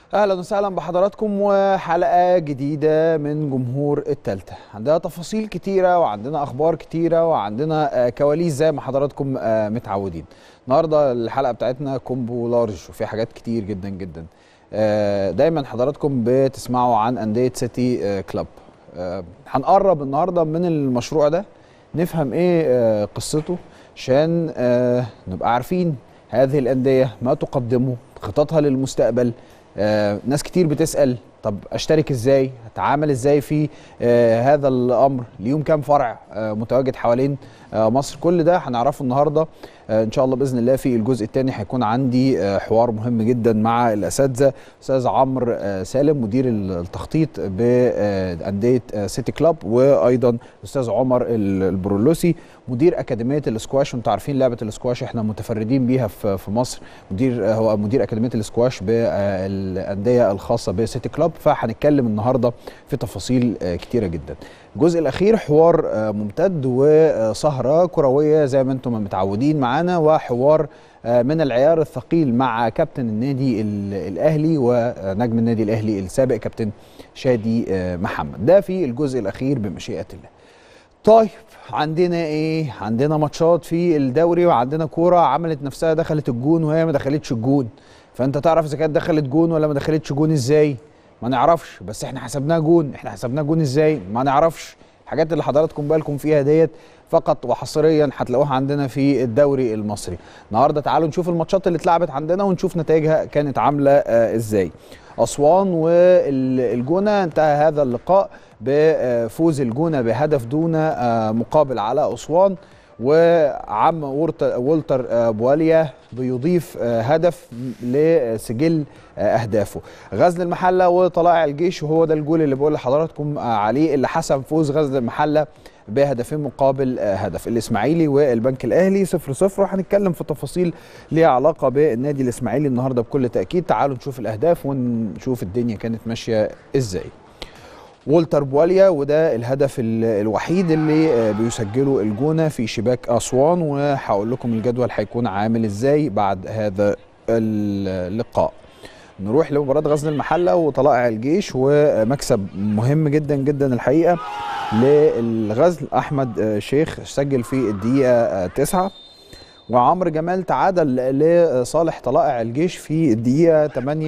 اهلا وسهلا بحضراتكم وحلقه جديده من جمهور التالتة عندنا تفاصيل كتيره وعندنا اخبار كتيره وعندنا آه، كواليس زي ما حضراتكم آه، متعودين النهارده الحلقه بتاعتنا كومبو لارج وفي حاجات كتير جدا جدا آه، دايما حضراتكم بتسمعوا عن انديه سيتي آه، كلاب آه، هنقرب النهارده من المشروع ده نفهم ايه آه، قصته عشان آه، نبقى عارفين هذه الانديه ما تقدمه خططها للمستقبل آه، ناس كتير بتسال طب اشترك ازاي هتعامل ازاي في آه، هذا الامر ليهم كام فرع آه، متواجد حوالين آه، مصر كل ده هنعرفه النهارده آه، ان شاء الله باذن الله في الجزء الثاني هيكون عندي آه، حوار مهم جدا مع الاساتذه استاذ عمرو آه، سالم مدير التخطيط بانديه آه، سيتي كلاب وايضا الاستاذ عمر ال- البرولوسي مدير اكاديميه الاسكواش وانتم عارفين لعبه الاسكواش احنا متفردين بيها في في مصر مدير آه، هو مدير اكاديميه الاسكواش بالانديه الخاصه بسيتي كلاب فهنتكلم النهارده في تفاصيل آه، كتيره جدا الجزء الاخير حوار آه، ممتد وسهره كرويه زي ما انتم متعودين معانا وحوار آه، من العيار الثقيل مع كابتن النادي ال- الاهلي ونجم النادي الاهلي السابق كابتن شادي آه، محمد ده في الجزء الاخير بمشيئه الله طيب عندنا ايه عندنا ماتشات في الدوري وعندنا كوره عملت نفسها دخلت الجون وهي ما دخلتش الجون فانت تعرف اذا كانت دخلت جون ولا ما دخلتش جون ازاي ما نعرفش بس احنا حسبناها جون احنا حسبناها جون ازاي ما نعرفش الحاجات اللي حضراتكم بالكم فيها ديت فقط وحصريا هتلاقوها عندنا في الدوري المصري النهارده تعالوا نشوف الماتشات اللي اتلعبت عندنا ونشوف نتائجها كانت عامله آه ازاي اسوان والجونه انتهى هذا اللقاء بفوز الجونه بهدف دون آه، مقابل على اسوان وعم ورت- والتر آه، بواليا بيضيف آه، هدف لسجل آه، اهدافه غزل المحله وطلائع الجيش وهو ده الجول اللي بقول لحضراتكم آه، عليه اللي حسم فوز غزل المحله بهدفين مقابل آه، هدف الاسماعيلي والبنك الاهلي 0 0 وهنتكلم في تفاصيل ليها علاقه بالنادي الاسماعيلي النهارده بكل تاكيد تعالوا نشوف الاهداف ونشوف الدنيا كانت ماشيه ازاي والتر بواليا وده الهدف ال- الوحيد اللي آه، بيسجله الجونه في شباك اسوان وهقول لكم الجدول هيكون عامل ازاي بعد هذا اللقاء نروح لمباراه غزل المحله وطلائع الجيش ومكسب مهم جدا جدا الحقيقه للغزل احمد آه، شيخ سجل في الدقيقه آه، تسعة وعمرو جمال تعادل لصالح طلائع الجيش في الدقيقه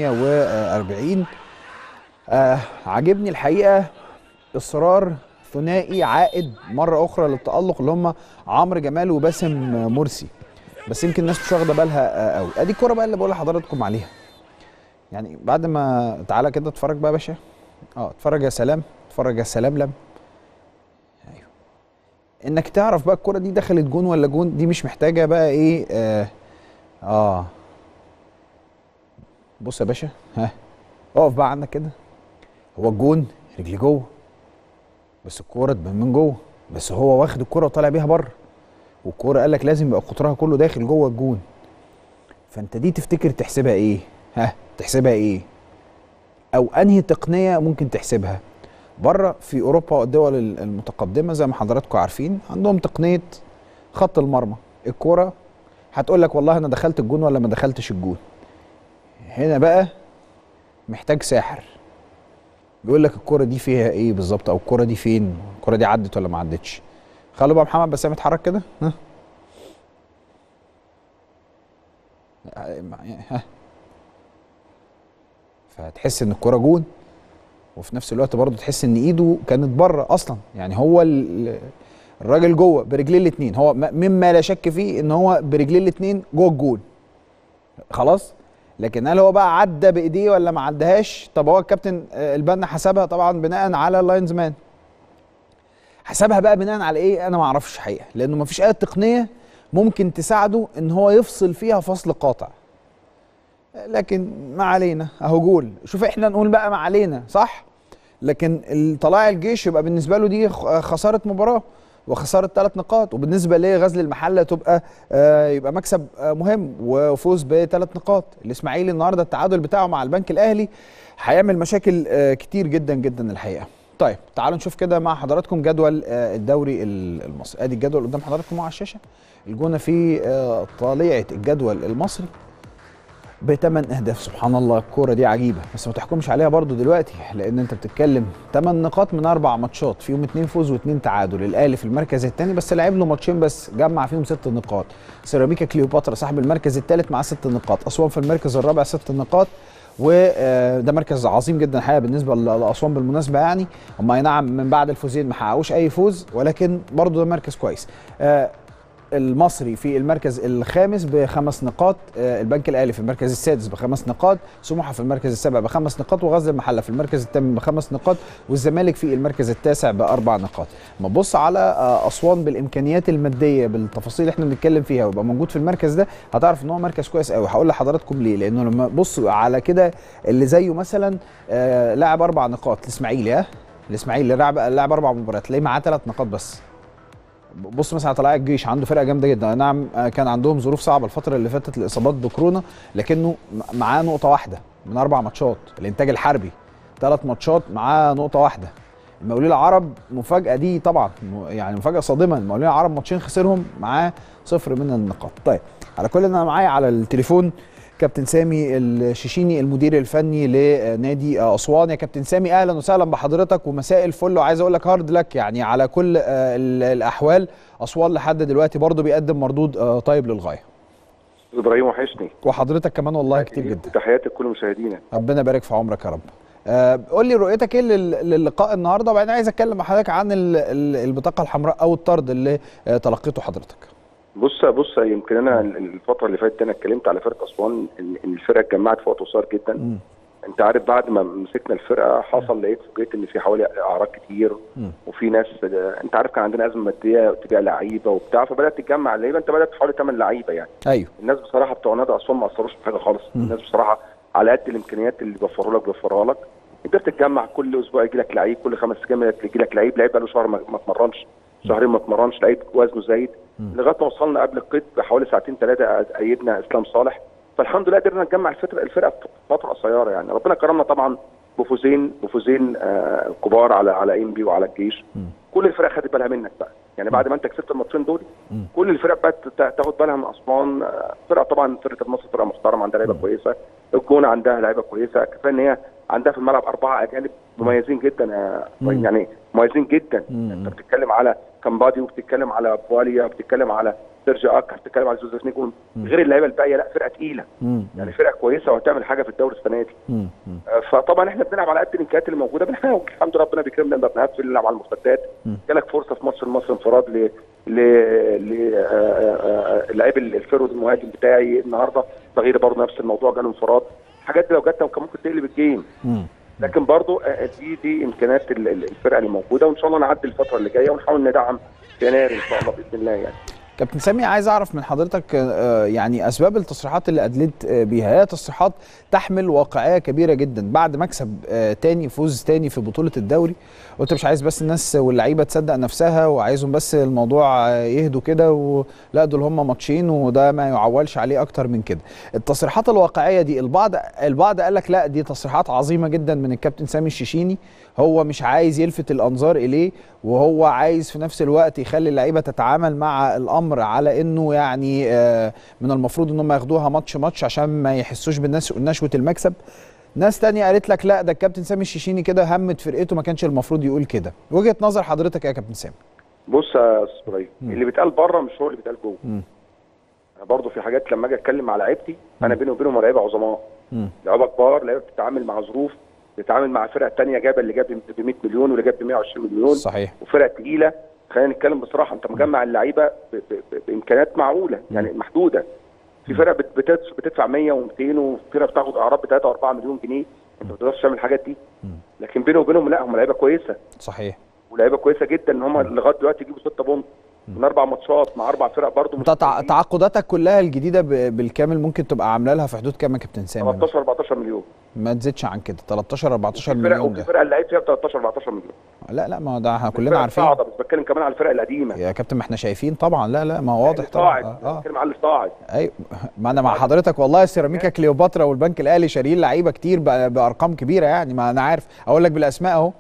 48 آه عجبني الحقيقه اصرار ثنائي عائد مره اخرى للتالق اللي هم عمرو جمال وباسم مرسي بس يمكن الناس مش واخده بالها آه، قوي ادي الكوره بقى اللي بقول لحضراتكم عليها يعني بعد ما تعالى كده اتفرج بقى يا باشا اه اتفرج يا سلام اتفرج يا سلام لم ايوه انك تعرف بقى الكوره دي دخلت جون ولا جون دي مش محتاجه بقى ايه اه, آه. بص يا باشا ها اقف بقى عندك كده هو الجون رجلي جوه بس الكوره تبان من جوه بس هو واخد الكوره وطالع بيها بره والكوره قال لك لازم يبقى قطرها كله داخل جوه الجون فانت دي تفتكر تحسبها ايه ها تحسبها ايه او انهي تقنيه ممكن تحسبها بره في اوروبا والدول ال- المتقدمه زي ما حضراتكم عارفين عندهم تقنيه خط المرمى الكوره هتقول لك والله انا دخلت الجون ولا ما دخلتش الجون هنا بقى محتاج ساحر بيقول لك الكوره دي فيها ايه بالظبط او الكوره دي فين الكوره دي عدت ولا ما عدتش خلوا بقى محمد بسام يتحرك كده ها ها فتحس ان الكوره جون وفي نفس الوقت برضه تحس ان ايده كانت بره اصلا يعني هو ال- الراجل جوه برجليه الاثنين هو م- مما لا شك فيه ان هو برجليه الاثنين جوه الجون خلاص لكن هل هو بقى عدى بايديه ولا ما عدهاش طب هو الكابتن آه، البنا حسبها طبعا بناء على اللاينز مان حسبها بقى بناء على ايه انا ما اعرفش حقيقه لانه ما فيش اي تقنيه ممكن تساعده ان هو يفصل فيها فصل قاطع لكن ما علينا اهو جول شوف احنا نقول بقى ما علينا صح لكن طلائع الجيش يبقى بالنسبه له دي خ- خساره مباراه وخساره ثلاث نقاط وبالنسبه لغزل المحله تبقى آه يبقى مكسب آه مهم وفوز بثلاث نقاط الاسماعيلي النهارده التعادل بتاعه مع البنك الاهلي هيعمل مشاكل آه كتير جدا جدا الحقيقه طيب تعالوا نشوف كده مع حضراتكم جدول آه الدوري ال- المصري ادي الجدول قدام حضراتكم على الشاشه الجونه في آه طليعه الجدول المصري بثمان اهداف سبحان الله الكوره دي عجيبه بس ما تحكمش عليها برضو دلوقتي لان انت بتتكلم 8 نقاط من اربع ماتشات فيهم اتنين فوز واتنين تعادل الاهلي في المركز الثاني بس لعب له ماتشين بس جمع فيهم ست نقاط سيراميكا كليوباترا صاحب المركز الثالث مع ست نقاط اسوان في المركز الرابع ست نقاط وده مركز عظيم جدا الحقيقه بالنسبه لاسوان بالمناسبه يعني هم اي نعم من بعد الفوزين ما حققوش اي فوز ولكن برضه ده مركز كويس آه، المصري في المركز الخامس بخمس نقاط آه، البنك الاهلي في المركز السادس بخمس نقاط سموحه في المركز السابع بخمس نقاط وغزل المحله في المركز الثامن بخمس نقاط والزمالك في المركز التاسع باربع نقاط ما تبص على آه، اسوان بالامكانيات الماديه بالتفاصيل اللي احنا بنتكلم فيها ويبقى موجود في المركز ده هتعرف ان هو مركز كويس قوي هقول لحضراتكم ليه لانه لما بص على كده اللي زيه مثلا آه، لاعب اربع نقاط الاسماعيلي ها الاسماعيلي لعب لعب اربع مباريات تلاقيه معاه ثلاث نقاط بس بص مثلا على طلائع الجيش عنده فرقه جامده جدا نعم آه، كان عندهم ظروف صعبه الفتره اللي فاتت الاصابات بكورونا لكنه م- معاه نقطه واحده من اربع ماتشات الانتاج الحربي ثلاث ماتشات معاه نقطه واحده المقاولين العرب مفاجاه دي طبعا م- يعني مفاجاه صادمه المقاولين العرب ماتشين خسرهم معاه صفر من النقاط طيب على كل انا معايا على التليفون كابتن سامي الشيشيني المدير الفني لنادي اسوان يا كابتن سامي اهلا وسهلا بحضرتك ومساء الفل وعايز اقول لك هارد لك يعني على كل آه، ال- الاحوال اسوان لحد دلوقتي برضه بيقدم مردود آه، طيب للغايه ابراهيم وحشني وحضرتك كمان والله كتير جدا تحياتي لكل مشاهدينا ربنا يبارك في عمرك يا رب آه، قول لي رؤيتك ايه لل- للقاء النهارده وبعدين عايز اتكلم مع حضرتك عن ال- ال- البطاقه الحمراء او الطرد اللي آه، تلقيته حضرتك بص بص يمكن انا الفتره اللي فاتت انا اتكلمت على فرقه اسوان ان إن الفرقه اتجمعت في وقت قصير جدا مم. انت عارف بعد ما مسكنا الفرقه حصل لقيت فوجئت ان في حوالي اعراض كتير مم. وفي ناس انت عارف كان عندنا ازمه ماديه تبيع لعيبه وبتاع فبدات تتجمع اللعيبه انت بدات حوالي 8 لعيبه يعني ايوه الناس بصراحه بتوع نادي اسوان ما اثروش في حاجه خالص مم. الناس بصراحه على قد الامكانيات اللي بيوفروا لك بيوفرها لك انت بتتجمع كل اسبوع يجي لك لعيب كل خمس ايام يجي لك لعيب لعيب بقاله شهر ما ما اتمرنش شهرين ما اتمرنش لعيب وزنه زايد مم. لغايه ما وصلنا قبل القيد بحوالي ساعتين ثلاثه ايدنا اسلام صالح فالحمد لله قدرنا نجمع الفرقه الفرقه في فتره قصيره يعني ربنا كرمنا طبعا بفوزين بفوزين آه كبار على على انبي وعلى الجيش مم. كل الفرق خدت بالها منك بقى يعني بعد ما انت كسبت الماتشين دول مم. كل الفرق بقت تا- تاخد بالها من اسوان آه، فرقه طبعا فرقه مصر فرقه محترمه عندها لعيبه مم. كويسه الجونه عندها لعيبه كويسه كفايه ان هي عندها في الملعب اربعه اجانب مميزين جدا يا مم. يعني مميزين جدا مم. انت بتتكلم على كامبادي وبتتكلم على بواليا وبتتكلم على سيرجي اكا بتتكلم على جوزيف نيكون مم. غير اللعيبه الباقيه لا فرقه تقيله مم. يعني فرقه كويسه وهتعمل حاجه في الدوري السنه دي مم. مم. آه، فطبعا احنا بنلعب على قد الامكانيات اللي موجوده بنحاول الحمد لله ربنا بيكرمنا لما بنقفل نلعب على المرتدات مم. جالك فرصه في ماتش مصر انفراد ل ل ل آه، آه، آه، اللعيب الفيرود المهاجم بتاعي النهارده تغيير برضه نفس الموضوع جاله انفراد الحاجات دي لو جت كان ممكن تقلب الجيم مم. لكن برضه آه، دي دي امكانيات ال- ال- الفرقه اللي موجوده وان شاء الله نعدي الفتره اللي جايه ونحاول ندعم في يناير ان شاء الله باذن الله يعني كابتن سامي عايز اعرف من حضرتك آه، يعني اسباب التصريحات اللي ادلت آه، بيها هي تصريحات تحمل واقعيه كبيره جدا بعد مكسب آه، تاني فوز تاني في بطوله الدوري وانت مش عايز بس الناس واللعيبه تصدق نفسها وعايزهم بس الموضوع آه، يهدوا كده ولا دول هم ماتشين وده ما يعولش عليه اكتر من كده التصريحات الواقعيه دي البعض البعض قال لك لا دي تصريحات عظيمه جدا من الكابتن سامي الشيشيني هو مش عايز يلفت الانظار اليه وهو عايز في نفس الوقت يخلي اللعيبه تتعامل مع الامر على انه يعني آه، من المفروض ان هم ياخدوها ماتش ماتش عشان ما يحسوش بالناس نشوه المكسب ناس تانية قالت لك لا ده الكابتن سامي الشيشيني كده همت فرقته ما كانش المفروض يقول كده وجهه نظر حضرتك إيه يا كابتن سامي بص يا استاذ ابراهيم مم. اللي بيتقال بره مش هو اللي بيتقال جوه مم. برضه في حاجات لما اجي اتكلم مع لعيبتي انا بيني وبينهم لعيبه عظماء مم. لعيبه كبار لعيبه بتتعامل مع ظروف بتتعامل مع فرق تانية جايبه اللي جاب ب 100 مليون واللي جاب ب 120 مليون صحيح وفرق تقيله خلينا نتكلم بصراحه انت مجمع اللعيبه ب- ب- ب- بامكانيات معقوله يعني محدوده في فرق بت- بتدفع- بتدفع 100 و200 وفي فرق بتاخد اعراض ب 3 و4 مليون جنيه انت ما تقدرش تعمل الحاجات دي مم. لكن بيني وبينهم لا هم لعيبه كويسه صحيح ولاعيبه كويسه جدا ان هم لغايه دلوقتي يجيبوا 6 بونت من اربع ماتشات مع اربع فرق برضه انت تع- تعاقداتك كلها الجديده ب- بالكامل ممكن تبقى عامله لها في حدود كام يا كابتن سامي 13 14 مليون ما تزيدش عن كده 13 14 في فرق مليون وفي ده فرق اللعيب فيها ب 13 14 مليون لا لا ما هو ده احنا كلنا فرق عارفين صاعده بس بتكلم كمان على الفرق القديمه يا كابتن ما احنا شايفين طبعا لا لا ما هو واضح طبعا صاعد اه, آه. بتكلم على اللي صاعد ايوه ما انا مع حضرتك والله سيراميكا كليوباترا والبنك الاهلي شاريين لعيبه كتير ب- بارقام كبيره يعني ما انا عارف اقول لك بالاسماء اهو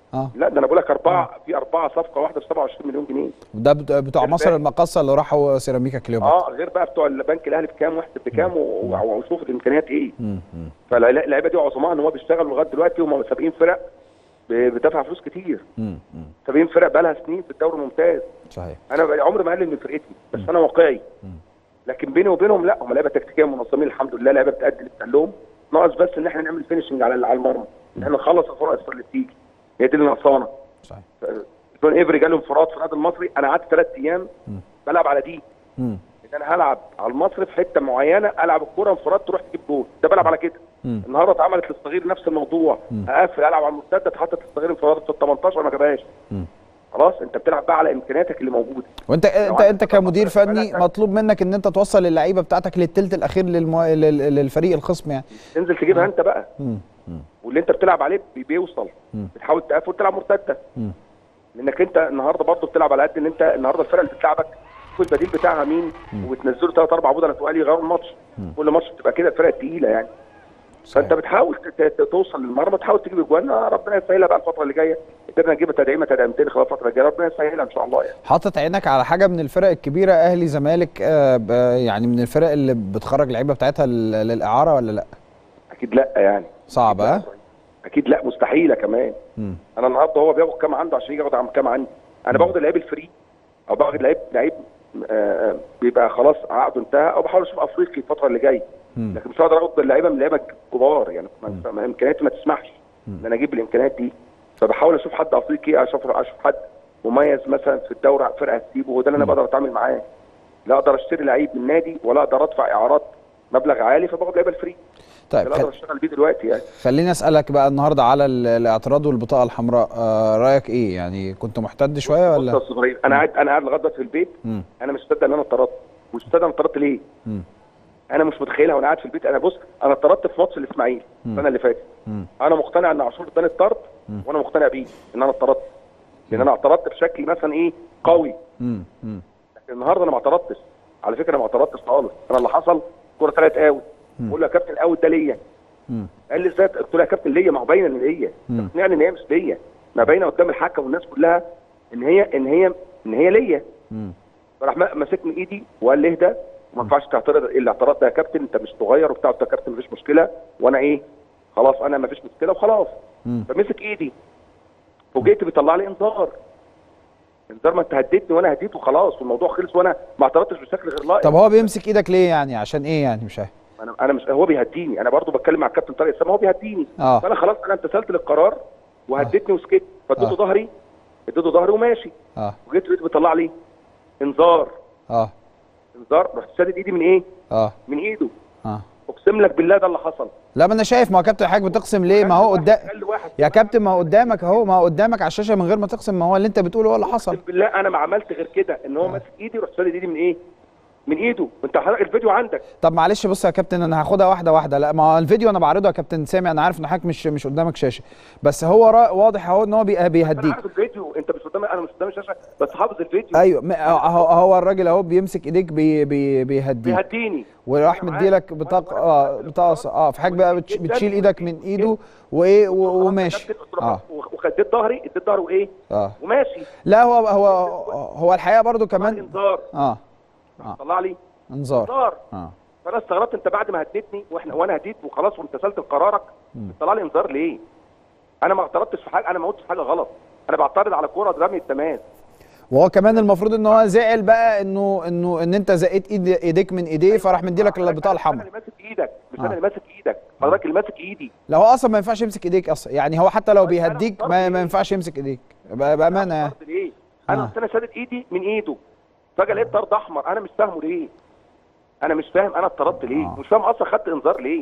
اه لا ده انا بقول لك اربعه في اربعه صفقه واحده ب 27 مليون جنيه ده بت- بتوع غير مصر بقى- المقاصه اللي راحوا سيراميكا كليوباترا اه غير بقى بتوع البنك الاهلي بكام واحسب بكام و- و- وشوف الامكانيات ايه مم، مم. فاللعيبه دي عظماء ان هم بيشتغلوا لغايه دلوقتي وهم سابقين فرق ب- بتدفع فلوس كتير مم، مم. سابقين فرق بقى لها سنين في الدوري الممتاز صحيح انا بقى عمري ما اقلل من فرقتي بس انا واقعي مم. لكن بيني وبينهم لا هم لعيبه تكتيكيه منظمين الحمد لله لعيبه بتأدي اللي بتقال ناقص بس ان احنا نعمل فينشنج على على المرمى ان احنا نخلص الفرق اللي بتيجي هي دي اللي ناقصانا صحيح جون ايفري جاله انفراد في النادي المصري انا قعدت ثلاث ايام مم. بلعب على دي مم، ان انا هلعب على المصري في حته معينه العب الكوره انفراد تروح تجيب جول ده بلعب على كده مم. النهارده اتعملت للصغير نفس الموضوع مم. اقفل العب على المرتده اتحطت للصغير انفراد في ال 18 ما جابهاش مم. خلاص انت بتلعب بقى على امكانياتك اللي موجوده وانت انت عندك انت كمدير فرق فني بالك- مطلوب منك ان انت توصل اللعيبه بتاعتك للثلث الاخير للمو... لل- للفريق الخصم يعني تنزل تجيبها انت بقى مم، مم، واللي انت بتلعب عليه بي- بيوصل مم. بتحاول تقفل وتلعب مرتده مم. لانك انت النهارده برضه بتلعب على قد ان انت النهارده الفرقه اللي بتلعبك شوف البديل بتاعها مين وتنزله ثلاث اربع بدله تقال يغيروا الماتش كل ماتش بتبقى كده الفرقه الثقيله يعني صحيح. فانت بتحاول ت- ت- توصل للمرمى تحاول تجيب اجوان آه، ربنا يسهلها بقى الفتره اللي جايه قدرنا نجيب تدعيمه تدعيمتين خلال الفتره الجايه ربنا يسهلها ان شاء الله يعني حاطط عينك على حاجه من الفرق الكبيره اهلي زمالك آه، ب- يعني من الفرق اللي بتخرج لعيبه بتاعتها لل- للاعاره ولا لا اكيد لا يعني صعب ها اكيد لا مستحيله كمان مم. انا النهارده هو بياخد كام عنده عشان يجي ياخد عن كام عندي انا باخد اللعيب الفري او باخد لعيب لعيب آه، بيبقى خلاص عقده انتهى او بحاول اشوف افريقي الفتره اللي جايه مم. لكن مش هقدر اخد اللعيبه من اللعيبه الكبار يعني ما- ما امكانياتي ما تسمحش ان انا اجيب الامكانيات دي فبحاول اشوف حد افريقي اشوف اشوف حد مميز مثلا في الدوري فرقه تسيبه وده اللي انا بقدر اتعامل معاه لا اقدر اشتري لعيب من نادي ولا اقدر ادفع اعارات مبلغ عالي فباخد لعيبه الفري ده طيب اللي اقدر خل... اشتغل بيه دلوقتي يعني خليني اسالك بقى النهارده على ال- الاعتراض والبطاقه الحمراء آه رايك ايه يعني كنت محتد شويه بص يا ولا أستاذ ابراهيم انا قاعد انا قاعد لغايه دلوقتي في البيت مم. انا مش مصدق ان انا اتطردت مش مصدق انا اتطردت ليه؟ مم. انا مش متخيلها وانا قاعد في البيت انا بص انا اتطردت في ماتش الاسماعيلي السنه اللي فاتت مم. انا مقتنع ان عاشور اداني الطرد وانا مقتنع بيه ان انا اتطردت لان انا اعترضت بشكل مثلا ايه قوي مم. مم. لكن النهارده انا ما اعترضتش على فكره انا ما اعترضتش خالص انا اللي حصل كوره طلعت اوت بقول له يا كابتن الاوت ده ليا مم. قال لي ازاي قلت له يا كابتن ليا ما هو باينه ان ليا مم. اقنعني ان هي مش ليا ما باينه قدام الحكم والناس كلها ان هي ان هي ان هي ليا مم. فراح ما- ماسك من ايدي وقال لي اهدى وما ينفعش تعترض الا اعتراض ده يا كابتن انت مش صغير وبتاع قلت له يا كابتن مفيش مشكله وانا ايه خلاص انا مفيش مشكله وخلاص مم. فمسك ايدي فوجئت بيطلع لي انذار انذار ما انت هديتني وانا هديت وخلاص والموضوع خلص وانا ما اعترضتش بشكل غير لائق طب هو بيمسك ايدك ليه يعني عشان ايه يعني مش فاهم انا انا مش هو بيهديني انا برضو بتكلم مع الكابتن طارق اسامه هو بيهديني اه. فانا خلاص انا امتثلت للقرار وهديتني وسكت فاديته اه. ظهري اديته ظهري وماشي اه وجيت لقيته بيطلع لي انذار اه انذار رحت شادد ايدي من ايه؟ اه من ايده اه اقسم لك بالله ده اللي حصل لا ما انا شايف ما هو كابتن حضرتك بتقسم ليه ما هو قدام قال لي واحد يا كابتن ما هو قدامك اهو ما هو قدامك على الشاشه من غير ما تقسم ما هو اللي انت بتقوله هو اللي حصل اقسم بالله انا ما عملت غير كده ان هو ماسك ايدي رحت شادد ايدي من ايه؟ من ايده وانت حضرتك الفيديو عندك طب معلش بص يا كابتن انا هاخدها واحده واحده لا ما هو الفيديو انا بعرضه يا كابتن سامي انا عارف ان حضرتك مش مش قدامك شاشه بس هو را- واضح اهو ان هو بي- انا بيهديك عارف الفيديو انت مش قدامي انا مش قدام الشاشه بس حافظ الفيديو ايوه م- اهو هو الراجل اهو بيمسك ايديك بي بي بيهديك بيهديني وراح مديلك بطاقه اه بطاقه اه في حاجه بقى بتش- بتشيل ايدك من ايده وايه و- وماشي اه وخدت ظهري اديت ظهره وايه؟ اه وماشي لا هو هو هو الحقيقه برضو كمان كمان انذار اه اه طلع لي انذار انذار اه فانا استغربت انت بعد ما هديتني واحنا وانا هديت وخلاص وامتثلت لقرارك طلع لي انذار ليه؟ انا ما اعترضتش في حاجه انا ما قلتش حاجه غلط انا بعترض على كوره رمي التماس وهو كمان المفروض ان هو زعل بقى انه انه ان انت زقيت ايد ايديك من ايديه فراح مديلك البطاقه انا الحمراء اللي ماسك ايدك مش آه. انا اللي ماسك ايدك حضرتك اللي ماسك ايدي لا هو اصلا ما ينفعش يمسك ايديك اصلا يعني هو حتى لو طيب أنا بيهديك اخترت ما, إيه؟ ما ينفعش يمسك ايديك بأ- بامانه يعني طرد ليه؟ انا آه. قلت انا شادد ايدي من ايده فجاه لقيت طرد احمر انا مش فاهمه ليه؟ انا مش فاهم انا اتطردت ليه؟ آه. مش فاهم اصلا خدت انذار ليه؟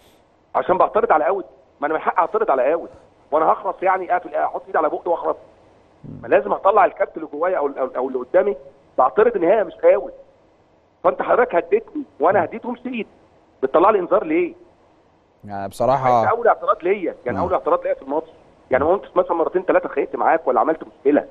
عشان بعترض على اوت ما انا من حقي اعترض على اوت وانا هخرس يعني اقفل احط ايدي على بقي واخرس ما لازم اطلع الكابت اللي جوايا او او أو اللي قدامي بعترض ان هي مش اوت فانت حضرتك هديتني وانا هديت ومشيت بتطلع لي انذار ليه؟ يعني ده بصراحه اول اعتراض ليا يعني آه. اول اعتراض ليا في الماتش يعني ما قمتش مثلا مرتين ثلاثه خيطت معاك ولا عملت مشكله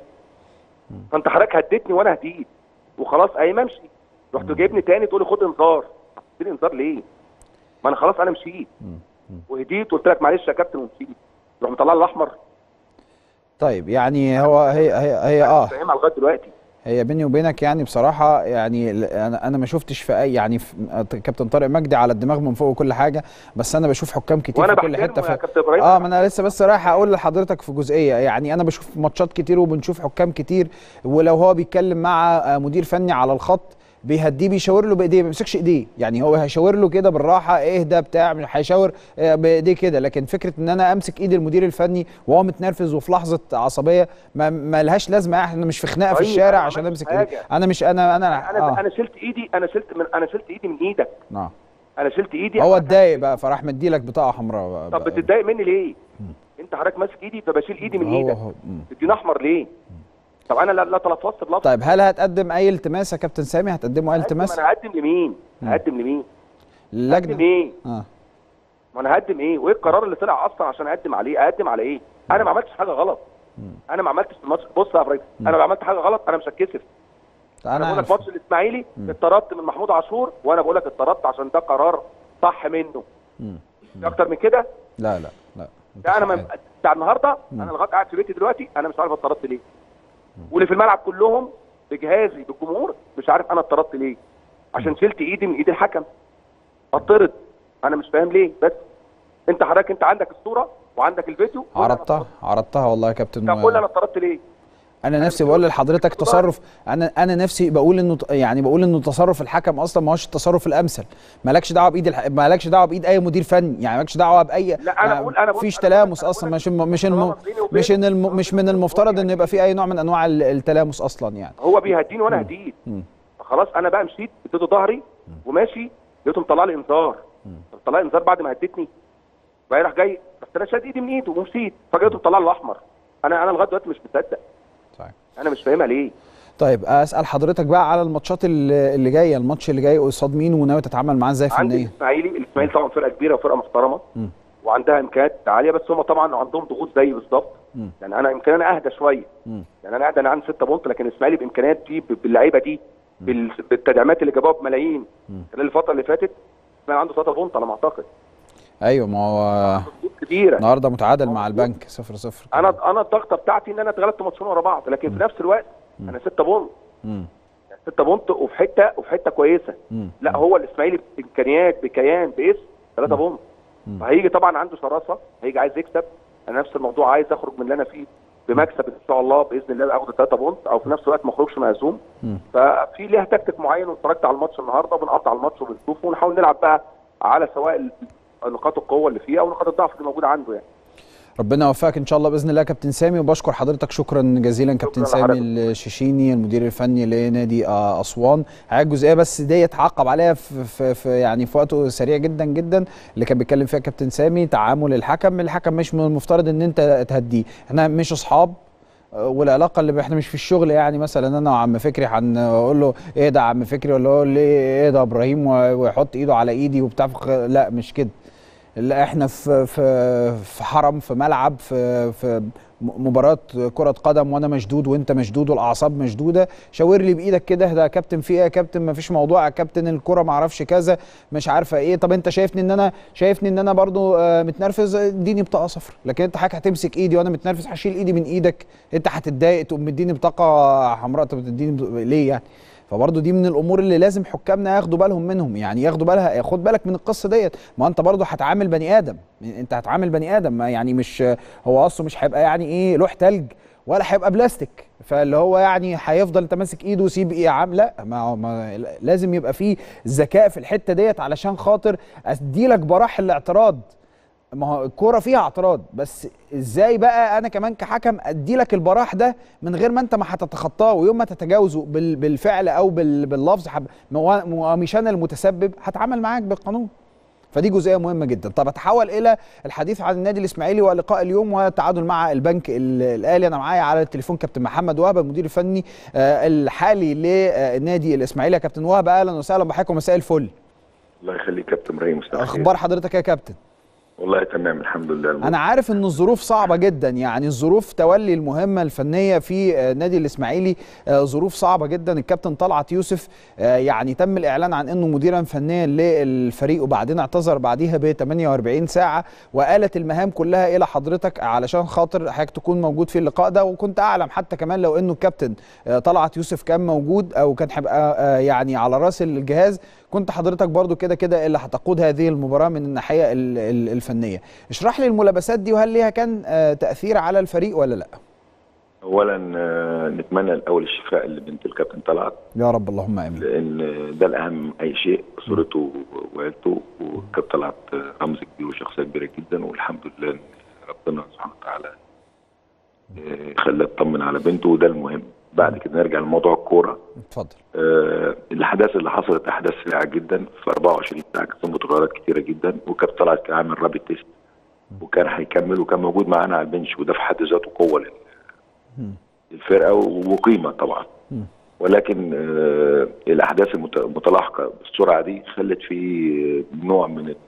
فانت حضرتك هديتني وانا هديت وخلاص اي امشي رحت جايبني تاني تقول لي خد انذار تديني انذار ليه؟ ما انا خلاص انا مشيت وهديت وقلت لك معلش يا كابتن ومشيت تروح مطلع لي الاحمر طيب يعني هو هي هي, هي اه فاهمها لغايه دلوقتي هي بيني وبينك يعني بصراحه يعني ل- انا انا ما شفتش في اي يعني في كابتن طارق مجدي على الدماغ من فوق وكل حاجه بس انا بشوف حكام كتير وانا في كل بحترمه حته يا في كابتن ابراهيم اه ما انا لسه بس رايح اقول لحضرتك في جزئيه يعني انا بشوف ماتشات كتير وبنشوف حكام كتير ولو هو بيتكلم مع آه، مدير فني على الخط بيهديه بيشاور له بايديه ما بيمسكش ايديه يعني هو هيشاور له كده بالراحه اهدى بتاع مش هيشاور آه، بايديه كده لكن فكره ان انا امسك ايد المدير الفني وهو متنرفز وفي لحظه عصبيه ما, ما لهاش لازمه احنا مش في خناقه في طيب، الشارع أنا ما عشان عملتش امسك ايديه حاجة. انا مش انا انا انا آه. انا شلت ايدي انا شلت من انا شلت ايدي من ايدك آه. انا شلت ايدي هو عشان- اتضايق بقى فراح مديلك بطاقه حمراء طب بتتضايق مني ليه؟ انت حضرتك ماسك ايدي فبشيل ايدي من هو ايدك هو مم. تديني احمر ليه؟ طب انا لا لا تلفظت بلفظ طيب هل هتقدم اي التماس يا كابتن سامي هتقدموا اي هقدم- التماس انا هقدم لمين؟ هقدم لمين؟ هقدم اللجنه ايه؟ اه ما انا هقدم ايه؟ وايه القرار اللي طلع اصلا عشان اقدم عليه؟ اقدم على ايه؟ انا ما عملتش حاجه غلط انا ما عملتش في الماتش بص يا ابراهيم انا لو عملت حاجه غلط انا مش هتكسف انا انا بقول لك عارف. ماتش الاسماعيلي اتطردت من محمود عاشور وانا بقول لك اتطردت عشان ده قرار صح منه مم. في اكتر من كده لا لا لا ده انا ما حقيقي. بتاع النهارده انا لغايه قاعد في بيتي دلوقتي انا مش عارف اتطردت ليه واللي في الملعب كلهم بجهازي بالجمهور مش عارف انا اتطردت ليه عشان شلت ايدي من ايد الحكم اطرد انا مش فاهم ليه بس انت حضرتك انت عندك الصوره وعندك الفيديو قول أنا عرضتها عرضتها والله يا كابتن طب قول و... انا اتطردت ليه انا نفسي بقول لحضرتك تصرف انا انا نفسي بقول انه يعني بقول انه تصرف الحكم اصلا ما هوش التصرف الامثل مالكش دعوه بايد الح... مالكش دعوه بايد اي مدير فني يعني مالكش دعوه باي لا، أنا يعني بقول- أنا بقول- مفيش أنا بقول- تلامس أنا اصلا بقول مش مش الم... طالما بيني وبينه مش ان الم... طالما مش من بيني المفترض ان وبينه يبقى في اي نوع من انواع ال- التلامس اصلا يعني هو بيهديني وانا هديت خلاص انا بقى مشيت اديته ظهري وماشي لقيته مطلع لي انذار طلع لي انذار بعد ما هدتني بقى راح جاي رحت انا شاد ايدي من ايده ومشيت فجأته مطلع لي الاحمر انا انا لغايه دلوقتي مش مصدق صحيح انا مش فاهمها ليه طيب اسال حضرتك بقى على الماتشات اللي اللي جايه الماتش اللي جاي قصاد مين وناوي تتعامل معاه ازاي عندي فنيا الاسماعيلي الاسماعيلي طبعا فرقه كبيره وفرقه محترمه وعندها امكانيات عاليه بس هم طبعا عندهم ضغوط زي بالظبط يعني انا يمكن انا اهدى شويه يعني انا اهدى انا عندي 6 بونت لكن الاسماعيلي بامكانيات دي ب- باللعيبه دي بال- بالتدعيمات اللي جابوها بملايين خلال الفتره اللي فاتت الاسماعيلي عنده 3 بونت على ما اعتقد ايوه ما هو ضغوط كبيره النهارده متعادل مع البنك 0 0 انا انا الضغطه بتاعتي ان انا اتغلبت ماتشين ورا بعض لكن في نفس الوقت انا 6 بونت مم. 6 بونت وفي حته وفي حته كويسه مم. لا هو الاسماعيلي بامكانيات بكيان باسم 3 بونت فهيجي طبعا عنده شراسه هيجي عايز يكسب انا نفس الموضوع عايز اخرج من اللي انا فيه بمكسب ان شاء الله باذن الله اخد 3 بونت او في نفس الوقت ما اخرجش مهزوم ففي ليها تكتيك معين واتفرجت على الماتش النهارده بنقطع الماتش وبنشوفه ونحاول نلعب بقى على سواء ال- نقاط القوه اللي فيه او نقاط الضعف اللي موجوده عنده يعني ربنا يوفقك ان شاء الله باذن الله يا كابتن سامي وبشكر حضرتك شكرا جزيلا كابتن سامي لحضرتك. الشيشيني المدير الفني لنادي آه، اسوان هاي الجزئيه بس دي اتعقب عليها في, في, في يعني في وقت سريع جدا جدا اللي كان بيتكلم فيها كابتن سامي تعامل الحكم الحكم مش من المفترض ان انت تهديه احنا مش اصحاب آه، والعلاقه اللي احنا مش في الشغل يعني مثلا انا وعم فكري هنقول له ايه ده يا عم فكري ولا اقول لي ايه ده يا ابراهيم ويحط ايده على ايدي وبتاع فخ- لا مش كده لا احنا في في في حرم في ملعب في في م- مباراه كره قدم وانا مشدود وانت مشدود والاعصاب مشدوده شاور لي بايدك كده ده يا كابتن في ايه يا كابتن ما فيش موضوع يا كابتن الكره ما اعرفش كذا مش عارفه ايه طب انت شايفني ان انا شايفني ان انا برضو آه، متنرفز اديني بطاقه صفر لكن انت حضرتك هتمسك ايدي وانا متنرفز هشيل ايدي من ايدك انت هتتضايق تقوم مديني بطاقه حمراء طب تديني بط- ليه يعني فبرضه دي من الامور اللي لازم حكامنا ياخدوا بالهم منهم يعني ياخدوا بالها خد بالك من القصه ديت ما انت برضه هتعامل بني ادم انت هتعامل بني ادم ما يعني مش هو اصله مش هيبقى يعني ايه لوح تلج ولا هيبقى بلاستيك فاللي هو يعني هيفضل انت ماسك ايده وسيب ايه يا عم لا ما, هو- ما لازم يبقى فيه ذكاء في الحته ديت علشان خاطر اديلك براح الاعتراض ما هو الكوره فيها اعتراض بس ازاي بقى انا كمان كحكم ادي لك البراح ده من غير ما انت ما هتتخطاه ويوم ما تتجاوزه بال- بالفعل او بال- باللفظ حب- مو- مو- مش انا المتسبب هتعامل معاك بالقانون فدي جزئيه مهمه جدا طب اتحول الى الحديث عن النادي الاسماعيلي ولقاء اليوم والتعادل مع البنك ال- الاهلي انا معايا على التليفون كابتن محمد وهبه المدير الفني آه، الحالي للنادي الاسماعيلي يا كابتن وهبه اهلا وسهلا بحضرتك ومساء الفل الله يخليك كابتن ابراهيم مستر خير. اخبار حضرتك يا كابتن والله تمام الحمد لله انا عارف ان الظروف صعبه جدا يعني الظروف تولي المهمه الفنيه في آه، نادي الاسماعيلي آه، ظروف صعبه جدا الكابتن طلعت يوسف آه، يعني تم الاعلان عن انه مديرا فنيا للفريق وبعدين اعتذر بعديها ب 48 ساعه وقالت المهام كلها الى حضرتك علشان خاطر حضرتك تكون موجود في اللقاء ده وكنت اعلم حتى كمان لو انه الكابتن آه، طلعت يوسف كان موجود او كان هيبقى آه، يعني على راس الجهاز كنت حضرتك برضو كده كده اللي هتقود هذه المباراه من الناحيه ال- ال- الفنيه اشرح لي الملابسات دي وهل ليها كان آه، تاثير على الفريق ولا لا اولا آه، نتمنى الاول الشفاء لبنت الكابتن طلعت يا رب اللهم امين لان ده الاهم من اي شيء اسرته وعيلته والكابتن طلعت آه، رمز كبير وشخصيه كبيره جدا والحمد لله ان ربنا سبحانه وتعالى آه، خلاه يطمن على بنته وده المهم بعد كده نرجع لموضوع الكوره اتفضل آه، الاحداث اللي حصلت احداث سريعه جدا في 24 ساعه كانت متغيرات كتيره جدا وكابتن طلعت كان عامل رابط تيست وكان هيكمل وكان موجود معانا على البنش وده في حد ذاته قوه لل- للفرقه وقيمه طبعا ولكن آه، الاحداث المت- المتلاحقه بالسرعه دي خلت في نوع من ال-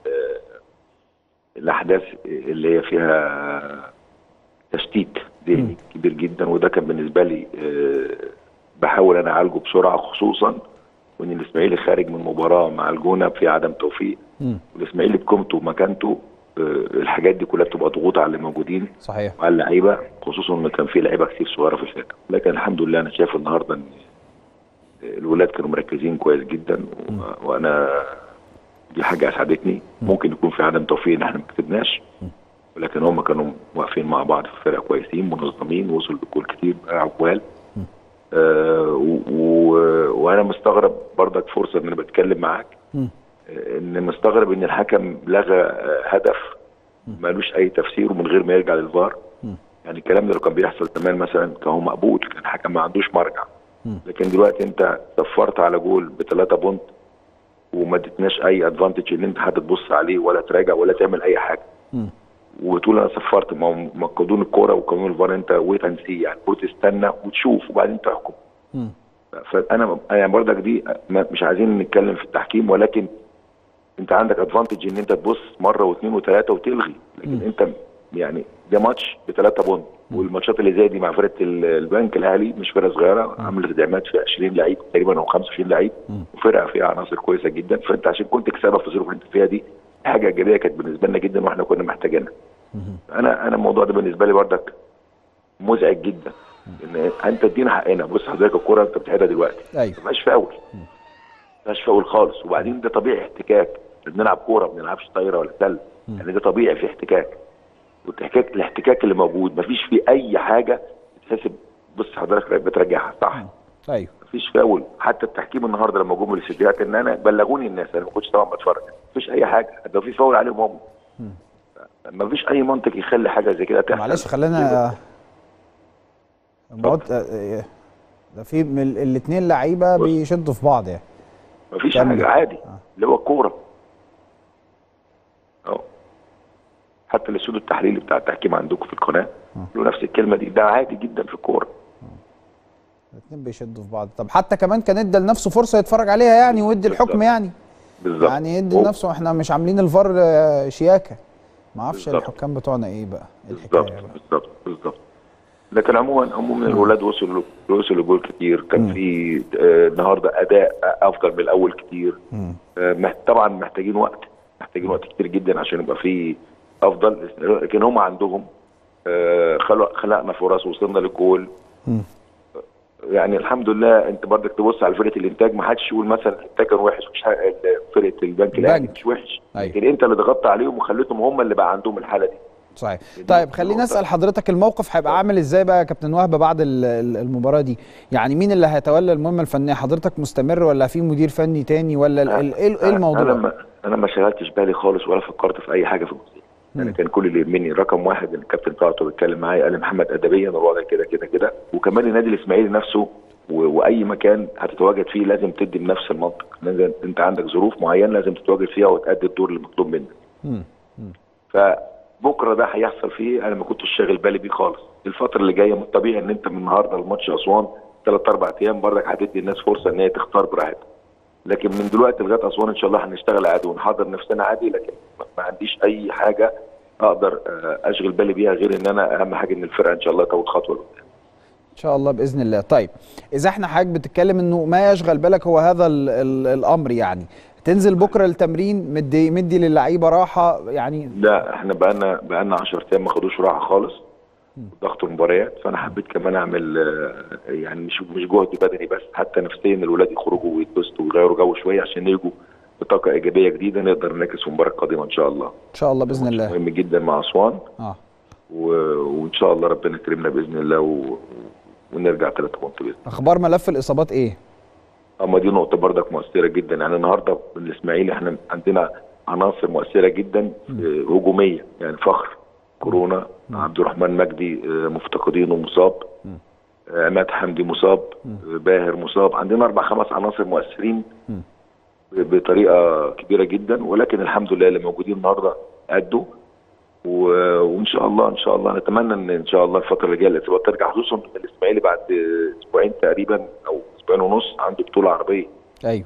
الاحداث اللي هي فيها تشتيت ذهني كبير جدا وده كان بالنسبه لي آه، بحاول انا اعالجه بسرعه خصوصا وان الاسماعيلي خارج من مباراه مع الجونه في عدم توفيق مم. والاسماعيلي بقيمته ومكانته آه، الحاجات دي كلها بتبقى ضغوط على اللي موجودين صحيح وعلى اللعيبه خصوصا ان كان في لعيبه كتير صغيره في الفرقه لكن الحمد لله انا شايف النهارده ان الولاد كانوا مركزين كويس جدا و- وانا دي حاجه اسعدتني ممكن يكون في عدم توفيق ان احنا ما كسبناش ولكن هم كانوا واقفين مع بعض في الفرقه كويسين منظمين وصلوا لجول كتير عقبال آه و- و- وانا مستغرب برضك فرصه ان انا بتكلم معاك مم. آه، ان مستغرب ان الحكم لغى آه، هدف مالوش اي تفسير ومن غير ما يرجع للفار يعني الكلام ده لو كان بيحصل زمان مثلا كان هو مقبول كان الحكم ما عندوش مرجع لكن دلوقتي انت صفرت على جول بثلاثة بونت وما ادتناش اي ادفانتج ان انت حد تبص عليه ولا تراجع ولا تعمل اي حاجه مم. وتقول انا صفرت ما هو ما قانون الكوره وقانون الفار انت ويت اند سي يعني المفروض تستنى وتشوف وبعدين تحكم مم. فانا يعني برضك دي ما- مش عايزين نتكلم في التحكيم ولكن انت عندك ادفانتج ان انت تبص مره واثنين وثلاثه وتلغي لكن انت يعني ده ماتش بثلاثه بونت والماتشات اللي زي دي مع فرقه ال- البنك الاهلي مش فرقه صغيره عملت تدعيمات في 20 لعيب تقريبا او 25 لعيب وفرقه فيها عناصر كويسه جدا فانت عشان كنت تكسبها في الظروف اللي انت فيها دي حاجه ايجابيه كانت بالنسبه لنا جدا واحنا كنا محتاجينها انا انا الموضوع ده بالنسبه لي بردك مزعج جدا ان انت ادينا حقنا بص حضرتك الكوره انت بتعيدها دلوقتي ايوه ما فيهاش فاول ما فيهاش فاول خالص وبعدين ده طبيعي احتكاك بنلعب كوره ما بنلعبش طايره ولا سله يعني ده طبيعي في احتكاك والاحتكاك الاحتكاك اللي موجود ما فيش فيه اي حاجه تتحسب بص حضرتك بترجعها صح ايوه مفيش فاول حتى التحكيم النهارده لما جم الاستديوهات ان انا بلغوني الناس انا ما كنتش طبعا بتفرج مفيش اي حاجه ده في فاول عليهم هم مفيش اي منطق يخلي حاجه زي كده تحصل معلش خلينا المواد آه، ده في من الاثنين لعيبه بيشدوا في بعض يعني مفيش كمل. حاجه عادي اللي هو الكوره اهو حتى الاستوديو التحليلي بتاع التحكيم عندكم في القناه له نفس الكلمه دي ده عادي جدا في الكوره الاثنين بيشدوا في بعض طب حتى كمان كان ادى لنفسه فرصه يتفرج عليها يعني ويدي الحكم بالظبط. يعني بالظبط يعني يدي هو- لنفسه احنا مش عاملين الفار آه، شياكه ما اعرفش بالظبط. الحكام بتوعنا ايه بقى إيه بالظبط الحكايه بقى بالظبط بالظبط لكن عموما عموما الولاد وصلوا وصلوا جول كتير كان في آه، النهارده اداء افضل من الاول كتير آه، مح- طبعا محتاجين وقت محتاجين وقت كتير جدا عشان يبقى في افضل لكن هم عندهم آه، خلق خلقنا فرص وصلنا للجول يعني الحمد لله انت برضك تبص على فرقه الانتاج ما حدش يقول مثلا الانتاج كان وحش مش ح- فرقه البنك الاهلي البنك. مش وحش أيوة. لكن انت اللي ضغطت عليهم وخليتهم هم اللي بقى عندهم الحاله دي صحيح دي طيب نقطة. خليني اسال حضرتك الموقف هيبقى عامل ازاي بقى يا كابتن وهبه بعد ال- ال- المباراه دي يعني مين اللي هيتولى المهمه الفنيه حضرتك مستمر ولا في مدير فني تاني ولا ال- ال- ايه ايه الموضوع انا ما انا ما شغلتش بالي خالص ولا فكرت في اي حاجه في الجزئيه انا كان كل اللي يهمني رقم واحد ان الكابتن بتاعته بيتكلم معايا قال لي محمد ادبيا الوضع كده كده كده وكمان النادي الاسماعيلي نفسه و- واي مكان هتتواجد فيه لازم تدي بنفس المنطق لازم انت عندك ظروف معينه لازم تتواجد فيها وتأدي الدور اللي مطلوب منك مم. فبكره ده هيحصل فيه انا ما كنتش شاغل بالي بيه خالص الفتره اللي جايه من الطبيعي ان انت من النهارده الماتش اسوان ثلاث اربع ايام برضك هتدي الناس فرصه ان هي تختار براحتها لكن من دلوقتي لغايه اسوان ان شاء الله هنشتغل عادي ونحضر نفسنا عادي لكن ما- ما عنديش اي حاجه اقدر آه، اشغل بالي بيها غير ان انا اهم حاجه ان الفرقه ان شاء الله تاخد خطوه لقدام ان شاء الله باذن الله طيب اذا احنا حضرتك بتتكلم انه ما يشغل بالك هو هذا ال ال الامر يعني تنزل بكره التمرين مدي مدي للعيبه راحه يعني لا احنا بقالنا بقالنا 10 ايام ما خدوش راحه خالص ضغط المباريات فانا حبيت كمان اعمل آه، يعني مش مش جهد بدني بس حتى نفسيا الولاد يخرجوا ويتبسطوا ويغيروا جو شويه عشان يجوا بطاقه ايجابيه جديده نقدر ننافس في المباراه القادمه ان شاء الله ان شاء الله باذن الله مهم جدا مع اسوان اه و... وان شاء الله ربنا يكرمنا باذن الله و... ونرجع ثلاثة بونت باذن اخبار ملف الاصابات ايه اما دي نقطه بردك مؤثره جدا يعني النهارده في الاسماعيلي احنا عندنا عناصر مؤثره جدا آه، هجوميه يعني فخر كورونا عبد الرحمن مجدي آه، مفتقدين ومصاب آه، عماد حمدي مصاب آه، باهر مصاب عندنا اربع خمس عناصر مؤثرين مم. ب- بطريقه كبيره جدا ولكن الحمد لله اللي موجودين النهارده ادوا و- وان شاء الله ان شاء الله نتمنى ان ان شاء الله الفتره اللي جايه الاصابات ترجع خصوصا ان الاسماعيلي بعد اسبوعين تقريبا او اسبوعين ونص عنده بطوله عربيه ايوه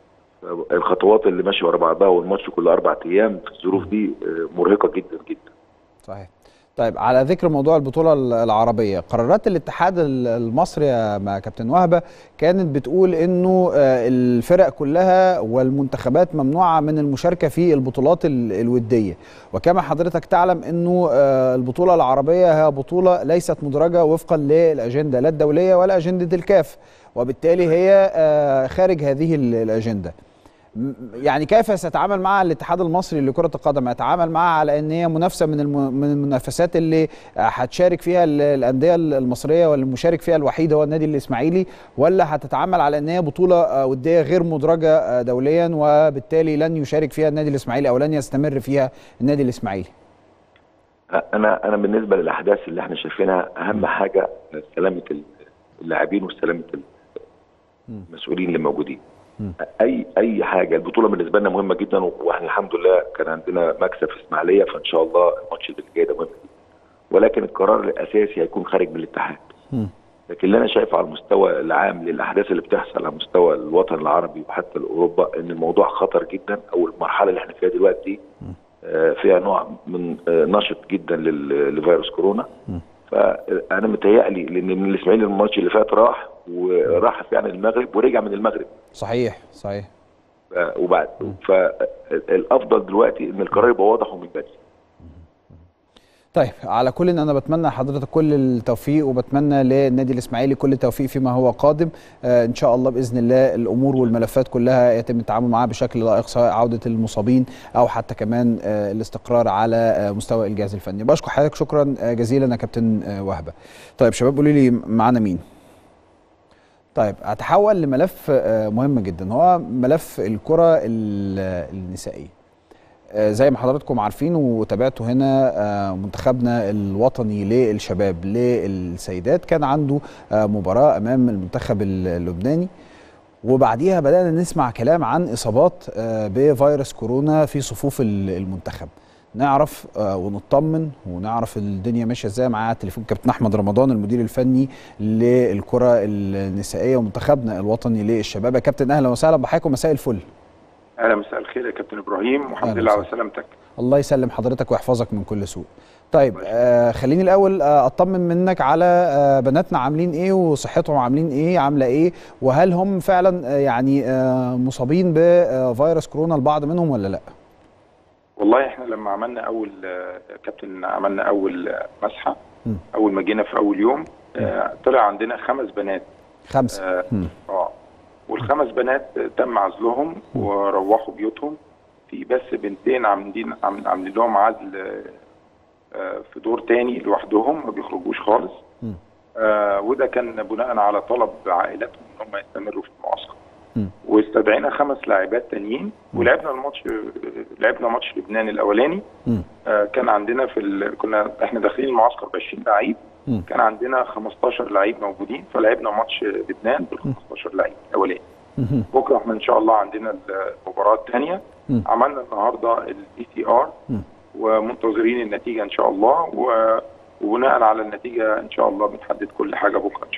الخطوات اللي ماشيه ورا بعضها والماتش كل اربع ايام في الظروف دي آه، مرهقه جدا جدا صحيح طيب على ذكر موضوع البطولة العربية قرارات الاتحاد المصري يا ما كابتن وهبة كانت بتقول انه آه، الفرق كلها والمنتخبات ممنوعة من المشاركة في البطولات ال- الودية وكما حضرتك تعلم انه آه، البطولة العربية هي بطولة ليست مدرجة وفقا للأجندة لا الدولية ولا أجندة الكاف وبالتالي هي آه، خارج هذه ال- الأجندة م- يعني كيف سيتعامل مع الاتحاد المصري لكرة القدم؟ يتعامل معها على ان هي منافسة من الم... من المنافسات اللي هتشارك فيها ال- الأندية المصرية والمشارك فيها الوحيد هو النادي الإسماعيلي ولا هتتعامل على ان هي بطولة آه، ودية غير مدرجة آه، دوليا وبالتالي لن يشارك فيها النادي الإسماعيلي او لن يستمر فيها النادي الإسماعيلي؟ انا انا بالنسبه للاحداث اللي احنا شايفينها اهم حاجه سلامه اللاعبين وسلامه المسؤولين اللي موجودين مم. اي اي حاجه البطوله بالنسبه لنا مهمه جدا واحنا الحمد لله كان عندنا مكسب في اسماعيليه فان شاء الله الماتش اللي جاي ده مهم جدا ولكن القرار الاساسي هيكون خارج من الاتحاد مم. لكن اللي انا شايفه على المستوى العام للاحداث اللي بتحصل على مستوى الوطن العربي وحتى اوروبا ان الموضوع خطر جدا او المرحله اللي احنا فيها دلوقتي آه، فيها نوع من آه، نشط جدا لل- لفيروس كورونا فانا متهيألي لان من الاسماعيلي الماتش اللي فات راح وراح فعلا المغرب ورجع من المغرب صحيح صحيح ف- وبعد فالافضل دلوقتي ان القرار يبقى واضح ومن بدري طيب على كل ان انا بتمنى لحضرتك كل التوفيق وبتمنى للنادي الاسماعيلي كل التوفيق فيما هو قادم آه ان شاء الله باذن الله الامور والملفات كلها يتم التعامل معها بشكل لائق سواء عوده المصابين او حتى كمان آه الاستقرار على آه مستوى الجهاز الفني بشكر حضرتك شكرا آه جزيلا يا كابتن آه وهبه طيب شباب قولوا لي معانا مين طيب هتحول لملف آه مهم جدا هو ملف الكره ال- النسائيه آه، زي ما حضراتكم عارفين وتابعتوا هنا آه، منتخبنا الوطني للشباب للسيدات كان عنده آه، مباراة أمام المنتخب ال- اللبناني وبعديها بدأنا نسمع كلام عن إصابات آه، بفيروس كورونا في صفوف ال- المنتخب نعرف آه، ونطمن ونعرف الدنيا ماشيه ازاي معايا على التليفون كابتن احمد رمضان المدير الفني للكره النسائيه ومنتخبنا الوطني للشباب يا كابتن اهلا وسهلا بحضرتك ومساء الفل اهلا مساء الخير يا كابتن ابراهيم أهلا والحمد لله على وسهلا. سلامتك الله يسلم حضرتك ويحفظك من كل سوء طيب آه خليني الاول آه اطمن منك على آه بناتنا عاملين ايه وصحتهم عاملين ايه عامله ايه وهل هم فعلا آه يعني آه مصابين بفيروس كورونا البعض منهم ولا لا والله احنا لما عملنا اول آه، كابتن عملنا اول آه، مسحه م. اول ما جينا في اول يوم آه، طلع عندنا خمس بنات خمسه اه مم. آه. والخمس بنات آه، تم عزلهم وروحوا بيوتهم في بس بنتين عاملين عامل- عاملين لهم عزل آه، آه، في دور تاني لوحدهم ما بيخرجوش خالص مم. آه وده كان بناء على طلب عائلاتهم ان هم يستمروا في المعسكر مم. واستدعينا خمس لاعبات تانيين ولعبنا الماتش لعبنا ماتش لبنان الاولاني مم. آه كان عندنا في ال... كنا احنا داخلين المعسكر ب 20 لعيب مم. كان عندنا 15 لعيب موجودين فلعبنا ماتش لبنان بال 15 لعيب الاولاني مم. بكره احنا ان شاء الله عندنا المباراه الثانيه مم. عملنا النهارده البي سي ار مم. ومنتظرين النتيجه ان شاء الله و... وبناء على النتيجه ان شاء الله بنحدد كل حاجه بكره ان شاء الله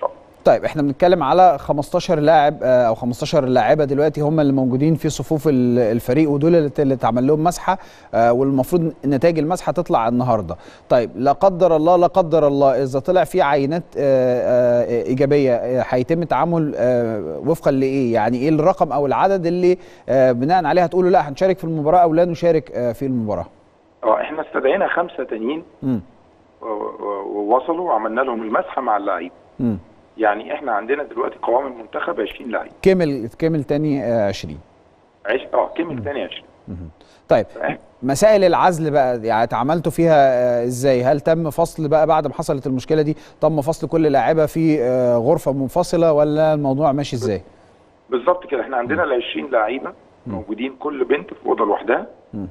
طيب احنا بنتكلم على 15 لاعب آه، او 15 لاعبه دلوقتي هم اللي موجودين في صفوف ال- الفريق ودول اللي- اللي اتعمل لهم مسحه آه، والمفروض نتائج المسحه تطلع النهارده طيب لا قدر الله لا قدر الله اذا طلع في عينات آه، آه، ايجابيه آه، هيتم التعامل آه، وفقا لايه يعني ايه الرقم او العدد اللي آه، بناء عليه هتقولوا لا هنشارك في المباراه او لا نشارك آه، في المباراه اه احنا استدعينا خمسه تانيين امم و- و- ووصلوا وعملنا لهم المسحه مع اللعيبه امم يعني احنا عندنا دلوقتي قوام المنتخب 20 لعيب كمل كمل تاني آه، 20 عش... اه كمل تاني 20 طيب فاهم؟ مسائل العزل بقى يعني اتعاملتوا فيها آه، ازاي هل تم فصل بقى بعد ما حصلت المشكله دي تم فصل كل لاعيبه في آه، غرفه منفصله ولا الموضوع ماشي ازاي بالظبط كده احنا عندنا ال 20 لعيبه موجودين كل بنت في اوضه لوحدها مم.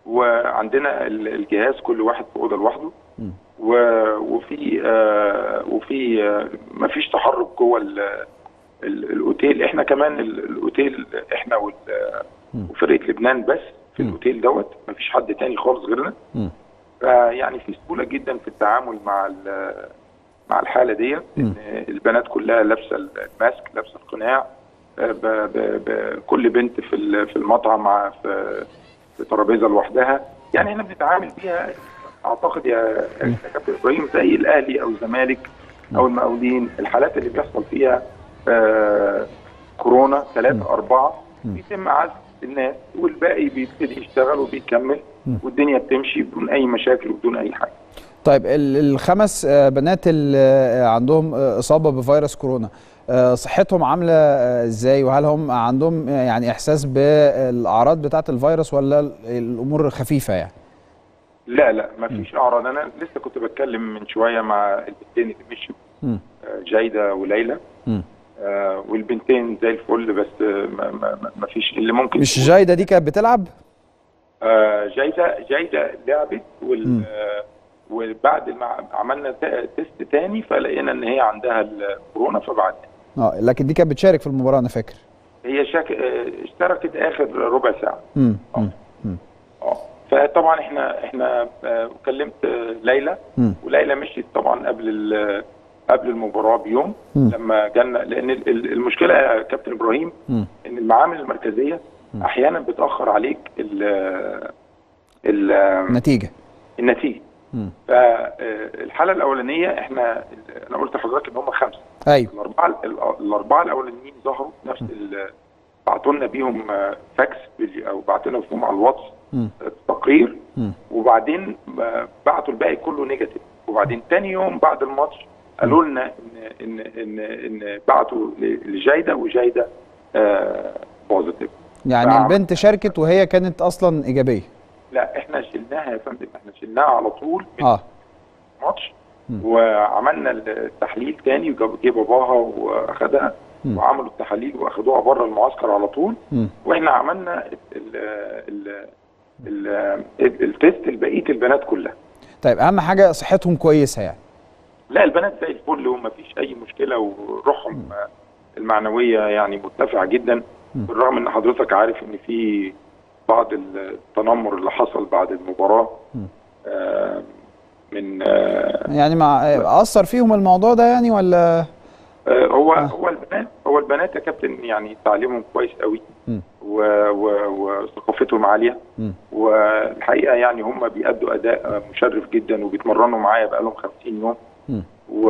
وعندنا ال- الجهاز كل واحد في اوضه لوحده مم. و- وفي آه وفي آه مفيش تحرك جوه ال- ال- الاوتيل احنا كمان ال- الاوتيل احنا وال- مم. وفرقه لبنان بس في مم. الاوتيل دوت مفيش حد تاني خالص غيرنا مم. فيعني في سهوله جدا في التعامل مع ال- مع الحاله ديت مم. ان البنات كلها لابسه الماسك لابسه القناع آه، ب- ب- ب- كل بنت في ال- في المطعم مع في في ترابيزه لوحدها يعني احنا بنتعامل بيها اعتقد يا يا كابتن ابراهيم زي الاهلي او الزمالك او المقاولين الحالات اللي بيحصل فيها آه كورونا ثلاثة أربعة بيتم عزل الناس والباقي بيبتدي يشتغل وبيكمل والدنيا بتمشي بدون أي مشاكل وبدون أي حاجة طيب ال- الخمس آه، بنات اللي آه، عندهم آه، اصابه بفيروس كورونا آه، صحتهم عامله آه، ازاي وهل هم عندهم آه، يعني احساس بالاعراض بتاعه الفيروس ولا ال- الامور خفيفه يعني لا لا ما فيش أعراض أنا لسه كنت بتكلم من شوية مع البنتين اللي مشوا مم. آه، جايدة وليلى مم. آه والبنتين زي الفل بس آه، ما, ما, ما- ما فيش اللي ممكن مش تقول- جايده دي كانت بتلعب آه جايدة جايدة لعبت مم. وال آه، وبعد ما عملنا تا- تيست تاني فلقينا ان هي عندها الكورونا فبعد اه لكن دي كانت بتشارك في المباراه انا فاكر هي شاك... آه، اشتركت اخر ربع ساعه امم آه. اه فطبعا احنا احنا آه، كلمت آه، ليلى مم. وليلى مشيت طبعا قبل ال- قبل المباراه بيوم مم. لما جالنا لان ال- ال- المشكله يا كابتن ابراهيم مم. ان المعامل المركزيه احيانا بتاخر عليك ال ال نتيجه النتيجه مم. فالحاله الاولانيه احنا انا قلت لحضرتك ان هم خمسه ايوه الاربعه الاربعه الاولانيين ظهروا نفس ال- بعتوا لنا بيهم آه، فاكس بال- او بعتوا لنا فيهم على الواتس مم. آه، تقرير مم. وبعدين آه، بعتوا الباقي كله نيجاتيف وبعدين تاني يوم بعد الماتش قالوا لنا ان ان ان ان بعتوا ل- لجايده وجايده آه، بوزيتيف يعني فعم- البنت شاركت وهي كانت اصلا ايجابيه لا احنا شلناها يا فندم احنا شلناها على طول من اه الماتش مم. وعملنا التحليل تاني وجاب جه باباها واخدها مم. وعملوا التحاليل واخدوها بره المعسكر على طول مم. واحنا عملنا ال ال ال ال التيست لبقيه البنات كلها طيب اهم حاجه صحتهم كويسه يعني لا البنات زي الفل وما فيش اي مشكله وروحهم المعنويه يعني مرتفعه جدا بالرغم ان حضرتك عارف ان في بعض التنمر اللي حصل بعد المباراه آه، من آه، يعني مع اثر فيهم الموضوع ده يعني ولا آه، هو هو البنات هو البنات يا كابتن يعني تعليمهم كويس قوي مم. و- و- وثقافتهم عاليه مم. والحقيقه يعني هم بيأدوا اداء مشرف جدا وبيتمرنوا معايا بقالهم 50 يوم مم. و...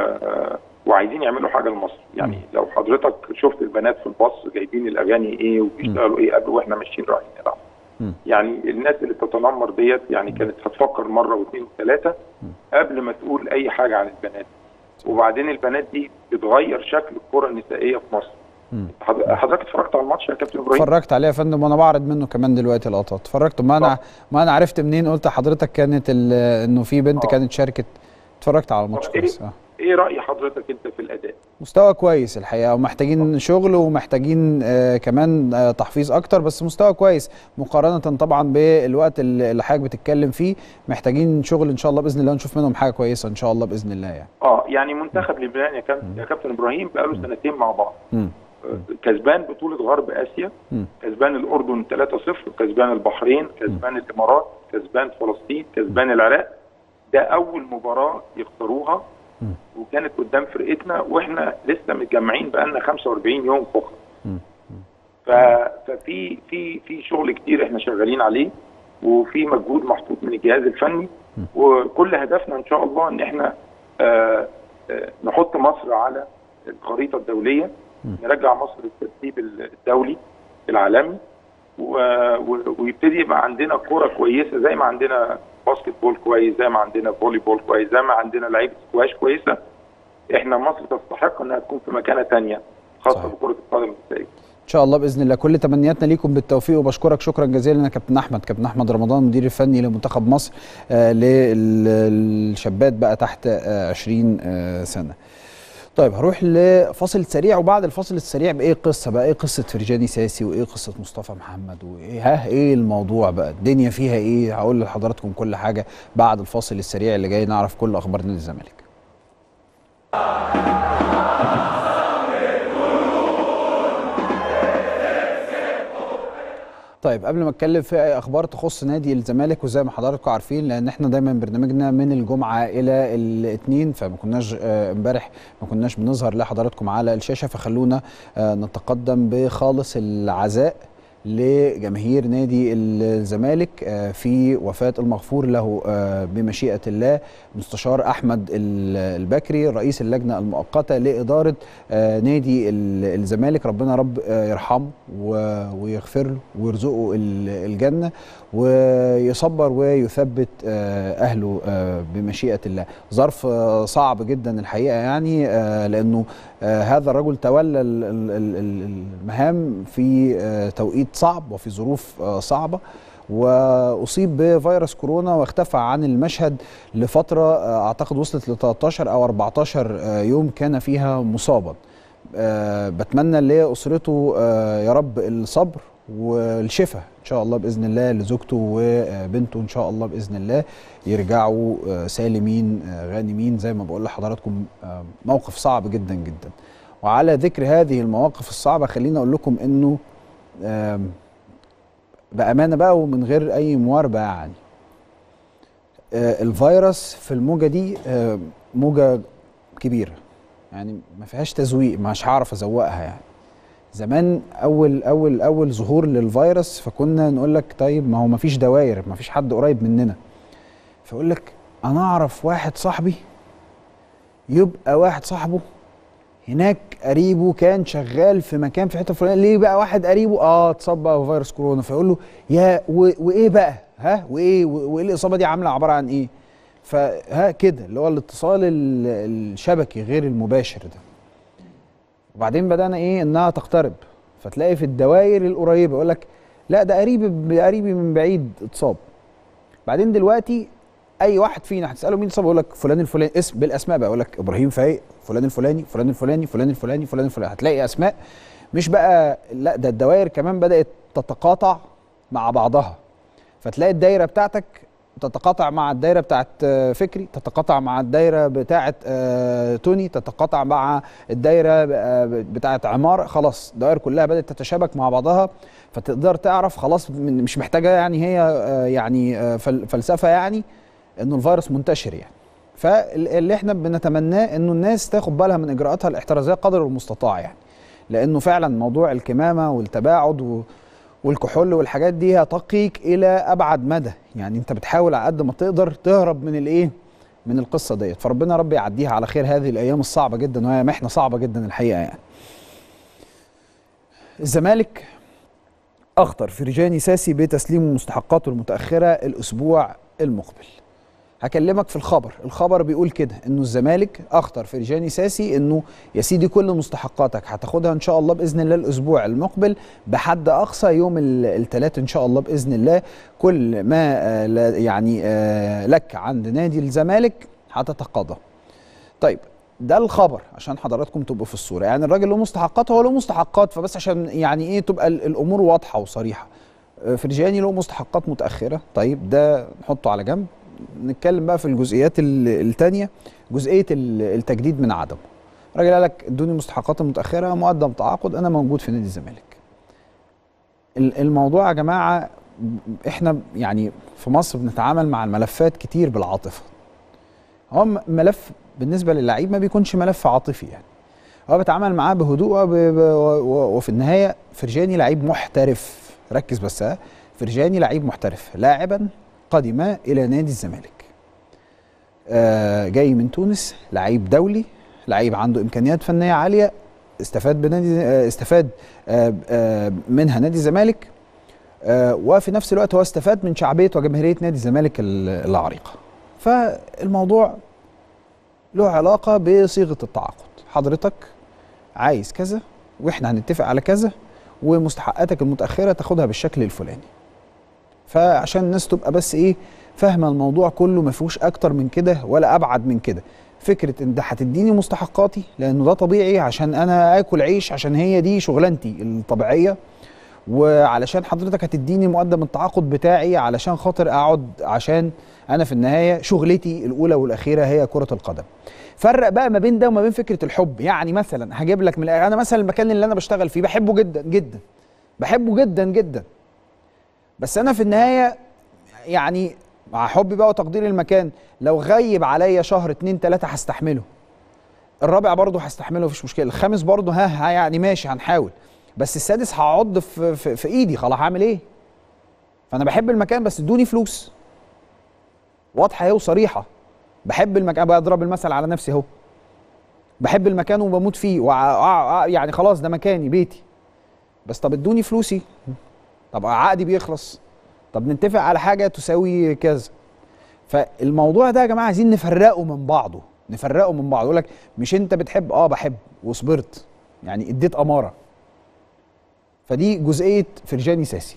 وعايزين يعملوا حاجه لمصر يعني لو حضرتك شفت البنات في الباص جايبين الاغاني ايه وبيشتغلوا ايه قبل واحنا ماشيين رايحين نلعب مم. يعني الناس اللي بتتنمر ديت يعني كانت هتفكر مره واثنين وثلاثه قبل ما تقول اي حاجه عن البنات وبعدين البنات دي بتغير شكل الكره النسائيه في مصر مم. حض- حضرتك اتفرجت على الماتش يا كابتن ابراهيم اتفرجت عليه يا فندم وانا بعرض منه كمان دلوقتي لقطات اتفرجت ما انا آه. ما انا عرفت منين قلت لحضرتك كانت ال- انه في بنت آه. كانت شاركت اتفرجت على الماتش طب إيه؟ كويس اه ايه راي حضرتك انت في الاداء مستوى كويس الحقيقه ومحتاجين شغل ومحتاجين آه كمان آه تحفيظ اكتر بس مستوى كويس مقارنه طبعا بالوقت اللي اللي حضرتك بتتكلم فيه محتاجين شغل ان شاء الله باذن الله ونشوف منهم حاجه كويسه ان شاء الله باذن الله يعني اه يعني منتخب لبنان يا كابتن يا كابتن ابراهيم بقاله سنتين مع بعض مم. كسبان بطولة غرب آسيا مم. كسبان الأردن 3-0 كسبان البحرين كسبان الإمارات كسبان فلسطين كسبان العراق ده أول مباراة يخسروها وكانت قدام فرقتنا واحنا لسه متجمعين بقالنا 45 يوم فقط ف- ففي في في شغل كتير احنا شغالين عليه وفي مجهود محطوط من الجهاز الفني وكل هدفنا ان شاء الله ان احنا آه، آه، نحط مصر على الخريطه الدوليه نرجع مصر للترتيب الدولي العالمي و- و- ويبتدي يبقى عندنا كوره كويسه زي ما عندنا باسكت بول كويس زي ما عندنا فولي بول كويس زي ما عندنا لعيبه سكواش كويسه احنا مصر تستحق انها تكون في مكانه ثانيه خاصه صحيح. بكره القدم النسائيه ان شاء الله باذن الله كل تمنياتنا ليكم بالتوفيق وبشكرك شكرا جزيلا يا كابتن احمد كابتن احمد رمضان المدير الفني لمنتخب مصر آه للشابات بقى تحت آه 20 آه سنه طيب هروح لفاصل سريع وبعد الفاصل السريع بايه قصه بقى ايه قصه فرجاني ساسي وايه قصه مصطفى محمد وايه ها ايه الموضوع بقى الدنيا فيها ايه هقول لحضراتكم كل حاجه بعد الفاصل السريع اللي جاي نعرف كل اخبار نادي الزمالك طيب قبل ما اتكلم في اي اخبار تخص نادي الزمالك وزي ما حضراتكم عارفين لان احنا دايما برنامجنا من الجمعه الى الاثنين فما كناش آه، امبارح ما كناش بنظهر لحضراتكم على الشاشه فخلونا آه، نتقدم بخالص العزاء لجماهير نادي الزمالك آه، في وفاه المغفور له آه، بمشيئه الله مستشار احمد ال- البكري رئيس اللجنه المؤقته لاداره آه، نادي ال- الزمالك ربنا رب آه، يرحمه و- ويغفر له ويرزقه ال- الجنه ويصبر ويثبت آه، اهله آه، بمشيئه الله ظرف آه، صعب جدا الحقيقه يعني آه، لانه آه، هذا الرجل تولى ال- ال- ال- ال- المهام في آه، توقيت صعب وفي ظروف آه، صعبه واصيب بفيروس كورونا واختفى عن المشهد لفتره آه، اعتقد وصلت ل 13 او 14 آه، يوم كان فيها مصابا آه، بتمنى لاسرته آه، يا رب الصبر والشفاء ان شاء الله باذن الله لزوجته وبنته ان شاء الله باذن الله يرجعوا آه، سالمين آه، غانمين زي ما بقول لحضراتكم آه، موقف صعب جدا جدا وعلى ذكر هذه المواقف الصعبه خليني اقول لكم انه آم، بامانه بقى ومن غير اي مواربه يعني آه، الفيروس في الموجه دي آه، موجه كبيره يعني ما فيهاش تزويق مش هعرف ازوقها يعني زمان اول اول اول ظهور للفيروس فكنا نقول لك طيب ما هو ما فيش دواير ما فيش حد قريب مننا فيقول لك انا اعرف واحد صاحبي يبقى واحد صاحبه هناك قريبه كان شغال في مكان في حته فلانيه ليه بقى واحد قريبه اه اتصاب بقى بفيروس كورونا فيقول له يا و- وايه بقى ها وايه و- وايه الاصابه دي عامله عباره عن ايه فها كده اللي هو الاتصال ال- الشبكي غير المباشر ده وبعدين بدانا ايه انها تقترب فتلاقي في الدوائر القريبه يقول لك لا ده قريبي قريبي من بعيد اتصاب بعدين دلوقتي اي واحد فينا هتساله مين اتصاب يقول لك فلان الفلاني اسم بالاسماء بقى يقول لك ابراهيم فايق فلان الفلاني فلان الفلاني فلان الفلاني فلان الفلاني هتلاقي اسماء مش بقى لا ده الدوائر كمان بدات تتقاطع مع بعضها فتلاقي الدايره بتاعتك تتقاطع مع الدايره بتاعت آه، فكري تتقاطع مع الدايره بتاعت آه، توني تتقاطع مع الدايره آه، بتاعت عمار خلاص الدوائر كلها بدات تتشابك مع بعضها فتقدر تعرف خلاص من- مش محتاجه يعني هي آه، يعني آه، فل- فلسفه يعني انه الفيروس منتشر يعني فاللي احنا بنتمناه انه الناس تاخد بالها من اجراءاتها الاحترازيه قدر المستطاع يعني لانه فعلا موضوع الكمامه والتباعد و والكحول والحاجات دي هتقيك الى ابعد مدى يعني انت بتحاول على قد ما تقدر تهرب من الايه من القصه ديت فربنا رب يعديها على خير هذه الايام الصعبه جدا وهي محنه صعبه جدا الحقيقه يعني الزمالك اخطر فرجاني ساسي بتسليم مستحقاته المتاخره الاسبوع المقبل هكلمك في الخبر الخبر بيقول كده انه الزمالك اخطر فرجاني ساسي انه يا سيدي كل مستحقاتك هتاخدها ان شاء الله باذن الله الاسبوع المقبل بحد اقصى يوم الثلاث ان شاء الله باذن الله كل ما آه، لا- يعني آه، لك عند نادي الزمالك هتتقاضى طيب ده الخبر عشان حضراتكم تبقوا في الصوره يعني الراجل له مستحقات هو له مستحقات فبس عشان يعني ايه تبقى ال- الامور واضحه وصريحه آه، فرجاني له مستحقات متاخره طيب ده نحطه على جنب نتكلم بقى في الجزئيات ال- التانية جزئيه ال- التجديد من عدمه الراجل قال لك ادوني مستحقات المتاخره مقدم تعاقد انا موجود في نادي الزمالك ال- الموضوع يا جماعه احنا يعني في مصر بنتعامل مع الملفات كتير بالعاطفه هو م- ملف بالنسبه للعيب ما بيكونش ملف عاطفي يعني هو بيتعامل معاه بهدوء وب- ب- و- وفي النهايه فرجاني لعيب محترف ركز بس ها فرجاني لعيب محترف لاعبا قدم الى نادي الزمالك آه، جاي من تونس لعيب دولي لعيب عنده امكانيات فنيه عاليه استفاد بنادي آه، استفاد آه، آه، منها نادي الزمالك آه، وفي نفس الوقت هو استفاد من شعبيه وجماهيريه نادي الزمالك ال- العريقه فالموضوع له علاقه بصيغه التعاقد حضرتك عايز كذا واحنا هنتفق على كذا ومستحقاتك المتاخره تاخدها بالشكل الفلاني فعشان الناس تبقى بس ايه فاهمه الموضوع كله ما فيهوش اكتر من كده ولا ابعد من كده فكره ان ده هتديني مستحقاتي لانه ده طبيعي عشان انا اكل عيش عشان هي دي شغلانتي الطبيعيه وعلشان حضرتك هتديني مقدم التعاقد بتاعي علشان خاطر اقعد عشان انا في النهايه شغلتي الاولى والاخيره هي كره القدم فرق بقى ما بين ده وما بين فكره الحب يعني مثلا هجيب لك من الآخر، انا مثلا المكان اللي انا بشتغل فيه بحبه جدا جدا بحبه جدا جدا بس انا في النهايه يعني مع حبي بقى وتقدير المكان لو غيب عليا شهر اتنين تلاته هستحمله الرابع برضه هستحمله مفيش مشكله الخامس برضه ها, ها يعني ماشي هنحاول بس السادس هعض في, في, في ايدي خلاص هعمل ايه فانا بحب المكان بس ادوني فلوس واضحه اهي وصريحه بحب المكان بضرب المثل على نفسي اهو بحب المكان وبموت فيه وع... يعني خلاص ده مكاني بيتي بس طب ادوني فلوسي طب عقدي بيخلص طب نتفق على حاجه تساوي كذا فالموضوع ده يا جماعه عايزين نفرقه من بعضه نفرقه من بعضه يقول لك مش انت بتحب اه بحب وصبرت يعني اديت اماره فدي جزئيه فرجاني ساسي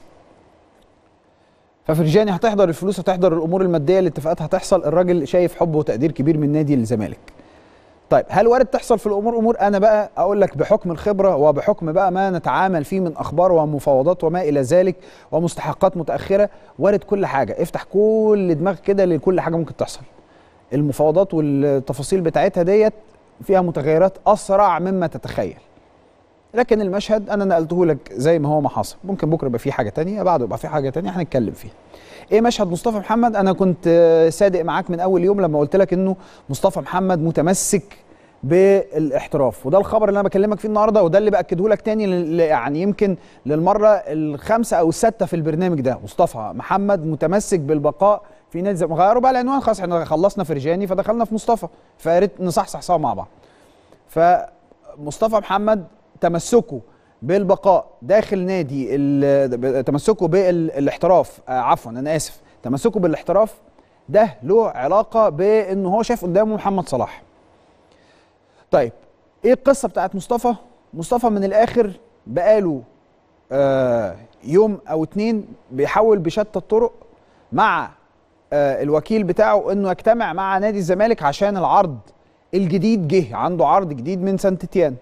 ففرجاني هتحضر الفلوس هتحضر الامور الماديه الاتفاقات هتحصل الراجل شايف حب وتقدير كبير من نادي الزمالك طيب هل وارد تحصل في الامور امور انا بقى اقول لك بحكم الخبره وبحكم بقى ما نتعامل فيه من اخبار ومفاوضات وما الى ذلك ومستحقات متاخره وارد كل حاجه افتح كل دماغ كده لكل حاجه ممكن تحصل المفاوضات والتفاصيل بتاعتها ديت فيها متغيرات اسرع مما تتخيل لكن المشهد انا نقلته لك زي ما هو ما حصل ممكن بكره يبقى في حاجه تانية بعده يبقى في حاجه تانية هنتكلم فيها ايه مشهد مصطفى محمد انا كنت آه، صادق معاك من اول يوم لما قلت لك انه مصطفى محمد متمسك بالاحتراف وده الخبر اللي انا بكلمك فيه النهارده وده اللي باكده لك تاني لل- يعني يمكن للمره الخامسه او السادسه في البرنامج ده مصطفى محمد متمسك بالبقاء في نادي الزمالك غيروا بقى العنوان خلاص احنا خلصنا فرجاني فدخلنا في مصطفى فيا ريت نصحصح سوا مع بعض فمصطفى محمد تمسكه بالبقاء داخل نادي ال- تمسكه بالاحتراف آه عفوا انا اسف تمسكه بالاحتراف ده له علاقه بان هو شايف قدامه محمد صلاح طيب ايه القصه بتاعت مصطفى مصطفى من الاخر بقاله آه يوم او اتنين بيحاول بشتى الطرق مع آه الوكيل بتاعه انه يجتمع مع نادي الزمالك عشان العرض الجديد جه عنده عرض جديد من سانت تيان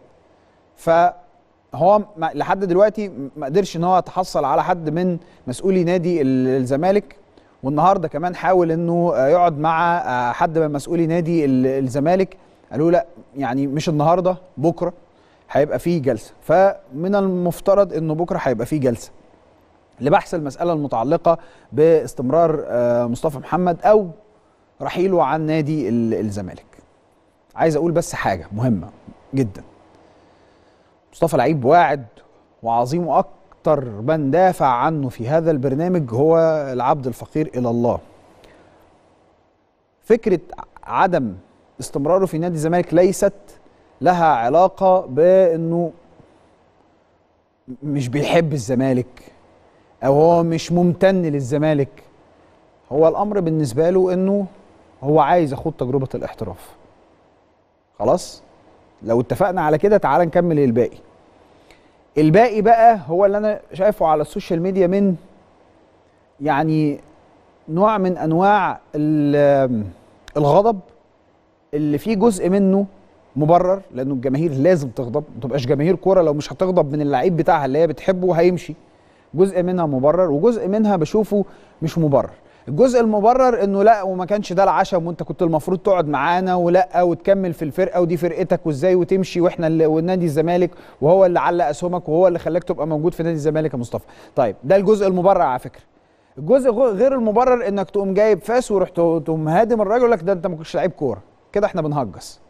فهو ما- لحد دلوقتي ما قدرش ان هو يتحصل على حد من مسؤولي نادي ال- الزمالك والنهارده كمان حاول انه آه، يقعد مع آه، حد من مسؤولي نادي ال- الزمالك قالوا لا يعني مش النهارده بكره هيبقى فيه جلسه فمن المفترض انه بكره هيبقى فيه جلسه لبحث المساله المتعلقه باستمرار آه، مصطفى محمد او رحيله عن نادي ال- الزمالك عايز اقول بس حاجه مهمه جدا مصطفى لعيب واعد وعظيم واكتر من دافع عنه في هذا البرنامج هو العبد الفقير الى الله فكره عدم استمراره في نادي الزمالك ليست لها علاقه بانه مش بيحب الزمالك او هو مش ممتن للزمالك هو الامر بالنسبه له انه هو عايز يخوض تجربه الاحتراف خلاص لو اتفقنا على كده تعال نكمل الباقي الباقي بقى هو اللي انا شايفه على السوشيال ميديا من يعني نوع من انواع ال- الغضب اللي فيه جزء منه مبرر لانه الجماهير لازم تغضب ما تبقاش جماهير كوره لو مش هتغضب من اللعيب بتاعها اللي هي بتحبه هيمشي جزء منها مبرر وجزء منها بشوفه مش مبرر الجزء المبرر انه لا وما كانش ده العشم وانت كنت المفروض تقعد معانا ولا وتكمل في الفرقه ودي فرقتك وازاي وتمشي واحنا اللي والنادي الزمالك وهو اللي علق اسهمك وهو اللي خلاك تبقى موجود في نادي الزمالك يا مصطفى طيب ده الجزء المبرر على فكره الجزء غ- غير المبرر انك تقوم جايب فاس ورحت تقوم هادم الراجل يقول لك ده انت ما كنتش لعيب كوره كده احنا بنهجس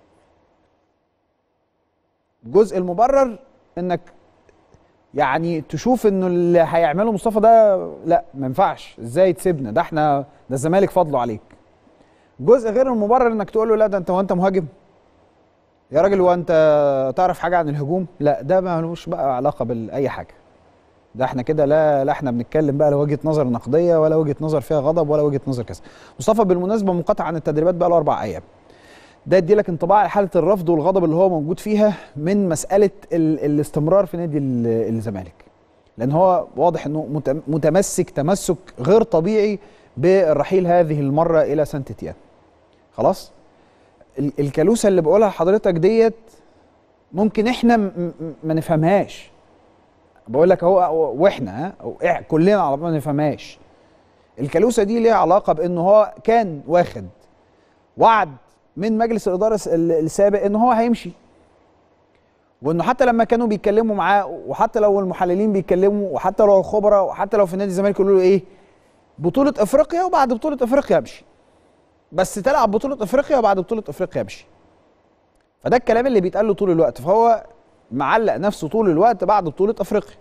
الجزء المبرر انك يعني تشوف انه اللي هيعمله مصطفى ده لا ما ينفعش ازاي تسيبنا ده احنا ده الزمالك فضله عليك جزء غير المبرر انك تقول له لا ده انت وانت مهاجم يا راجل هو انت تعرف حاجه عن الهجوم لا ده ما لهوش بقى علاقه باي حاجه ده احنا كده لا لا احنا بنتكلم بقى لا وجهه نظر نقديه ولا وجهه نظر فيها غضب ولا وجهه نظر كذا مصطفى بالمناسبه منقطع عن التدريبات بقى له اربع ايام ده يدي لك انطباع على حاله الرفض والغضب اللي هو موجود فيها من مساله ال الاستمرار في نادي ال- الزمالك لان هو واضح انه مت- متمسك تمسك غير طبيعي بالرحيل هذه المره الى سانت تيان خلاص ال- الكالوسه اللي بقولها لحضرتك ديت ممكن احنا م- م- ما نفهمهاش بقول لك هو واحنا ها أو إح- كلنا على بعض ما نفهمهاش الكالوسه دي ليها علاقه بانه هو كان واخد وعد من مجلس الاداره الس- ال- السابق ان هو هيمشي وانه حتى لما كانوا بيتكلموا معاه وحتى لو المحللين بيتكلموا وحتى لو الخبراء وحتى لو في نادي الزمالك يقولوا له ايه بطوله افريقيا وبعد بطوله افريقيا امشي بس تلعب بطوله افريقيا وبعد بطوله افريقيا امشي فده الكلام اللي بيتقال له طول الوقت فهو معلق نفسه طول الوقت بعد بطوله افريقيا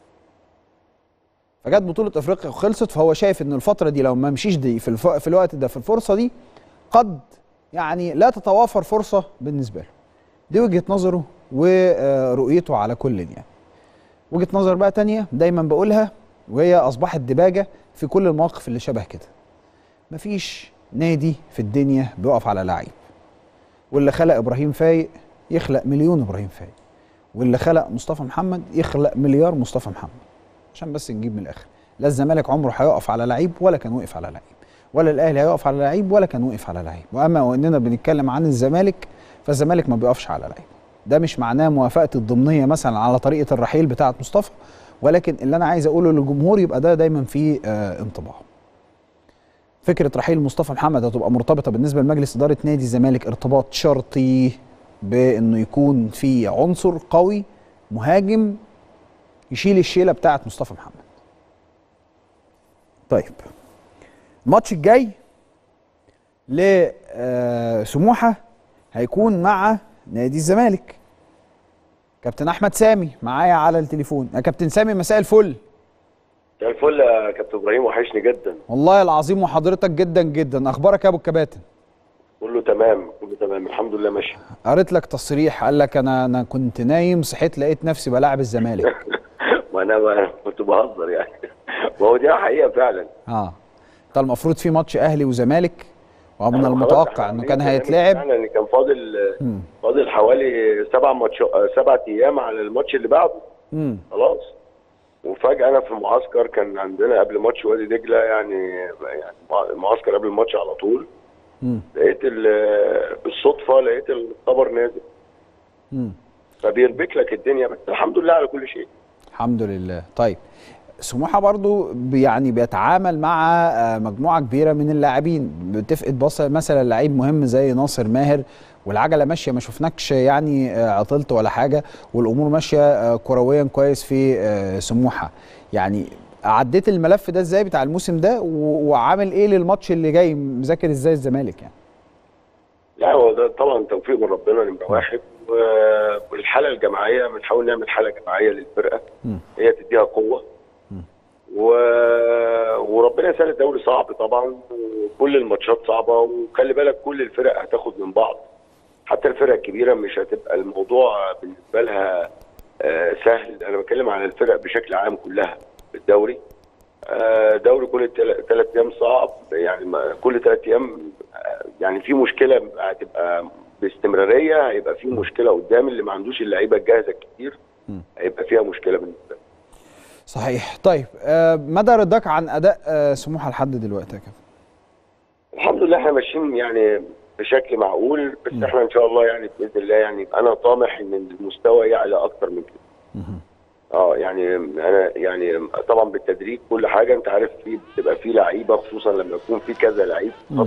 فجت بطوله افريقيا وخلصت فهو شايف ان الفتره دي لو ما مشيش دي في, الف... في الوقت ده في الفرصه دي قد يعني لا تتوافر فرصه بالنسبه له دي وجهه نظره ورؤيته على كل يعني وجهه نظر بقى تانية دايما بقولها وهي اصبحت دباجه في كل المواقف اللي شبه كده مفيش نادي في الدنيا بيقف على لعيب واللي خلق ابراهيم فايق يخلق مليون ابراهيم فايق واللي خلق مصطفى محمد يخلق مليار مصطفى محمد عشان بس نجيب من الاخر لا الزمالك عمره هيقف على لعيب ولا كان وقف على لعيب ولا الاهلي هيقف على لعيب ولا كان وقف على لعيب واما واننا بنتكلم عن الزمالك فالزمالك ما بيقفش على لعيب ده مش معناه موافقه الضمنيه مثلا على طريقه الرحيل بتاعه مصطفى ولكن اللي انا عايز اقوله للجمهور يبقى ده دايما فيه آه انطباع فكره رحيل مصطفى محمد هتبقى مرتبطه بالنسبه لمجلس اداره نادي الزمالك ارتباط شرطي بانه يكون في عنصر قوي مهاجم يشيل الشيله بتاعه مصطفى محمد. طيب الماتش الجاي لسموحه هيكون مع نادي الزمالك. كابتن احمد سامي معايا على التليفون يا كابتن سامي مساء الفل مساء الفل يا كابتن ابراهيم وحشني جدا والله العظيم وحضرتك جدا جدا اخبارك يا ابو الكباتن كله تمام كله تمام الحمد لله ماشي قريت لك تصريح قال لك انا انا كنت نايم صحيت لقيت نفسي بلاعب الزمالك ما انا ما كنت بهزر يعني ما هو دي حقيقه فعلا اه انت المفروض في ماتش اهلي وزمالك ومن خلاص المتوقع إحنا انه كان عاملين هيتلعب فعلا ان كان فاضل مم. فاضل حوالي سبع ماتش سبع ايام على الماتش اللي بعده امم خلاص وفجاه انا في معسكر كان عندنا قبل ماتش وادي دجله يعني يعني المعسكر قبل الماتش على طول امم لقيت ال- بالصدفه لقيت الخبر نازل امم فبيربك لك الدنيا بس الحمد لله على كل شيء الحمد لله طيب سموحه برضو بي- يعني بيتعامل مع آه، مجموعه كبيره من اللاعبين بتفقد بص مثلا لعيب مهم زي ناصر ماهر والعجله ماشيه ما شفناكش يعني آه، عطلت ولا حاجه والامور ماشيه آه، كرويا كويس في آه، سموحه يعني عديت الملف ده ازاي بتاع الموسم ده و- وعامل ايه للماتش اللي جاي مذاكر ازاي الزمالك يعني لا هو ده طبعا توفيق من ربنا نمره واحد و- والحاله الجماعيه بنحاول نعمل حاله جماعيه للفرقه مم. هي تديها قوه و... وربنا يسهل الدوري صعب طبعا وكل الماتشات صعبه وخلي بالك كل الفرق هتاخد من بعض حتى الفرق الكبيره مش هتبقى الموضوع بالنسبه لها آه، سهل انا بتكلم على الفرق بشكل عام كلها في الدوري آه، دوري كل ثلاث ايام صعب يعني ما- كل ثلاث ايام آه، يعني في مشكله هتبقى باستمراريه هيبقى في مشكله قدام اللي ما عندوش اللعيبه الجاهزه الكتير مم. هيبقى فيها مشكله بالنسبه له صحيح طيب آه، مدى رضاك عن اداء آه، سموحه لحد دلوقتي يا كابتن الحمد لله احنا ماشيين يعني بشكل معقول بس مم. احنا ان شاء الله يعني باذن الله يعني انا طامح ان المستوى يعلى اكتر من كده مهم. اه يعني انا يعني طبعا بالتدريج كل حاجه انت عارف في بتبقى في لعيبه خصوصا لما يكون في كذا لعيب مم.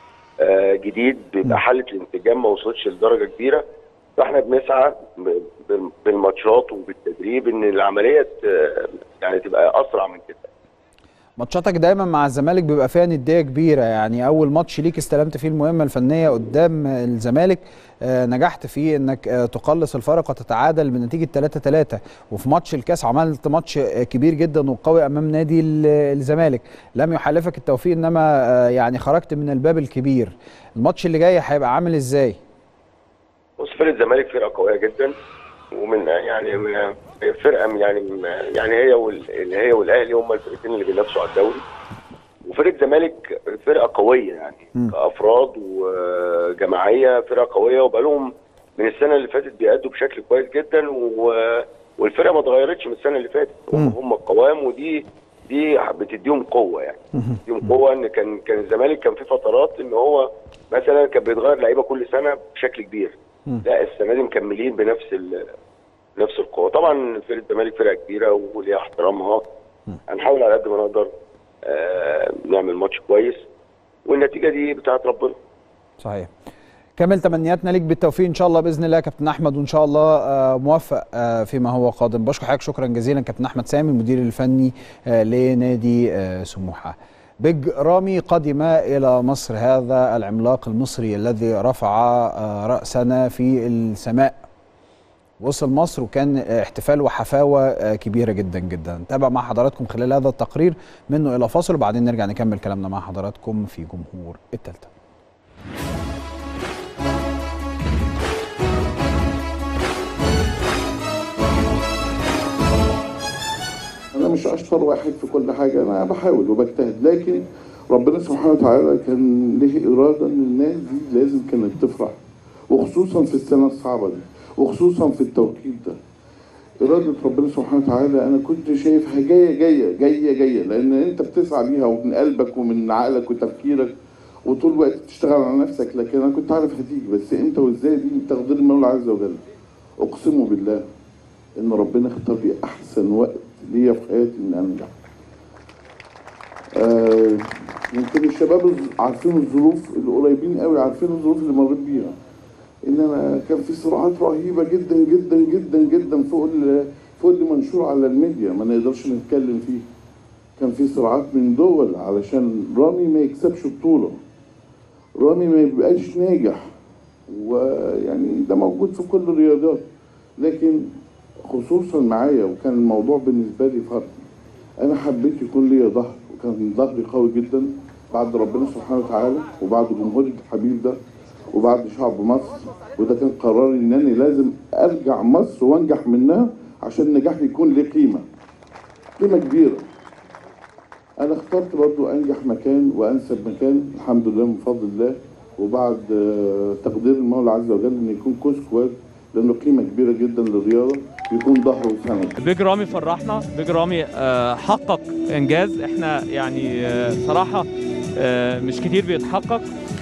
آه جديد مم. بيبقى حاله الانسجام ما وصلتش لدرجه كبيره فاحنا بنسعى ب- ب- بالماتشات وبالتدريب ان العمليه ت- يعني تبقى اسرع من كده ماتشاتك دايما مع الزمالك بيبقى فيها نديه كبيره يعني اول ماتش ليك استلمت فيه المهمه الفنيه قدام الزمالك آه، نجحت فيه انك آه، تقلص الفرق وتتعادل بنتيجه 3 3 وفي ماتش الكاس عملت ماتش آه، كبير جدا وقوي امام نادي ال- الزمالك لم يحالفك التوفيق انما آه، يعني خرجت من الباب الكبير الماتش اللي جاي هيبقى عامل ازاي بص فرقه الزمالك فرقه قويه جدا ومن يعني من- فرقه من- يعني يعني هي وال هي والاهلي هم الفرقتين اللي بينافسوا على الدوري وفرقه الزمالك فرقه قويه يعني كافراد وجماعيه فرقه قويه وبقالهم من السنه اللي فاتت بيأدوا بشكل كويس جدا و والفرقه ما اتغيرتش من السنه اللي فاتت هم هم القوام ودي دي بتديهم قوه يعني بتديهم قوه ان كان كان الزمالك كان في فترات ان هو مثلا كان بيتغير لعيبه كل سنه بشكل كبير لا السنه دي مكملين بنفس ال... نفس القوه طبعا فرقه الزمالك فرقه كبيره وليها احترامها هنحاول على قد ما نقدر آه نعمل ماتش كويس والنتيجه دي بتاعت ربنا صحيح كامل تمنياتنا ليك بالتوفيق ان شاء الله باذن الله يا كابتن احمد وان شاء الله آه، موفق آه، فيما هو قادم بشكر حضرتك شكرا جزيلا كابتن احمد سامي المدير الفني آه، لنادي آه، سموحه بيج رامي قدم الى مصر هذا العملاق المصري الذي رفع آه، راسنا في السماء وصل مصر وكان احتفال وحفاوه آه، كبيره جدا جدا نتابع مع حضراتكم خلال هذا التقرير منه الى فاصل وبعدين نرجع نكمل كلامنا مع حضراتكم في جمهور التالتة انا مش اشطر واحد في كل حاجه انا بحاول وبجتهد لكن ربنا سبحانه وتعالى كان له اراده ان الناس دي لازم كانت تفرح وخصوصا في السنه الصعبه دي وخصوصا في التوقيت ده إرادة ربنا سبحانه وتعالى أنا كنت شايفها جاية جاية جاية جاية لأن أنت بتسعى ليها ومن قلبك ومن عقلك وتفكيرك وطول الوقت بتشتغل على نفسك لكن أنا كنت عارف هتيجي بس إمتى وإزاي دي تقدير المولى عز وجل أقسم بالله إن ربنا اختار لي أحسن وقت ليا في حياتي إن أنجح. آه يمكن الشباب الز- عارفين الظروف القريبين قوي عارفين الظروف اللي مريت بيها ان انا كان في صراعات رهيبه جدا جدا جدا جدا فوق ال- فوق اللي منشور على الميديا ما نقدرش نتكلم فيه كان في صراعات من دول علشان رامي ما يكسبش بطوله رامي ما يبقاش ناجح ويعني ده موجود في كل الرياضات لكن خصوصا معايا وكان الموضوع بالنسبه لي فرق انا حبيت يكون ليا ظهر وكان ظهري قوي جدا بعد ربنا سبحانه وتعالى وبعد جمهوري الحبيب ده وبعد شعب مصر وده كان قراري ان انا لازم ارجع مصر وانجح منها عشان نجاحي يكون ليه قيمه قيمه كبيره انا اخترت برضو انجح مكان وانسب مكان الحمد لله من فضل الله وبعد آه، تقدير المولى عز وجل ان يكون كوس كويس لانه قيمه كبيره جدا للرياضه يكون ظهر وسند بيج رامي فرحنا بيج رامي آه، حقق انجاز احنا يعني آه، صراحه آه، مش كتير بيتحقق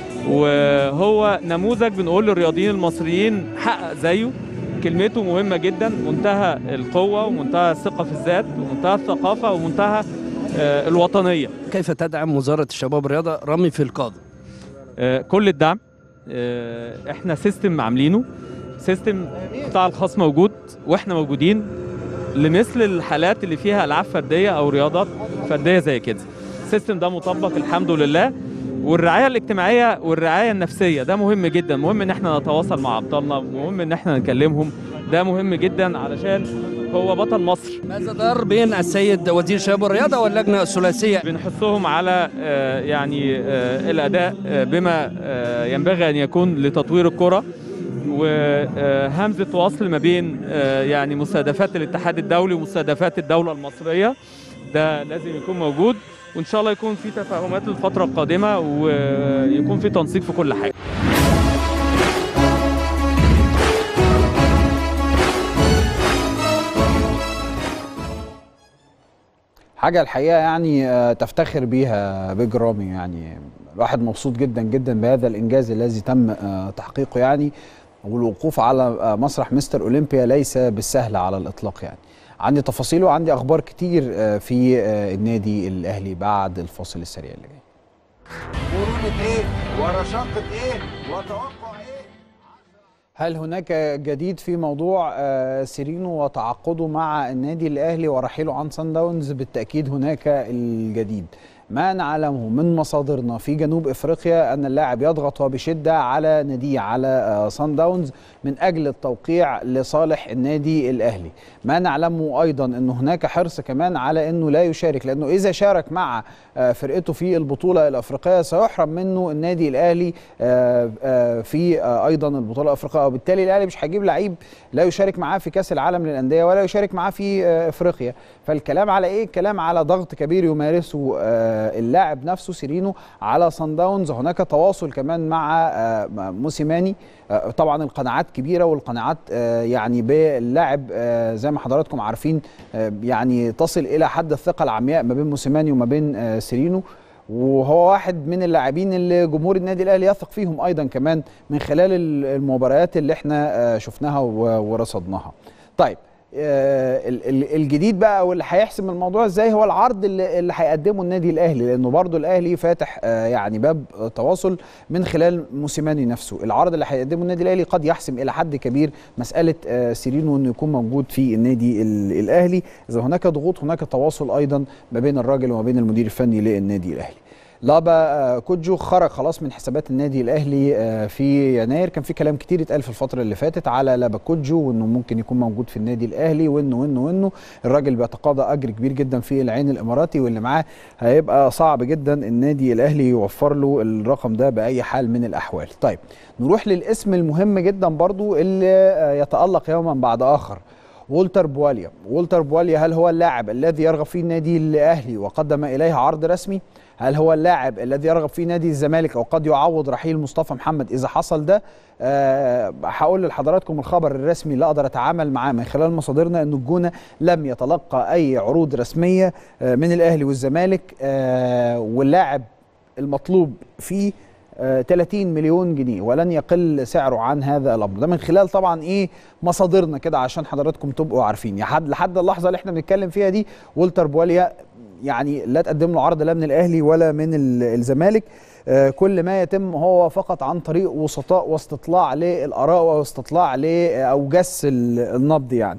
وهو نموذج بنقول للرياضيين المصريين حقق زيه كلمته مهمه جدا منتهى القوه ومنتهى الثقه في الذات ومنتهى الثقافه ومنتهى آه، الوطنيه كيف تدعم وزارة الشباب والرياضة رامي في القادم؟ آه، كل الدعم آه، احنا سيستم عاملينه سيستم بتاع الخاص موجود واحنا موجودين لمثل الحالات اللي فيها العاب فرديه او رياضات فرديه زي كده السيستم ده مطبق الحمد لله والرعايه الاجتماعيه والرعايه النفسيه ده مهم جدا مهم ان احنا نتواصل مع ابطالنا مهم ان احنا نكلمهم ده مهم جدا علشان هو بطل مصر ماذا دار بين السيد وزير الشباب والرياضة واللجنة الثلاثية؟ بنحثهم على آه، يعني آه، الاداء آه، بما آه، ينبغي ان يكون لتطوير الكره وهمزه وصل ما بين آه، يعني مستهدفات الاتحاد الدولي ومستهدفات الدوله المصريه ده لازم يكون موجود وان شاء الله يكون في تفاهمات للفتره القادمه ويكون في تنسيق في كل حاجه حاجه الحقيقه يعني آه، تفتخر بيها بيج رامي يعني الواحد مبسوط جدا جدا بهذا الانجاز الذي تم آه، تحقيقه يعني والوقوف على آه، مسرح مستر اولمبيا ليس بالسهل على الاطلاق يعني عندي تفاصيل وعندي اخبار كتير آه، في آه، النادي الاهلي بعد الفاصل السريع اللي جاي مرونة ايه ورشاقة ايه وتوقع ايه هل هناك جديد في موضوع آه، سيرينو وتعاقده مع النادي الاهلي ورحيله عن سان داونز بالتاكيد هناك الجديد ما نعلمه من مصادرنا في جنوب افريقيا ان اللاعب يضغط وبشده على ناديه على آه، سان داونز من اجل التوقيع لصالح النادي الاهلي ما نعلمه ايضا ان هناك حرص كمان على انه لا يشارك لانه اذا شارك مع آه، فرقته في البطوله الافريقيه سيحرم منه النادي الاهلي آه، آه، في آه، ايضا البطوله الافريقيه وبالتالي الاهلي مش هيجيب لعيب لا يشارك معاه في كاس العالم للانديه ولا يشارك معاه في آه، افريقيا فالكلام على ايه الكلام على ضغط كبير يمارسه آه، اللاعب نفسه سيرينو على سان داونز هناك تواصل كمان مع آه، مع موسيماني آه، طبعا القناعات كبيره والقناعات آه، يعني باللاعب آه، زي ما حضراتكم عارفين آه، يعني تصل الى حد الثقه العمياء ما بين موسيماني وما بين آه، سيرينو وهو واحد من اللاعبين اللي جمهور النادي الاهلي يثق فيهم ايضا كمان من خلال ال- المباريات اللي احنا آه، شفناها و- ورصدناها. طيب آه، ال- ال- الجديد بقى واللي هيحسم الموضوع ازاي هو العرض اللي اللي هيقدمه النادي الاهلي لانه برضو الاهلي فاتح آه، يعني باب آه، تواصل من خلال موسيماني نفسه العرض اللي هيقدمه النادي الاهلي قد يحسم الى حد كبير مساله آه، سيرينو انه يكون موجود في النادي ال- الاهلي اذا هناك ضغوط هناك تواصل ايضا ما بين الراجل وما بين المدير الفني للنادي الاهلي لابا آه، كوجو خرج خلاص من حسابات النادي الاهلي آه، في يناير كان في كلام كتير اتقال في الفتره اللي فاتت على لابا كوجو وانه ممكن يكون موجود في النادي الاهلي وانه وانه وانه الراجل بيتقاضى اجر كبير جدا في العين الاماراتي واللي معاه هيبقى صعب جدا النادي الاهلي يوفر له الرقم ده باي حال من الاحوال طيب نروح للاسم المهم جدا برضو اللي آه، يتالق يوما بعد اخر وولتر بواليا وولتر بواليا هل هو اللاعب الذي يرغب فيه النادي الاهلي وقدم اليه عرض رسمي هل هو اللاعب الذي يرغب فيه نادي الزمالك او قد يعوض رحيل مصطفى محمد اذا حصل ده أه هقول لحضراتكم الخبر الرسمي اللي اقدر اتعامل معاه من خلال مصادرنا ان الجونه لم يتلقى اي عروض رسميه آه، من الاهلي والزمالك أه واللاعب المطلوب فيه آه، 30 مليون جنيه ولن يقل سعره عن هذا الامر ده من خلال طبعا ايه مصادرنا كده عشان حضراتكم تبقوا عارفين لحد لحد اللحظه اللي احنا بنتكلم فيها دي والتر بواليا يعني لا تقدم له عرض لا من الاهلي ولا من ال- الزمالك آه، كل ما يتم هو فقط عن طريق وسطاء واستطلاع للاراء واستطلاع ل او جس ال- النبض يعني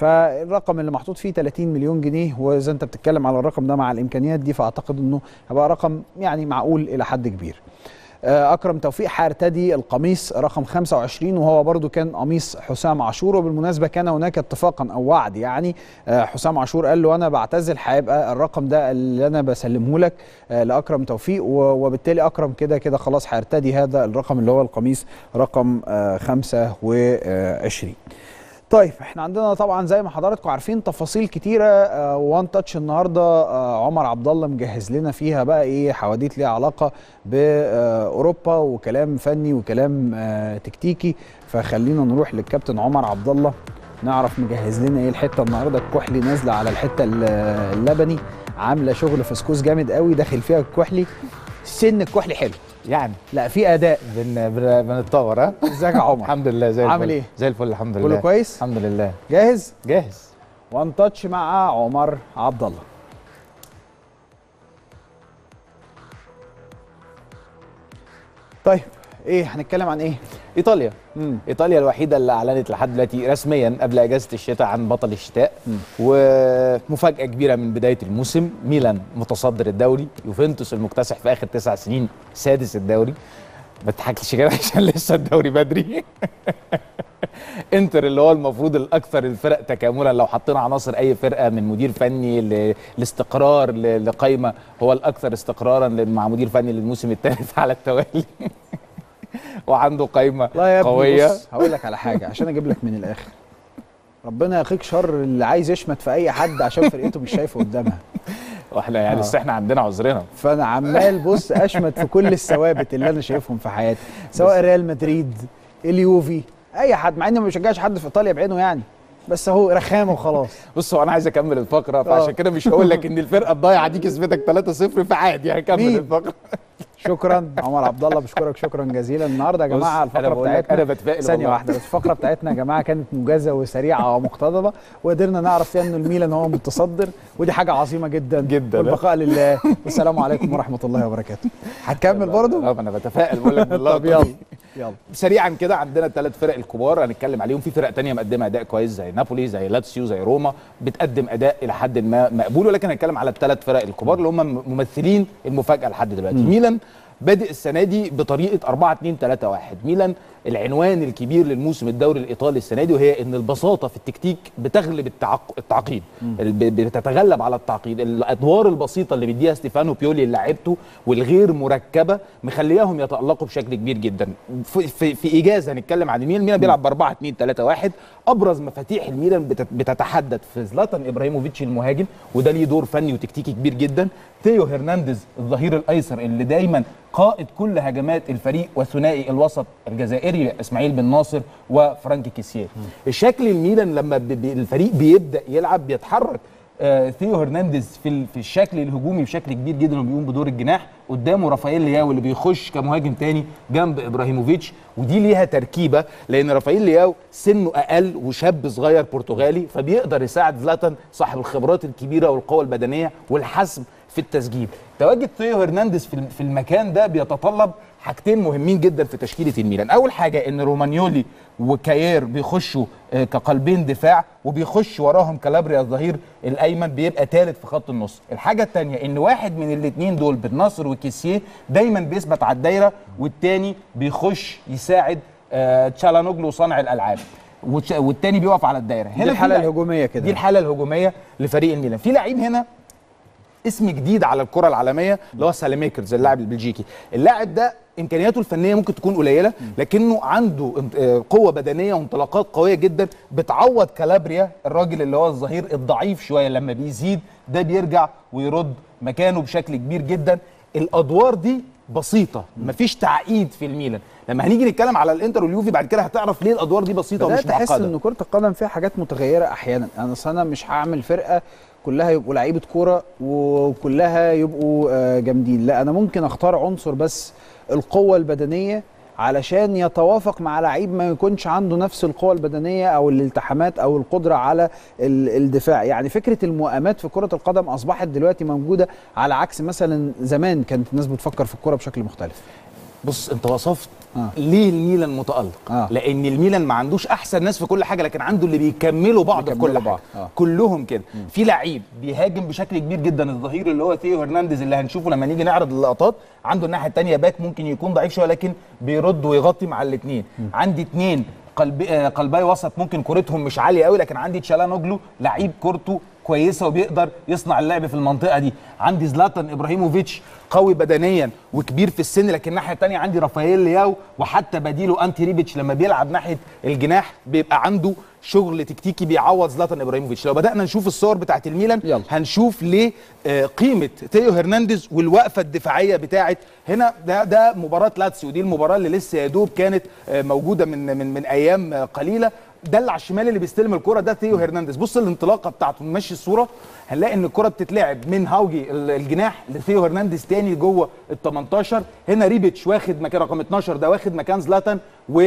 فالرقم اللي محطوط فيه 30 مليون جنيه واذا انت بتتكلم على الرقم ده مع الامكانيات دي فاعتقد انه هيبقى رقم يعني معقول الى حد كبير آه، اكرم توفيق هيرتدي القميص رقم 25 وهو برضو كان قميص حسام عاشور وبالمناسبه كان هناك اتفاقا او وعد يعني آه، حسام عاشور قال له انا بعتزل هيبقى الرقم ده اللي انا بسلمه لك آه، لاكرم توفيق و- وبالتالي اكرم كده كده خلاص هيرتدي هذا الرقم اللي هو القميص رقم آه، 25 طيب احنا عندنا طبعا زي ما حضراتكم عارفين تفاصيل كتيره آه وان تاتش النهارده آه عمر عبد الله مجهز لنا فيها بقى ايه حواديت ليها علاقه باوروبا وكلام فني وكلام آه تكتيكي فخلينا نروح للكابتن عمر عبد الله نعرف مجهز لنا ايه الحته النهارده الكحلي نازله على الحته ال- اللبني عامله شغل فسكوس جامد قوي داخل فيها الكحلي سن الكحلي حلو يعني لا في اداء بن بن- بنتطور ها ازيك يا عمر الحمد لله زي عامل الفل ايه؟ زي الفل الحمد لله كله كويس الحمد لله جاهز جاهز وان تاتش مع عمر عبد الله طيب ايه هنتكلم عن ايه ايطاليا مم. ايطاليا الوحيده اللي اعلنت لحد دلوقتي رسميا قبل اجازه الشتاء عن بطل الشتاء ومفاجاه كبيره من بدايه الموسم ميلان متصدر الدوري يوفنتوس المكتسح في اخر تسع سنين سادس الدوري ما تضحكش كده عشان لسه الدوري بدري انتر اللي هو المفروض الاكثر الفرق تكاملا لو حطينا عناصر اي فرقه من مدير فني ل- لاستقرار ل- لقايمه هو الاكثر استقرارا ل- مع مدير فني للموسم الثالث على التوالي وعنده قايمه لا يا ابني قويه بص هقول لك على حاجه عشان اجيب لك من الاخر ربنا يقيك شر اللي عايز يشمت في اي حد عشان فرقته مش شايفه قدامها واحنا يعني آه. بس احنا عندنا عذرنا فانا عمال بص اشمت في كل الثوابت اللي انا شايفهم في حياتي سواء ريال مدريد اليوفي اي حد مع اني ما بشجعش حد في ايطاليا بعينه يعني بس هو رخامه وخلاص بص هو انا عايز اكمل الفقره فعشان كده مش هقول لك ان الفرقه الضايعه دي كسبتك 3-0 فعادي هكمل مين؟ الفقره شكرا عمر عبد الله بشكرك شكرا جزيلا النهارده يا بص، جماعه أنا الفقره بقول لك بتاعتنا أنا بتفائل ثانيه والله. واحده بس الفقره بتاعتنا يا جماعه كانت موجزه وسريعه ومقتضبه وقدرنا نعرف فيها ان الميلان هو متصدر ودي حاجه عظيمه جدا جدا. والبقاء لله والسلام عليكم ورحمه الله وبركاته هتكمل برضو اه انا بتفائل بقول لك بالله طب يلا يلا سريعا كده عندنا الثلاث فرق الكبار هنتكلم عليهم في فرق تانية مقدمه اداء كويس زي نابولي زي لاتسيو زي روما بتقدم اداء الى حد ما مقبول ولكن هنتكلم على الثلاث فرق الكبار اللي هم ممثلين المفاجاه لحد دلوقتي ميلان بادئ السنه دي بطريقه 4 2 3 1 ميلان العنوان الكبير للموسم الدوري الايطالي السنه دي وهي ان البساطه في التكتيك بتغلب التعق... التعقيد ال- ب- بتتغلب على التعقيد الادوار البسيطه اللي بيديها ستيفانو بيولي للاعيبته والغير مركبه مخلياهم يتالقوا بشكل كبير جدا في, في, في اجازه هنتكلم عن الميلان الميلان بيلعب ب 4 2 3 1 ابرز مفاتيح الميلان بتت- بتتحدث في زلاتان ابراهيموفيتش المهاجم وده ليه دور فني وتكتيكي كبير جدا ثيو هرنانديز الظهير الايسر اللي دايما قائد كل هجمات الفريق وثنائي الوسط الجزائري اسماعيل بن ناصر وفرانكي كيسيه الشكل الميلان لما ب- ب- الفريق بيبدا يلعب بيتحرك آه، ثيو هرنانديز في ال- في الشكل الهجومي بشكل كبير جدا وبيقوم بدور الجناح قدامه رافائيل لياو اللي بيخش كمهاجم تاني جنب ابراهيموفيتش ودي ليها تركيبه لان رافائيل لياو سنه اقل وشاب صغير برتغالي فبيقدر يساعد زلاتان صاحب الخبرات الكبيره والقوه البدنيه والحسم في التسجيل تواجد ثيو هرنانديز في الم- في المكان ده بيتطلب حاجتين مهمين جدا في تشكيله الميلان اول حاجه ان رومانيولي وكاير بيخشوا آه، كقلبين دفاع وبيخش وراهم كالابريا الظهير الايمن بيبقى ثالث في خط النص الحاجه الثانيه ان واحد من الاثنين دول بن ناصر وكيسيه دايما بيثبت على الدايره والتاني بيخش يساعد آه، تشالانوجلو صانع الالعاب وتش- والتاني بيقف على الدايره دي في الحاله لعيب- الهجوميه كده دي الحاله الهجوميه لفريق الميلان في لعيب هنا اسم جديد على الكره العالميه اللي هو ساليميكرز اللاعب البلجيكي اللاعب ده امكانياته الفنيه ممكن تكون قليله لكنه عنده انت- آه، قوه بدنيه وانطلاقات قويه جدا بتعوض كالابريا الراجل اللي هو الظهير الضعيف شويه لما بيزيد ده بيرجع ويرد مكانه بشكل كبير جدا الادوار دي بسيطه مفيش تعقيد في الميلان لما هنيجي نتكلم على الانتر واليوفي بعد كده هتعرف ليه الادوار دي بسيطه بدات ومش تحس معقده ان كره القدم فيها حاجات متغيره احيانا انا أصل انا مش هعمل فرقه كلها يبقوا لعيبه كوره وكلها يبقوا آه، جامدين لا انا ممكن اختار عنصر بس القوه البدنيه علشان يتوافق مع لعيب ما يكونش عنده نفس القوة البدنية أو الالتحامات أو القدرة على ال- الدفاع يعني فكرة المؤامات في كرة القدم أصبحت دلوقتي موجودة على عكس مثلا زمان كانت الناس بتفكر في الكرة بشكل مختلف بص انت وصفت آه. آه. ليه الميلان متالق آه. آه. لان الميلان ما عندوش احسن ناس في كل حاجه لكن عنده اللي بيكملوا بعض في بيكملوا كل بعض. حاجه آه. آه. كلهم كده في لعيب بيهاجم بشكل كبير جدا الظهير اللي هو ثيو هرنانديز اللي هنشوفه لما نيجي نعرض اللقطات عنده الناحيه الثانيه باك ممكن يكون ضعيف شويه لكن بيرد ويغطي مع الاثنين عندي اثنين قلبي آه، قلباي وسط ممكن كورتهم مش عاليه قوي لكن عندي تشالانوجلو لعيب كورته كويسه وبيقدر يصنع اللعب في المنطقه دي عندي زلاتان ابراهيموفيتش قوي بدنيا وكبير في السن لكن الناحيه الثانيه عندي رافائيل لياو وحتى بديله انتي ريبيتش لما بيلعب ناحيه الجناح بيبقى عنده شغل تكتيكي بيعوض زلاتان ابراهيموفيتش لو بدانا نشوف الصور بتاعت الميلان يلا. هنشوف ليه آه، قيمه ثيو هرنانديز والوقفه الدفاعيه بتاعت هنا ده ده مباراه لاتسيو دي المباراه اللي لسه يا دوب كانت آه، موجوده من من من ايام آه، قليله ده اللي على الشمال اللي بيستلم الكره ده ثيو هرنانديز بص الانطلاقه بتاعته نمشي الصوره هنلاقي ان الكره بتتلعب من هاوجي ال- الجناح لثيو هرنانديز تاني جوه ال 18 هنا ريبيتش واخد مكان رقم 12 ده واخد مكان زلاتان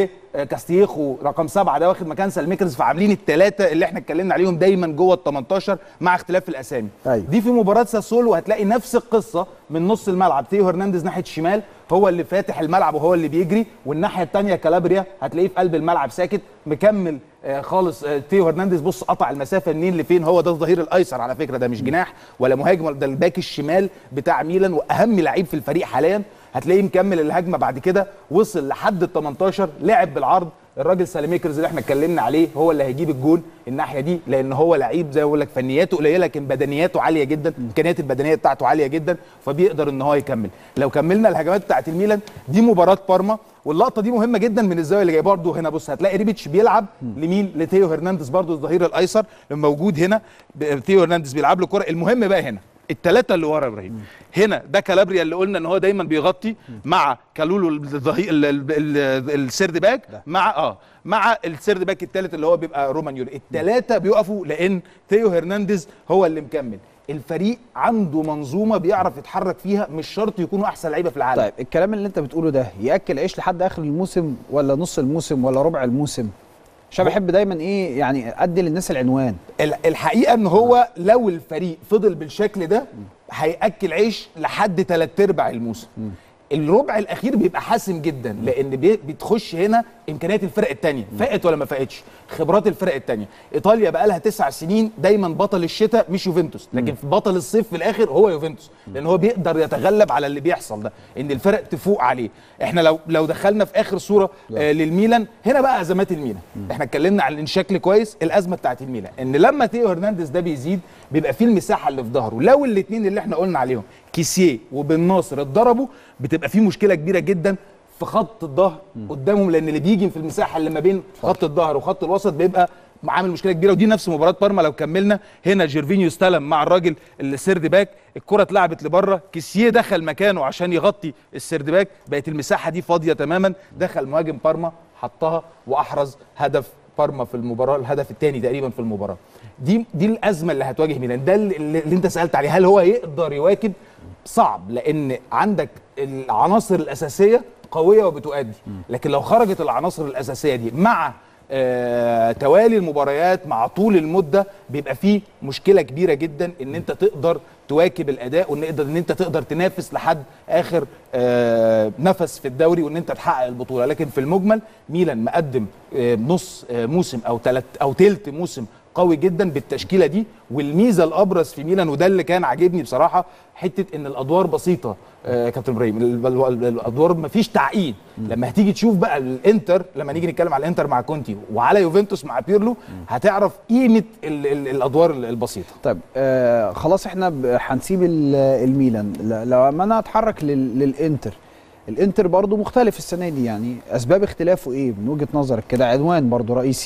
وكاستيخو رقم سبعه ده واخد مكان سالميكرز فعاملين الثلاثه اللي احنا اتكلمنا عليهم دايما جوه ال 18 مع اختلاف الاسامي أيوة. دي في مباراه ساسولو هتلاقي نفس القصه من نص الملعب ثيو هرنانديز ناحيه الشمال هو اللي فاتح الملعب وهو اللي بيجري والناحيه الثانيه كالابريا هتلاقيه في قلب الملعب ساكت مكمل آه خالص آه ثيو هرنانديز بص قطع المسافه منين لفين هو ده الظهير الايسر على فكره ده مش جناح ولا مهاجم ولا ده الباك الشمال بتاع ميلان واهم لعيب في الفريق حاليا هتلاقيه مكمل الهجمه بعد كده وصل لحد ال 18 لعب بالعرض الراجل ساليميكرز اللي احنا اتكلمنا عليه هو اللي هيجيب الجون الناحيه دي لان هو لعيب زي ما بقول لك فنياته قليله لكن بدنياته عاليه جدا الامكانيات البدنيه بتاعته عاليه جدا فبيقدر ان هو يكمل لو كملنا الهجمات بتاعت الميلان دي مباراه بارما واللقطه دي مهمه جدا من الزاويه اللي جايه برده هنا بص هتلاقي ريبيتش بيلعب لمين لتيو هرنانديز برده الظهير الايسر اللي موجود هنا ب- تيو هرنانديز بيلعب له كره المهم بقى هنا الثلاثه اللي ورا ابراهيم هنا ده كالابريا اللي قلنا ان هو دايما بيغطي مع كالولو الظهير ال- ال- ال- السيرد باك مع اه مع السيرد باك الثالث اللي هو بيبقى رومانيولي الثلاثه بيقفوا لان ثيو هرنانديز هو اللي مكمل الفريق عنده منظومه بيعرف يتحرك فيها مش شرط يكونوا احسن لعيبه في العالم طيب الكلام اللي انت بتقوله ده ياكل عيش لحد اخر الموسم ولا نص الموسم ولا ربع الموسم عشان بحب دايما ايه يعني ادي للناس العنوان ال- الحقيقه ان هو لو الفريق فضل بالشكل ده هياكل عيش لحد ثلاث ارباع الموسم الربع الاخير بيبقى حاسم جدا لان بي- بتخش هنا امكانيات الفرق الثانيه فاقت ولا ما فاقتش خبرات الفرق الثانيه ايطاليا بقى لها تسع سنين دايما بطل الشتاء مش يوفنتوس لكن في بطل الصيف في الاخر هو يوفنتوس لان هو بيقدر يتغلب على اللي بيحصل ده ان الفرق تفوق عليه احنا لو لو دخلنا في اخر صوره آه للميلان هنا بقى ازمات الميلان احنا اتكلمنا عن الشكل كويس الازمه بتاعت الميلان ان لما تيو هرنانديز ده بيزيد بيبقى فيه المساحه اللي في ظهره لو الاثنين اللي احنا قلنا عليهم كيسيه وبن ناصر اتضربوا بتبقى في مشكله كبيره جدا في خط الظهر قدامهم لان اللي بيجي في المساحه اللي ما بين خط الظهر وخط الوسط بيبقى عامل مشكله كبيره ودي نفس مباراه بارما لو كملنا هنا جيرفينيو استلم مع الراجل السيرد باك الكره اتلعبت لبره كيسيه دخل مكانه عشان يغطي السيرد باك بقت المساحه دي فاضيه تماما دخل مهاجم بارما حطها واحرز هدف بارما في المباراه الهدف الثاني تقريبا في المباراه دي دي الازمه اللي هتواجه ميلان ده اللي, اللي انت سالت عليه هل هو يقدر يواكب صعب لان عندك العناصر الاساسيه قويه وبتؤدي لكن لو خرجت العناصر الاساسيه دي مع آه توالي المباريات مع طول المده بيبقى فيه مشكله كبيره جدا ان انت تقدر تواكب الاداء وان تقدر ان انت تقدر تنافس لحد اخر آه نفس في الدوري وان انت تحقق البطوله لكن في المجمل ميلان مقدم آه نص آه موسم او ثلاث او ثلث موسم قوي جدا بالتشكيله دي والميزه الابرز في ميلان وده اللي كان عاجبني بصراحه حته ان الادوار بسيطه آه كابتن ابراهيم ال- ال- ال- الادوار مفيش تعقيد لما هتيجي تشوف بقى الانتر لما نيجي نتكلم على الانتر مع كونتي وعلى يوفنتوس مع بيرلو هتعرف قيمه ال ال الادوار البسيطه طيب آه خلاص احنا ب- هنسيب ال- الميلان ل- لو اما انا اتحرك لل- للانتر الانتر برضو مختلف السنه دي يعني اسباب اختلافه ايه من وجهه نظرك كده عنوان برضو رئيسي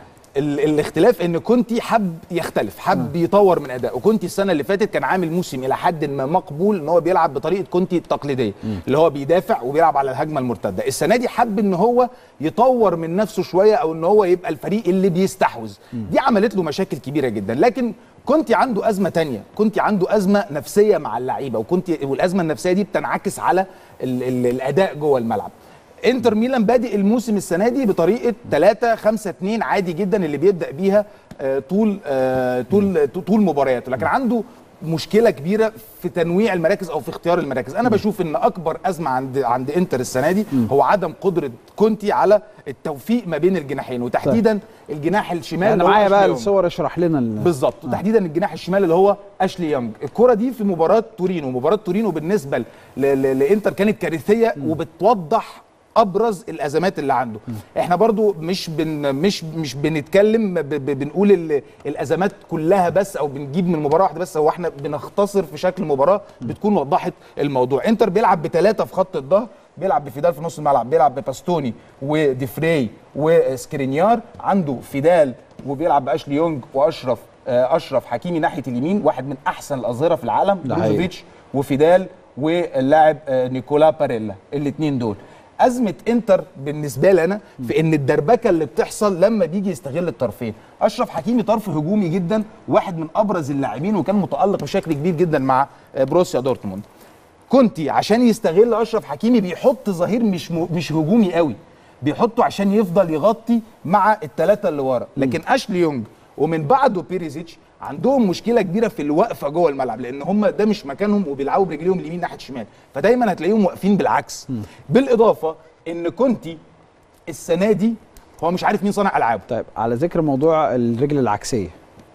ال الاختلاف ان كونتي حب يختلف حب يطور من اداءه كونتي السنه اللي فاتت كان عامل موسم الى حد ما مقبول ان هو بيلعب بطريقه كونتي التقليديه اللي هو بيدافع وبيلعب على الهجمه المرتده السنه دي حب ان هو يطور من نفسه شويه او ان هو يبقى الفريق اللي بيستحوذ دي عملت له مشاكل كبيره جدا لكن كونتي عنده ازمه تانية كونتي عنده ازمه نفسيه مع اللعيبه وكونتي والازمه النفسيه دي بتنعكس على ال ال الاداء جوه الملعب انتر ميلان بادئ الموسم السنه دي بطريقه 3 5 2 عادي جدا اللي بيبدا بيها آه، طول آه، طول طول مبارياته لكن عنده مشكله كبيره في تنويع المراكز او في اختيار المراكز انا بشوف ان اكبر ازمه عند عند انتر السنه دي هو عدم قدره كونتي على التوفيق ما بين الجناحين وتحديدا الجناح الشمال انا اللي هو معايا بقى أشلي يونغ. الصور اشرح لنا ال- بالظبط وتحديدا الجناح الشمال اللي هو اشلي يونج الكره دي في مباراه تورينو مباراه تورينو بالنسبه ل- ل- لانتر كانت كارثيه وبتوضح ابرز الازمات اللي عنده احنا برضو مش بن مش مش بنتكلم ب- ب- بنقول ال- الازمات كلها بس او بنجيب من مباراه واحده بس هو احنا بنختصر في شكل مباراه بتكون وضحت الموضوع انتر بيلعب بثلاثه في خط الظهر بيلعب بفيدال في نص الملعب بيلعب بباستوني وديفري وسكرينيار عنده فيدال وبيلعب باشلي يونج واشرف آه، اشرف حكيمي ناحيه اليمين واحد من احسن الاظهره في العالم ده حقيقي. بروزوفيتش وفيدال واللاعب آه، نيكولا باريلا الاثنين دول ازمه انتر بالنسبه لي انا في ان الدربكه اللي بتحصل لما بيجي يستغل الطرفين اشرف حكيمي طرف هجومي جدا واحد من ابرز اللاعبين وكان متالق بشكل كبير جدا مع آه، بروسيا دورتموند كونتي عشان يستغل اشرف حكيمي بيحط ظهير مش م... مش هجومي قوي بيحطه عشان يفضل يغطي مع الثلاثه اللي ورا لكن اشلي يونج ومن بعده بيريزيتش عندهم مشكله كبيره في الوقفه جوه الملعب لان هم ده مش مكانهم وبيلعبوا برجليهم اليمين ناحيه الشمال فدايما هتلاقيهم واقفين بالعكس بالاضافه ان كونتي السنه دي هو مش عارف مين صانع العابه طيب على ذكر موضوع الرجل العكسيه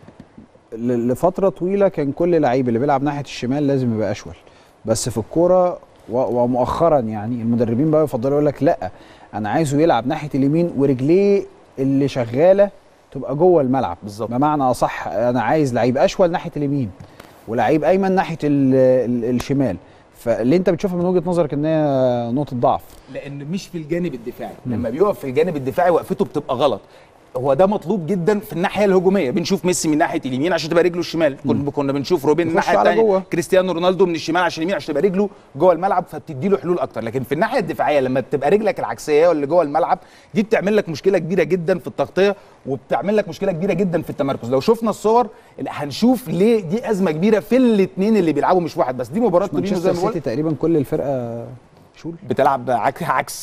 ل- لفتره طويله كان كل لعيب اللي بيلعب ناحيه الشمال لازم يبقى اشول بس في الكوره و- ومؤخرا يعني المدربين بقى يفضلوا يقول لك لا انا عايزه يلعب ناحيه اليمين ورجليه اللي شغاله تبقى جوه الملعب بالظبط. بمعنى اصح انا عايز لعيب اشول ناحيه اليمين ولعيب ايمن ناحيه ال ال الشمال فاللي انت بتشوفها من وجهه نظرك ان هي نقطه ضعف لان مش في الجانب الدفاعي لما بيقف في الجانب الدفاعي وقفته بتبقى غلط هو ده مطلوب جدا في الناحيه الهجوميه بنشوف ميسي من ناحيه اليمين عشان تبقى رجله الشمال كنا كنا بنشوف روبين يخش الناحيه على الثانيه جوه. كريستيانو رونالدو من الشمال عشان اليمين عشان تبقى رجله جوه الملعب فبتدي له حلول اكتر لكن في الناحيه الدفاعيه لما بتبقى رجلك العكسيه اللي جوه الملعب دي بتعمل لك مشكله كبيره جدا في التغطيه وبتعمل لك مشكله كبيره جدا في التمركز لو شفنا الصور هنشوف ليه دي ازمه كبيره في الاثنين اللي بيلعبوا مش واحد بس دي مباراه تورينو زي مانشستر ما بقول سيتي تقريبا كل الفرقه شول بتلعب عك- عكس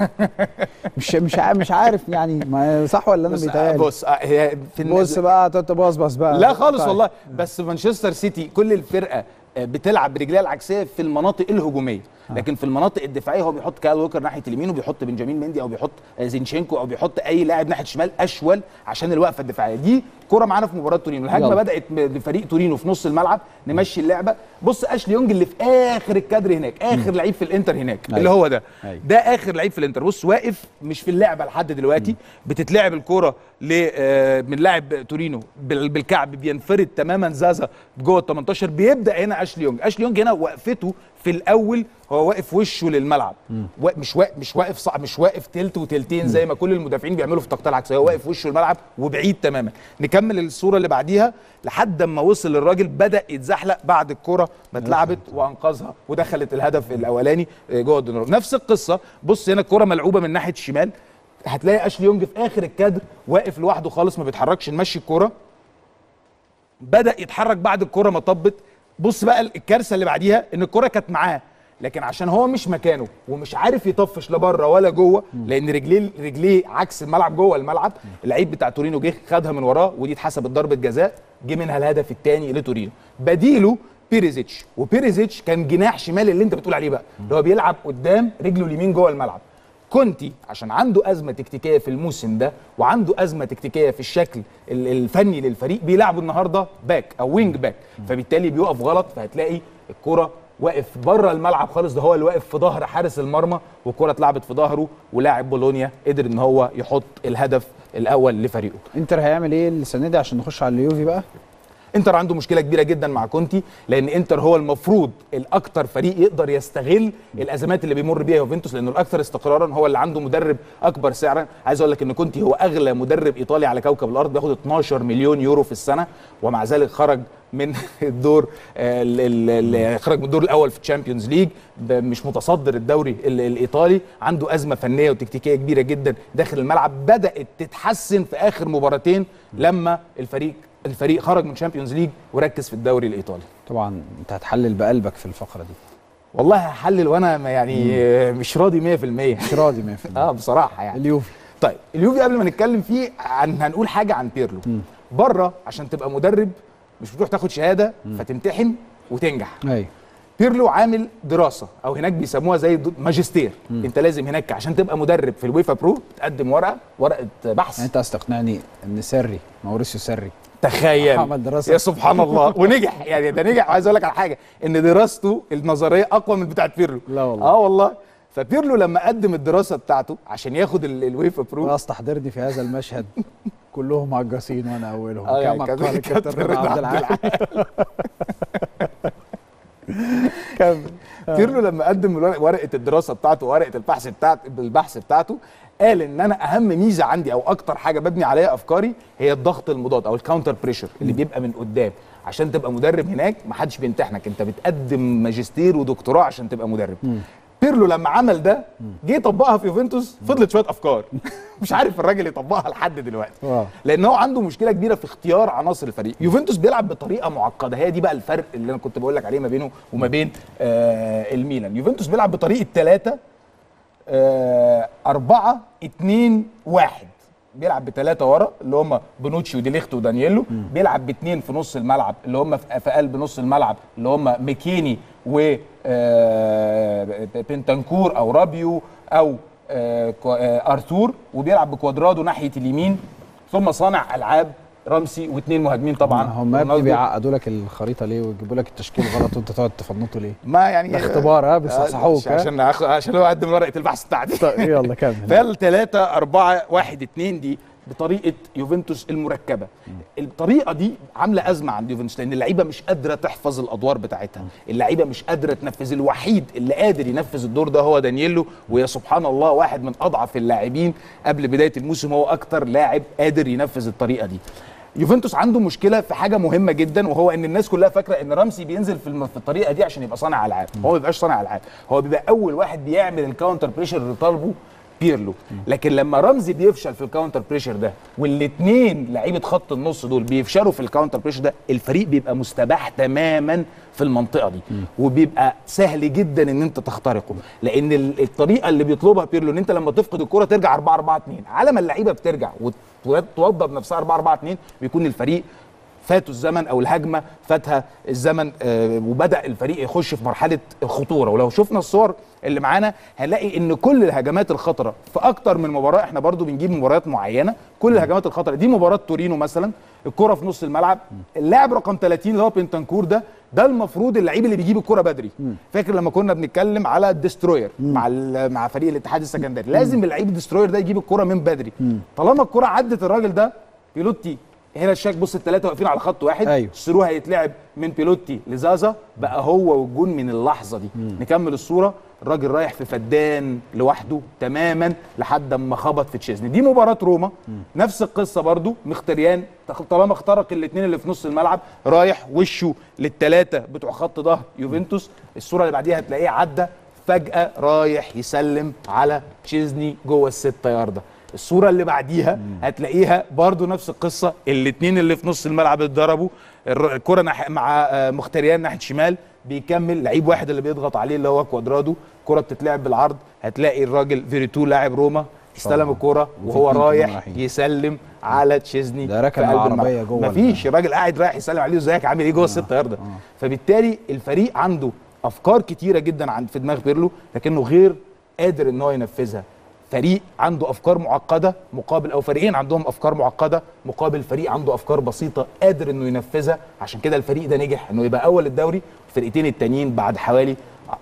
مش مش عارف مش عارف يعني ما صح ولا انا بص بيتهيألي بص آه، هي في بص بقى تقعد تبصبص بقى لا خالص طيب. والله بس مانشستر سيتي كل الفرقه آه، بتلعب برجليها العكسيه في المناطق الهجوميه لكن في المناطق الدفاعيه هو بيحط كايل ووكر ناحيه اليمين وبيحط بنجامين مندي او بيحط آه، زينشينكو او بيحط اي لاعب ناحيه الشمال اشول عشان الوقفه الدفاعيه دي كره معانا في مباراه تورينو الهجمه يلا. بدات م- لفريق تورينو في نص الملعب نمشي اللعبه بص اشلي يونج اللي في اخر الكادر هناك اخر لعيب في الانتر هناك أيوة. اللي هو ده أيوة. ده اخر لعيب في الانتر بص واقف مش في اللعبه لحد دلوقتي بتتلعب الكوره ل آه، من لاعب تورينو بال- بالكعب بينفرد تماما زازا جوه ال 18 بيبدا هنا اشلي يونج اشلي يونج هنا وقفته في الاول هو واقف وشه للملعب وا- مش واقف مش واقف صع مش واقف تلت وتلتين زي ما كل المدافعين بيعملوا في التغطيه العكسيه هو واقف وشه للملعب وبعيد تماما نكمل الصوره اللي بعديها لحد ما وصل الراجل بدا يتزحلق بعد الكره ما اتلعبت وانقذها ودخلت الهدف الاولاني آه، جوه الدنيا نفس القصه بص هنا الكره ملعوبه من ناحيه الشمال هتلاقي اشلي يونج في اخر الكادر واقف لوحده خالص ما بيتحركش نمشي الكوره بدا يتحرك بعد الكره ما طبت بص بقى الكارثه اللي بعديها ان الكره كانت معاه لكن عشان هو مش مكانه ومش عارف يطفش لا بره ولا جوه لان رجليه رجليه عكس الملعب جوه الملعب اللعيب بتاع تورينو جه خدها من وراه ودي اتحسبت ضربه جزاء جه منها الهدف الثاني لتورينو بديله بيريزيتش وبيريزيتش كان جناح شمال اللي انت بتقول عليه بقى اللي هو بيلعب قدام رجله اليمين جوه الملعب كونتي عشان عنده ازمه تكتيكيه في الموسم ده وعنده ازمه تكتيكيه في الشكل ال- الفني للفريق بيلعبوا النهارده باك او وينج باك فبالتالي بيقف غلط فهتلاقي الكره واقف بره الملعب خالص ده هو اللي واقف في ظهر حارس المرمى والكره اتلعبت في ظهره ولاعب بولونيا قدر ان هو يحط الهدف الاول لفريقه انتر هيعمل ايه السنه دي عشان نخش على اليوفي بقى انتر عنده مشكله كبيره جدا مع كونتي لان انتر هو المفروض الاكثر فريق يقدر يستغل الازمات اللي بيمر بيها يوفنتوس لانه الاكثر استقرارا هو اللي عنده مدرب اكبر سعرا عايز اقول لك ان كونتي هو اغلى مدرب ايطالي على كوكب الارض بياخد 12 مليون يورو في السنه ومع ذلك خرج من الدور آه، ال- ال- ال- خرج من الدور الاول في الشامبيونز ليج ب- مش متصدر الدوري ال- الايطالي عنده ازمه فنيه وتكتيكيه كبيره جدا داخل الملعب بدات تتحسن في اخر مباراتين لما الفريق الفريق خرج من شامبيونز ليج وركز في الدوري الايطالي طبعا انت هتحلل بقلبك في الفقره دي والله هحلل وانا ما يعني آه، مش راضي 100% مش راضي 100% اه بصراحه يعني اليوفي طيب اليوفي قبل ما نتكلم فيه عن هنقول حاجه عن بيرلو بره عشان تبقى مدرب مش بتروح تاخد شهاده فتمتحن وتنجح ايوه بيرلو عامل دراسه او هناك بيسموها زي د- ماجستير انت لازم هناك عشان تبقى مدرب في الويفا برو تقدم ورقه ورقه بحث يعني انت عايز تقنعني ان سري ماوريسيو سري تخيل عمل دراسة. يا سبحان الله ونجح يعني ده نجح وعايز اقول لك على حاجه ان دراسته النظريه اقوى من بتاعه بيرلو لا والله. اه والله فبيرلو لما قدم الدراسه بتاعته عشان ياخد ال- الويفا برو خلاص تحضرني في هذا المشهد كلهم عجاسين وانا اولهم آه، يعني كما كابتن- قال الكابتن كابتن رضا رضا عبد عبد العال كمل بيرلو لما قدم الورق- ورقه الدراسه بتاعته ورقه البحث بتاعت البحث بتاعته قال ان انا اهم ميزه عندي او اكتر حاجه ببني عليها افكاري هي الضغط المضاد او الكاونتر بريشر اللي بيبقى من قدام عشان تبقى مدرب هناك ما حدش بيمتحنك انت بتقدم ماجستير ودكتوراه عشان تبقى مدرب بيرلو لما عمل ده جه يطبقها في يوفنتوس فضلت شويه افكار مش عارف الراجل يطبقها لحد دلوقتي واو. لان هو عنده مشكله كبيره في اختيار عناصر الفريق يوفنتوس بيلعب بطريقه معقده هي دي بقى الفرق اللي انا كنت بقول لك عليه ما بينه وما بين آه الميلان يوفنتوس بيلعب بطريقه ثلاثة آه أربعة اتنين واحد بيلعب بثلاثة ورا اللي هم بونوتشي وديليخت ودانييلو بيلعب باثنين في نص الملعب اللي هم في في قلب نص الملعب اللي هم ميكيني و آه، بنتنكور او رابيو او آه، كو- آه، ارتور وبيلعب بكوادرادو ناحيه اليمين ثم صانع العاب رمسي واثنين مهاجمين طبعا هم يا ابني رونالدو. بيعقدوا لك الخريطه ليه ويجيبوا لك التشكيل غلط وانت تقعد تفنطه ليه ما يعني ده اختبار، ها؟ بيصحصحوك، ها؟ عشان عشان عشان هو قدم ورقه البحث بتاعتي طيب يلا كمل فالثلاثة أربعة واحد اتنين دي بطريقة يوفنتوس المركبة الطريقة دي عاملة أزمة عند يوفنتوس لأن اللعيبة مش قادرة تحفظ الأدوار بتاعتها اللعيبة مش قادرة تنفذ الوحيد اللي قادر ينفذ الدور ده هو دانييلو ويا سبحان الله واحد من أضعف اللاعبين قبل بداية الموسم هو أكتر لاعب قادر ينفذ الطريقة دي يوفنتوس عنده مشكله في حاجه مهمه جدا وهو ان الناس كلها فاكره ان رمسي بينزل في الم- في الطريقه دي عشان يبقى صانع العاب هو ما بيبقاش صانع العاب هو بيبقى اول واحد بيعمل الكاونتر بريشر اللي طالبه بيرلو لكن لما رمزي بيفشل في الكاونتر بريشر ده والاثنين لعيبه خط النص دول بيفشلوا في الكاونتر بريشر ده الفريق بيبقى مستباح تماما في المنطقه دي وبيبقى سهل جدا ان انت تخترقه لان ال- الطريقه اللي بيطلبها بيرلو ان انت لما تفقد الكره ترجع 4 4 2 على ما اللعيبه بترجع وتوضب نفسها 4 4 2 بيكون الفريق فاتوا الزمن او الهجمه فاتها الزمن آه، وبدا الفريق يخش في مرحله خطوره ولو شفنا الصور اللي معانا هنلاقي ان كل الهجمات الخطره في اكتر من مباراه احنا برضو بنجيب مباريات معينه كل الهجمات الخطره دي مباراه تورينو مثلا الكره في نص الملعب اللاعب رقم 30 اللي هو بنتنكور ده ده المفروض اللعيب اللي بيجيب الكره بدري فاكر لما كنا بنتكلم على الدستروير مع ال- مع فريق الاتحاد السكندري لازم اللعيب الدستروير ده يجيب الكره من بدري طالما الكره عدت الراجل ده بيلوتي هنا الشاك بص الثلاثه واقفين على خط واحد أيوه. الثرو هيتلعب من بيلوتي لزازا بقى هو والجون من اللحظه دي نكمل الصوره الراجل رايح في فدان لوحده تماما لحد اما خبط في تشيزني دي مباراه روما نفس القصه برضو مختريان طالما اخترق الاثنين اللي في نص الملعب رايح وشه للثلاثه بتوع خط ظهر يوفنتوس الصوره اللي بعديها هتلاقيه عدى فجاه رايح يسلم على تشيزني جوه الستة ياردة الصوره اللي بعديها هتلاقيها برضو نفس القصه الاثنين اللي في نص الملعب اتضربوا الر- الكره ناح- مع آه، مختريان ناحيه شمال بيكمل لعيب واحد اللي بيضغط عليه اللي هو كوادرادو كره بتتلعب بالعرض هتلاقي الراجل فيريتو لاعب روما استلم الكره وهو وفي اتنين رايح رايحين. يسلم على تشيزني ده ركن في قلب العربية الملعب. جوه مفيش الراجل قاعد رايح يسلم عليه ازيك عامل ايه جوه الستة ياردة فبالتالي الفريق عنده افكار كتيره جدا عن في دماغ بيرلو لكنه غير قادر ان هو ينفذها فريق عنده افكار معقده مقابل او فريقين عندهم افكار معقده مقابل فريق عنده افكار بسيطه قادر انه ينفذها عشان كده الفريق ده نجح انه يبقى اول الدوري الفرقتين التانيين بعد حوالي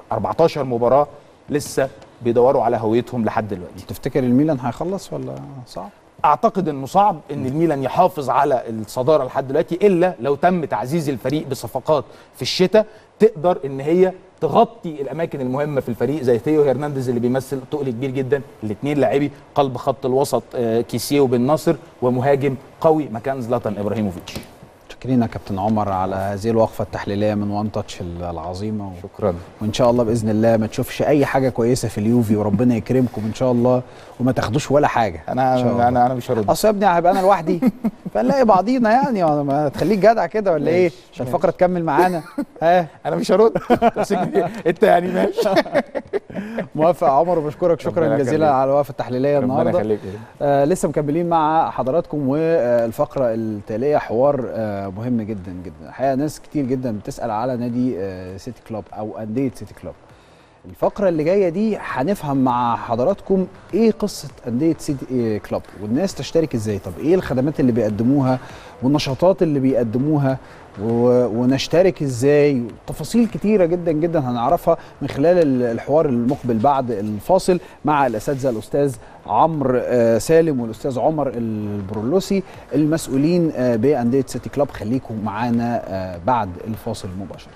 14 مباراه لسه بيدوروا على هويتهم لحد دلوقتي تفتكر الميلان هيخلص ولا صعب؟ اعتقد انه صعب ان الميلان يحافظ على الصداره لحد دلوقتي الا لو تم تعزيز الفريق بصفقات في الشتاء تقدر ان هي تغطي الاماكن المهمه في الفريق زي ثيو هرنانديز اللي بيمثل تقل كبير جدا الاثنين لاعبي قلب خط الوسط آه، كيسيو بن ناصر ومهاجم قوي مكان زلاتان ابراهيموفيتش شكرين يا كابتن عمر على هذه الوقفه التحليليه من وان تاتش العظيمه و... شكرا وان شاء الله باذن الله ما تشوفش اي حاجه كويسه في اليوفي وربنا يكرمكم ان شاء الله وما تاخدوش ولا حاجه انا إن شاء الله. انا انا مش هرد اصل يا ابني هيبقى انا لوحدي فنلاقي بعضينا يعني ما تخليك جدع كده ولا ايه ماشي، عشان الفقره تكمل معانا ها انا مش هرد بس انت يعني ماشي موافق يا عمر وبشكرك شكرا ربنا جزيلا يخليك. على الوقفه التحليليه ربنا النهارده يخليك آه لسه مكملين مع حضراتكم والفقره التاليه حوار آه مهم جدا جدا الحقيقه ناس كتير جدا بتسال على نادي آه سيتي كلوب او انديه سيتي كلوب الفقره اللي جايه دي هنفهم مع حضراتكم ايه قصه انديه سيتي كلوب والناس تشترك ازاي طب ايه الخدمات اللي بيقدموها والنشاطات اللي بيقدموها و- ونشترك ازاي تفاصيل كتيره جدا جدا هنعرفها من خلال ال- الحوار المقبل بعد الفاصل مع الاساتذه الاستاذ عمرو آه، سالم والاستاذ عمر البرولوسي المسؤولين آه، بانديه سيتي كلوب خليكم معانا آه، بعد الفاصل مباشره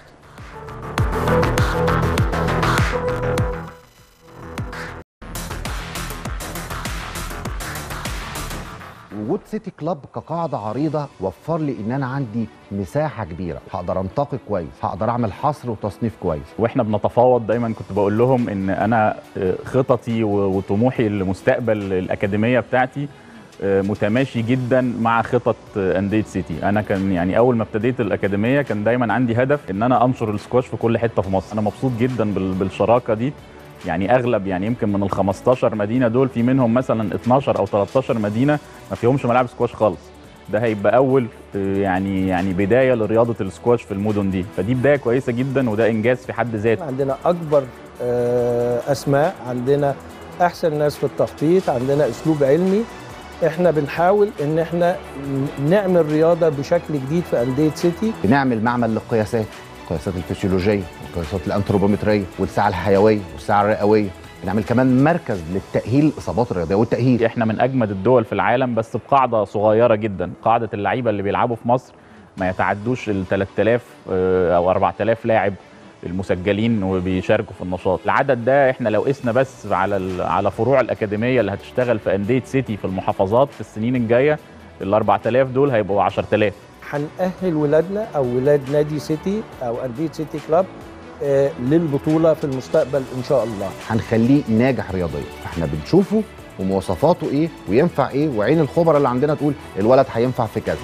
وجود سيتي كلاب كقاعده عريضه وفر لي ان انا عندي مساحه كبيره هقدر انتقي كويس هقدر اعمل حصر وتصنيف كويس واحنا بنتفاوض دايما كنت بقول لهم ان انا آه، خططي و- وطموحي لمستقبل الاكاديميه بتاعتي آه، متماشي جدا مع خطط آه، انديه سيتي انا كان يعني اول ما ابتديت الاكاديميه كان دايما عندي هدف ان انا انشر السكواش في كل حته في مصر انا مبسوط جدا بال- بالشراكه دي يعني اغلب يعني يمكن من ال 15 مدينه دول في منهم مثلا 12 او 13 مدينه ما فيهمش ملاعب سكواش خالص ده هيبقى اول آه، يعني يعني بدايه لرياضه السكواش في المدن دي فدي بدايه كويسه جدا وده انجاز في حد ذاته عندنا اكبر آه، اسماء عندنا احسن ناس في التخطيط عندنا اسلوب علمي احنا بنحاول ان احنا ن- نعمل رياضه بشكل جديد في انديه سيتي بنعمل معمل للقياسات القياسات الفسيولوجيه والقياسات الانثروبومتريه والساعه الحيويه والساعه الرئويه بنعمل كمان مركز للتاهيل الاصابات الرياضيه والتاهيل احنا من اجمد الدول في العالم بس بقاعده صغيره جدا قاعده اللعيبه اللي بيلعبوا في مصر ما يتعدوش ال 3000 آه، او 4000 لاعب المسجلين وبيشاركوا في النشاط العدد ده احنا لو قسنا بس على ال- على فروع الاكاديميه اللي هتشتغل في انديه سيتي في المحافظات في السنين الجايه ال 4000 دول هيبقوا 10000 هنأهل ولادنا او ولاد نادي سيتي او انديه سيتي كلاب آه، للبطوله في المستقبل ان شاء الله هنخليه ناجح رياضيا احنا بنشوفه ومواصفاته ايه وينفع ايه وعين الخبراء اللي عندنا تقول الولد هينفع في كذا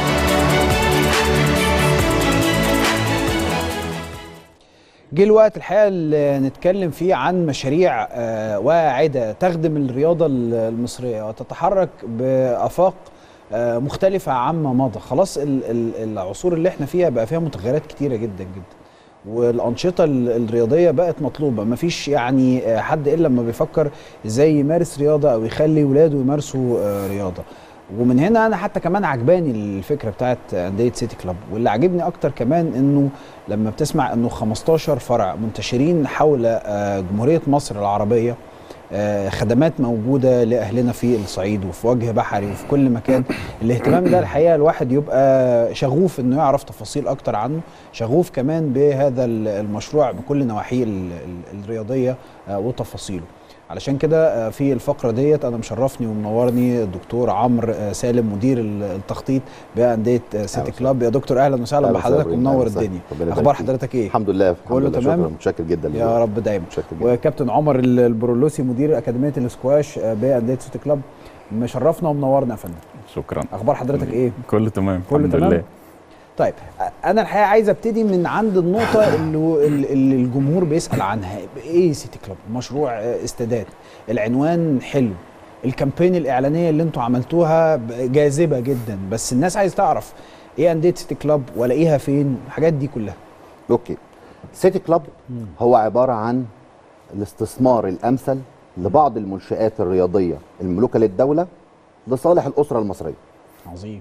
جه الوقت الحقيقه اللي نتكلم فيه عن مشاريع آه، واعده تخدم الرياضه المصريه وتتحرك بافاق آه، مختلفه عما مضى خلاص ال- ال- العصور اللي احنا فيها بقى فيها متغيرات كتيره جدا جدا والانشطه ال- الرياضيه بقت مطلوبه مفيش يعني آه، حد الا لما بيفكر ازاي يمارس رياضه او يخلي ولاده يمارسوا آه، رياضه ومن هنا انا حتى كمان عجباني الفكره بتاعت انديه سيتي كلاب واللي عاجبني اكتر كمان انه لما بتسمع انه 15 فرع منتشرين حول آه، جمهوريه مصر العربيه آه، خدمات موجوده لاهلنا في الصعيد وفي وجه بحري وفي كل مكان الاهتمام ده الحقيقه الواحد يبقى شغوف انه يعرف تفاصيل اكتر عنه شغوف كمان بهذا ال- المشروع بكل نواحيه ال- ال- الرياضيه آه، وتفاصيله علشان كده آه، في الفقره ديت انا مشرفني ومنورني الدكتور عمرو آه، سالم مدير ال- التخطيط بانديه آه، سيتي كلاب يا دكتور اهلا وسهلا أهلا بحضرتك وسهلا. ومنور أهلا وسهلا. الدنيا ربنا يبارك اخبار فيك. حضرتك ايه الحمد لله الحمد كله لله تمام شكرا متشكر جدا يا لله. رب دايما متشكر جدا وكابتن عمر ال- البرولوسي مدير اكاديميه الاسكواش آه، بانديه سيتي كلاب مشرفنا ومنورنا يا فندم شكرا اخبار حضرتك ايه كله تمام كله الحمد تمام؟ لله طيب انا الحقيقه عايز ابتدي من عند النقطه اللي, اللي الجمهور بيسال عنها ايه سيتي كلاب مشروع آه، استادات العنوان حلو الكامبين الاعلانيه اللي انتوا عملتوها ب- جاذبه جدا بس الناس عايز تعرف ايه انديه سيتي كلاب والاقيها فين الحاجات دي كلها اوكي سيتي كلاب هو عباره عن الاستثمار الامثل لبعض المنشآت الرياضيه المملوكه للدوله لصالح الاسره المصريه عظيم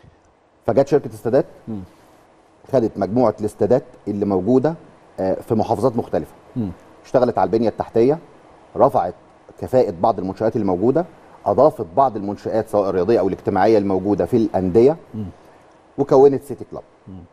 فجت شركه استادات خدت مجموعه الاستادات اللي موجوده آه، في محافظات مختلفه اشتغلت على البنيه التحتيه رفعت كفاءه بعض المنشآت اللي موجوده اضافت بعض المنشآت سواء الرياضيه او الاجتماعيه الموجوده في الانديه وكونت سيتي كلاب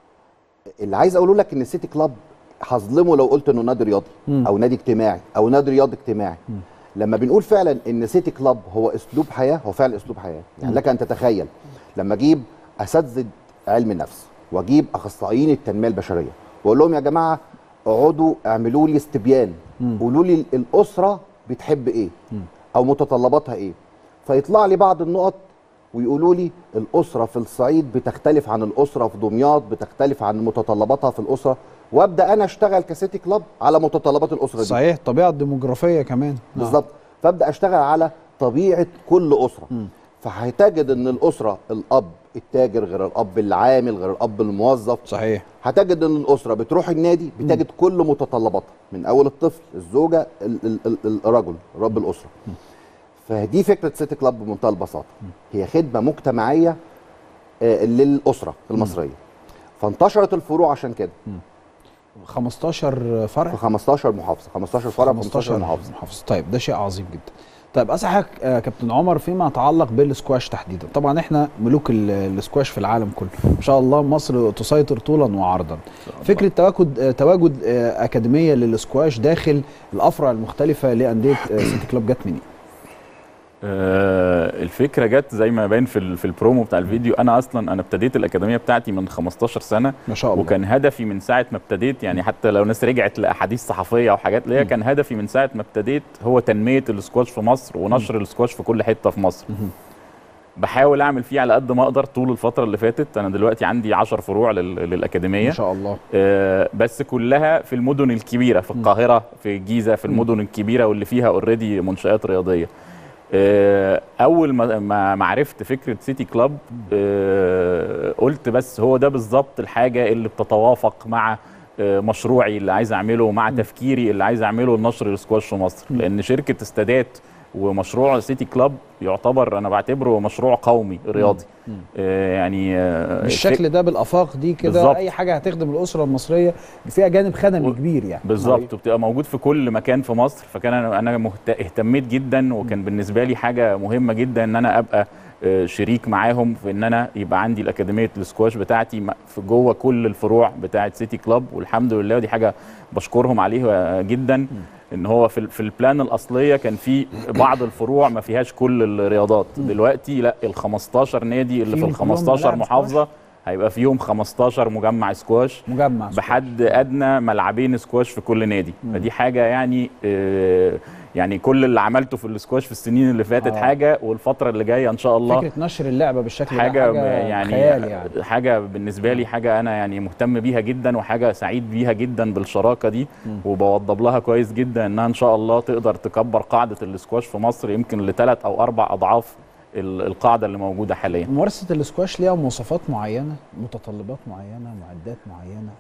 اللي عايز اقوله لك ان السيتي كلاب هظلمه لو قلت انه نادي رياضي مم. او نادي اجتماعي او نادي رياضي اجتماعي لما بنقول فعلا ان سيتي كلاب هو اسلوب حياه هو فعلا اسلوب حياه يعني مم. لك ان تتخيل لما اجيب اساتذه علم النفس واجيب اخصائيين التنميه البشريه واقول لهم يا جماعه اقعدوا اعملوا لي استبيان قولوا لي الاسره بتحب ايه او متطلباتها ايه فيطلع لي بعض النقط ويقولوا لي الاسره في الصعيد بتختلف عن الاسره في دمياط بتختلف عن متطلباتها في الاسره وابدا انا اشتغل كسيتي كلاب على متطلبات الاسره دي صحيح الطبيعه الديموغرافيه كمان آه. بالظبط فابدا اشتغل على طبيعه كل اسره فهتجد ان الاسره الاب التاجر غير الاب العامل غير الاب الموظف صحيح هتجد ان الاسره بتروح النادي بتجد كل متطلباتها من اول الطفل الزوجه ال- ال- ال- الرجل رب الاسره فدي فكره سيتي كلاب بمنتهى البساطه هي خدمه مجتمعيه آه، للاسره المصريه فانتشرت الفروع عشان كده 15 فرع في 15 محافظه 15 فرع في 15 15 محافظه محافظه طيب ده شيء عظيم جدا طيب اسال حضرتك آه، كابتن عمر فيما يتعلق بالسكواش تحديدا طبعا احنا ملوك ال- السكواش في العالم كله ما شاء الله مصر تسيطر طولا وعرضا فكره تواجد آه، تواجد آه، اكاديميه للسكواش داخل الافرع المختلفه لانديه آه، سيتي كلاب جت منين آه، الفكره جت زي ما باين في ال- في البرومو بتاع الفيديو انا اصلا انا ابتديت الاكاديميه بتاعتي من 15 سنه ما شاء الله وكان هدفي من ساعه ما ابتديت يعني حتى لو ناس رجعت لاحاديث صحفيه وحاجات ليا كان هدفي من ساعه ما ابتديت هو تنميه السكواش في مصر ونشر السكواش في كل حته في مصر بحاول اعمل فيه على قد ما اقدر طول الفتره اللي فاتت انا دلوقتي عندي 10 فروع لل- للاكاديميه ما شاء الله آه، بس كلها في المدن الكبيره في القاهره في الجيزه في المدن الكبيره واللي فيها اوريدي منشات رياضيه آه، اول ما ما ما عرفت فكره سيتي كلاب آه، قلت بس هو ده بالظبط الحاجه اللي بتتوافق مع آه، مشروعي اللي عايز اعمله ومع تفكيري اللي عايز اعمله لنشر السكواش في مصر لان شركه استادات ومشروع سيتي كلاب يعتبر انا بعتبره مشروع قومي رياضي آه، يعني آه، بالشكل ده بالافاق دي كده بالظبط. اي حاجه هتخدم الاسره المصريه فيها جانب خدمي كبير يعني بالظبط وبتبقى موجود في كل مكان في مصر فكان انا انا مهت... اهتميت جدا وكان بالنسبه لي حاجه مهمه جدا ان انا ابقى آه، شريك معاهم في ان انا يبقى عندي الاكاديميه السكواش بتاعتي م- في جوه كل الفروع بتاعه سيتي كلاب والحمد لله ودي حاجه بشكرهم عليها جدا ان هو في ال- في البلان الاصليه كان في بعض الفروع ما فيهاش كل الرياضات دلوقتي لا ال 15 نادي اللي في فيهم ال كلهم 15 ملاعب محافظه هيبقى فيهم 15 مجمع سكواش مجمع بحد ادنى ملعبين سكواش في كل نادي فدي حاجه يعني آه، يعني كل اللي عملته في السكواش في السنين اللي فاتت آه. حاجه والفتره اللي جايه ان شاء الله فكره نشر اللعبه بالشكل ده حاجه, حاجه يعني, خيال يعني حاجه بالنسبه لي حاجه انا يعني مهتم بيها جدا وحاجه سعيد بيها جدا بالشراكه دي وبوضب لها كويس جدا انها ان شاء الله تقدر تكبر قاعده السكواش في مصر يمكن لثلاث او اربع اضعاف ال- القاعده اللي موجوده حاليا ممارسه الاسكواش ليها مواصفات معينه متطلبات معينه معدات معينه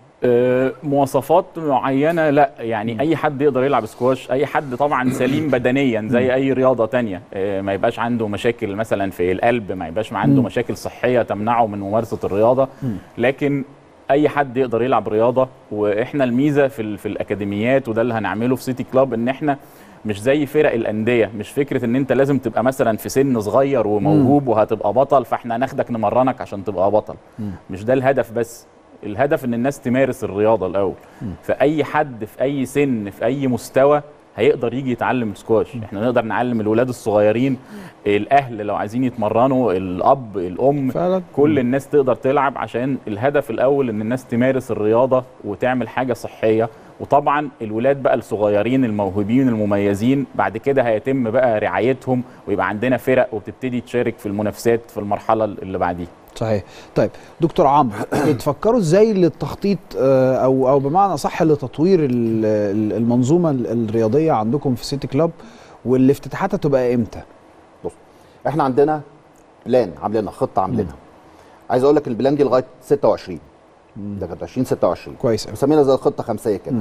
آه، مواصفات معينه لا يعني اي حد يقدر يلعب سكواش اي حد طبعا سليم بدنيا زي اي رياضه تانية آه، ما يبقاش عنده مشاكل مثلا في القلب ما يبقاش عنده مم. مشاكل صحيه تمنعه من ممارسه الرياضه لكن اي حد يقدر يلعب رياضه واحنا الميزه في ال- في الاكاديميات وده اللي هنعمله في سيتي كلاب ان احنا مش زي فرق الانديه مش فكره ان انت لازم تبقى مثلا في سن صغير وموهوب وهتبقى بطل فاحنا ناخدك نمرنك عشان تبقى بطل مش ده الهدف بس الهدف ان الناس تمارس الرياضه الاول فاي حد في اي سن في اي مستوى هيقدر يجي يتعلم سكواش احنا نقدر نعلم الولاد الصغيرين الاهل لو عايزين يتمرنوا الاب الام فعلا. كل الناس تقدر تلعب عشان الهدف الاول ان الناس تمارس الرياضه وتعمل حاجه صحيه وطبعا الولاد بقى الصغيرين الموهوبين المميزين بعد كده هيتم بقى رعايتهم ويبقى عندنا فرق وبتبتدي تشارك في المنافسات في المرحله اللي بعديها صحيح طيب دكتور عمرو بتفكروا ازاي للتخطيط آه، او او بمعنى صح لتطوير ال- ال- المنظومه ال- الرياضيه عندكم في سيتي كلاب والافتتاحات هتبقى امتى بص احنا عندنا بلان عاملينها خطه عاملينها عايز اقول لك البلان دي لغايه 26 ده كانت 20 26 كويس مسمينها زي الخطه خمسيه كده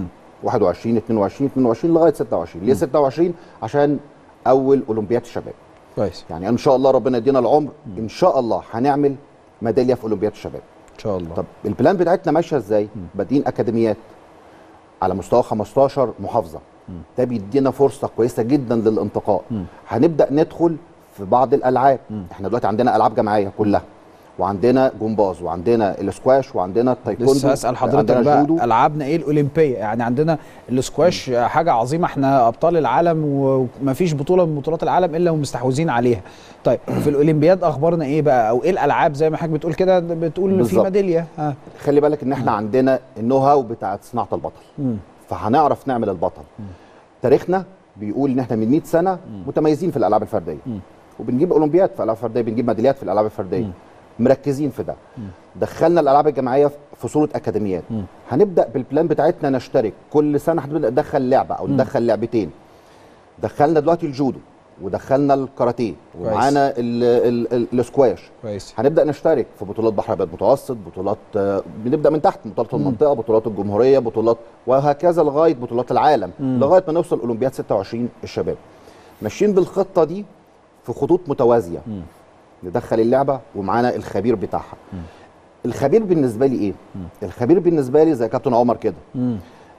21 22 22 لغايه 26 ليه 26 عشان اول اولمبياد الشباب كويس يعني ان شاء الله ربنا يدينا العمر ان شاء الله هنعمل ميداليه في اولمبياد الشباب ان شاء الله طب البلان بتاعتنا ماشيه ازاي بادئين اكاديميات على مستوى 15 محافظه ده بيدينا فرصه كويسه جدا للانتقاء هنبدا ندخل في بعض الالعاب احنا دلوقتي عندنا العاب جماعيه كلها وعندنا جمباز وعندنا الاسكواش وعندنا التايكوندو لسه اسال حضرتك عندنا بقى جودو. العابنا ايه الاولمبيه يعني عندنا الاسكواش حاجه عظيمه احنا ابطال العالم ومفيش بطوله من بطولات العالم الا ومستحوذين عليها طيب في الاولمبياد اخبارنا ايه بقى او ايه الالعاب زي ما حضرتك بتقول كده بتقول في بالظبط. ميداليه ها خلي بالك ان احنا عندنا النو هاو بتاعت صناعه البطل مم. فهنعرف نعمل البطل تاريخنا بيقول ان احنا من 100 سنه متميزين في الالعاب الفرديه وبنجيب اولمبياد في الالعاب الفرديه بنجيب ميداليات في الالعاب الفرديه مركزين في ده دخلنا الالعاب الجماعيه في صوره اكاديميات هنبدا بالبلان بتاعتنا نشترك كل سنه هنبدا ندخل لعبه او مم. ندخل لعبتين دخلنا دلوقتي الجودو ودخلنا الكاراتيه كويس. ومعانا ال- ال- ال- السكواش كويس هنبدا نشترك في بطولات بحر ابيض متوسط بطولات آه، بنبدا من تحت بطولات المنطقه بطولات الجمهوريه بطولات وهكذا لغايه بطولات العالم مم. لغايه ما نوصل اولمبياد 26 الشباب ماشيين بالخطه دي في خطوط متوازيه ندخل اللعبه ومعانا الخبير بتاعها الخبير بالنسبه لي ايه الخبير بالنسبه لي زي كابتن عمر كده مم.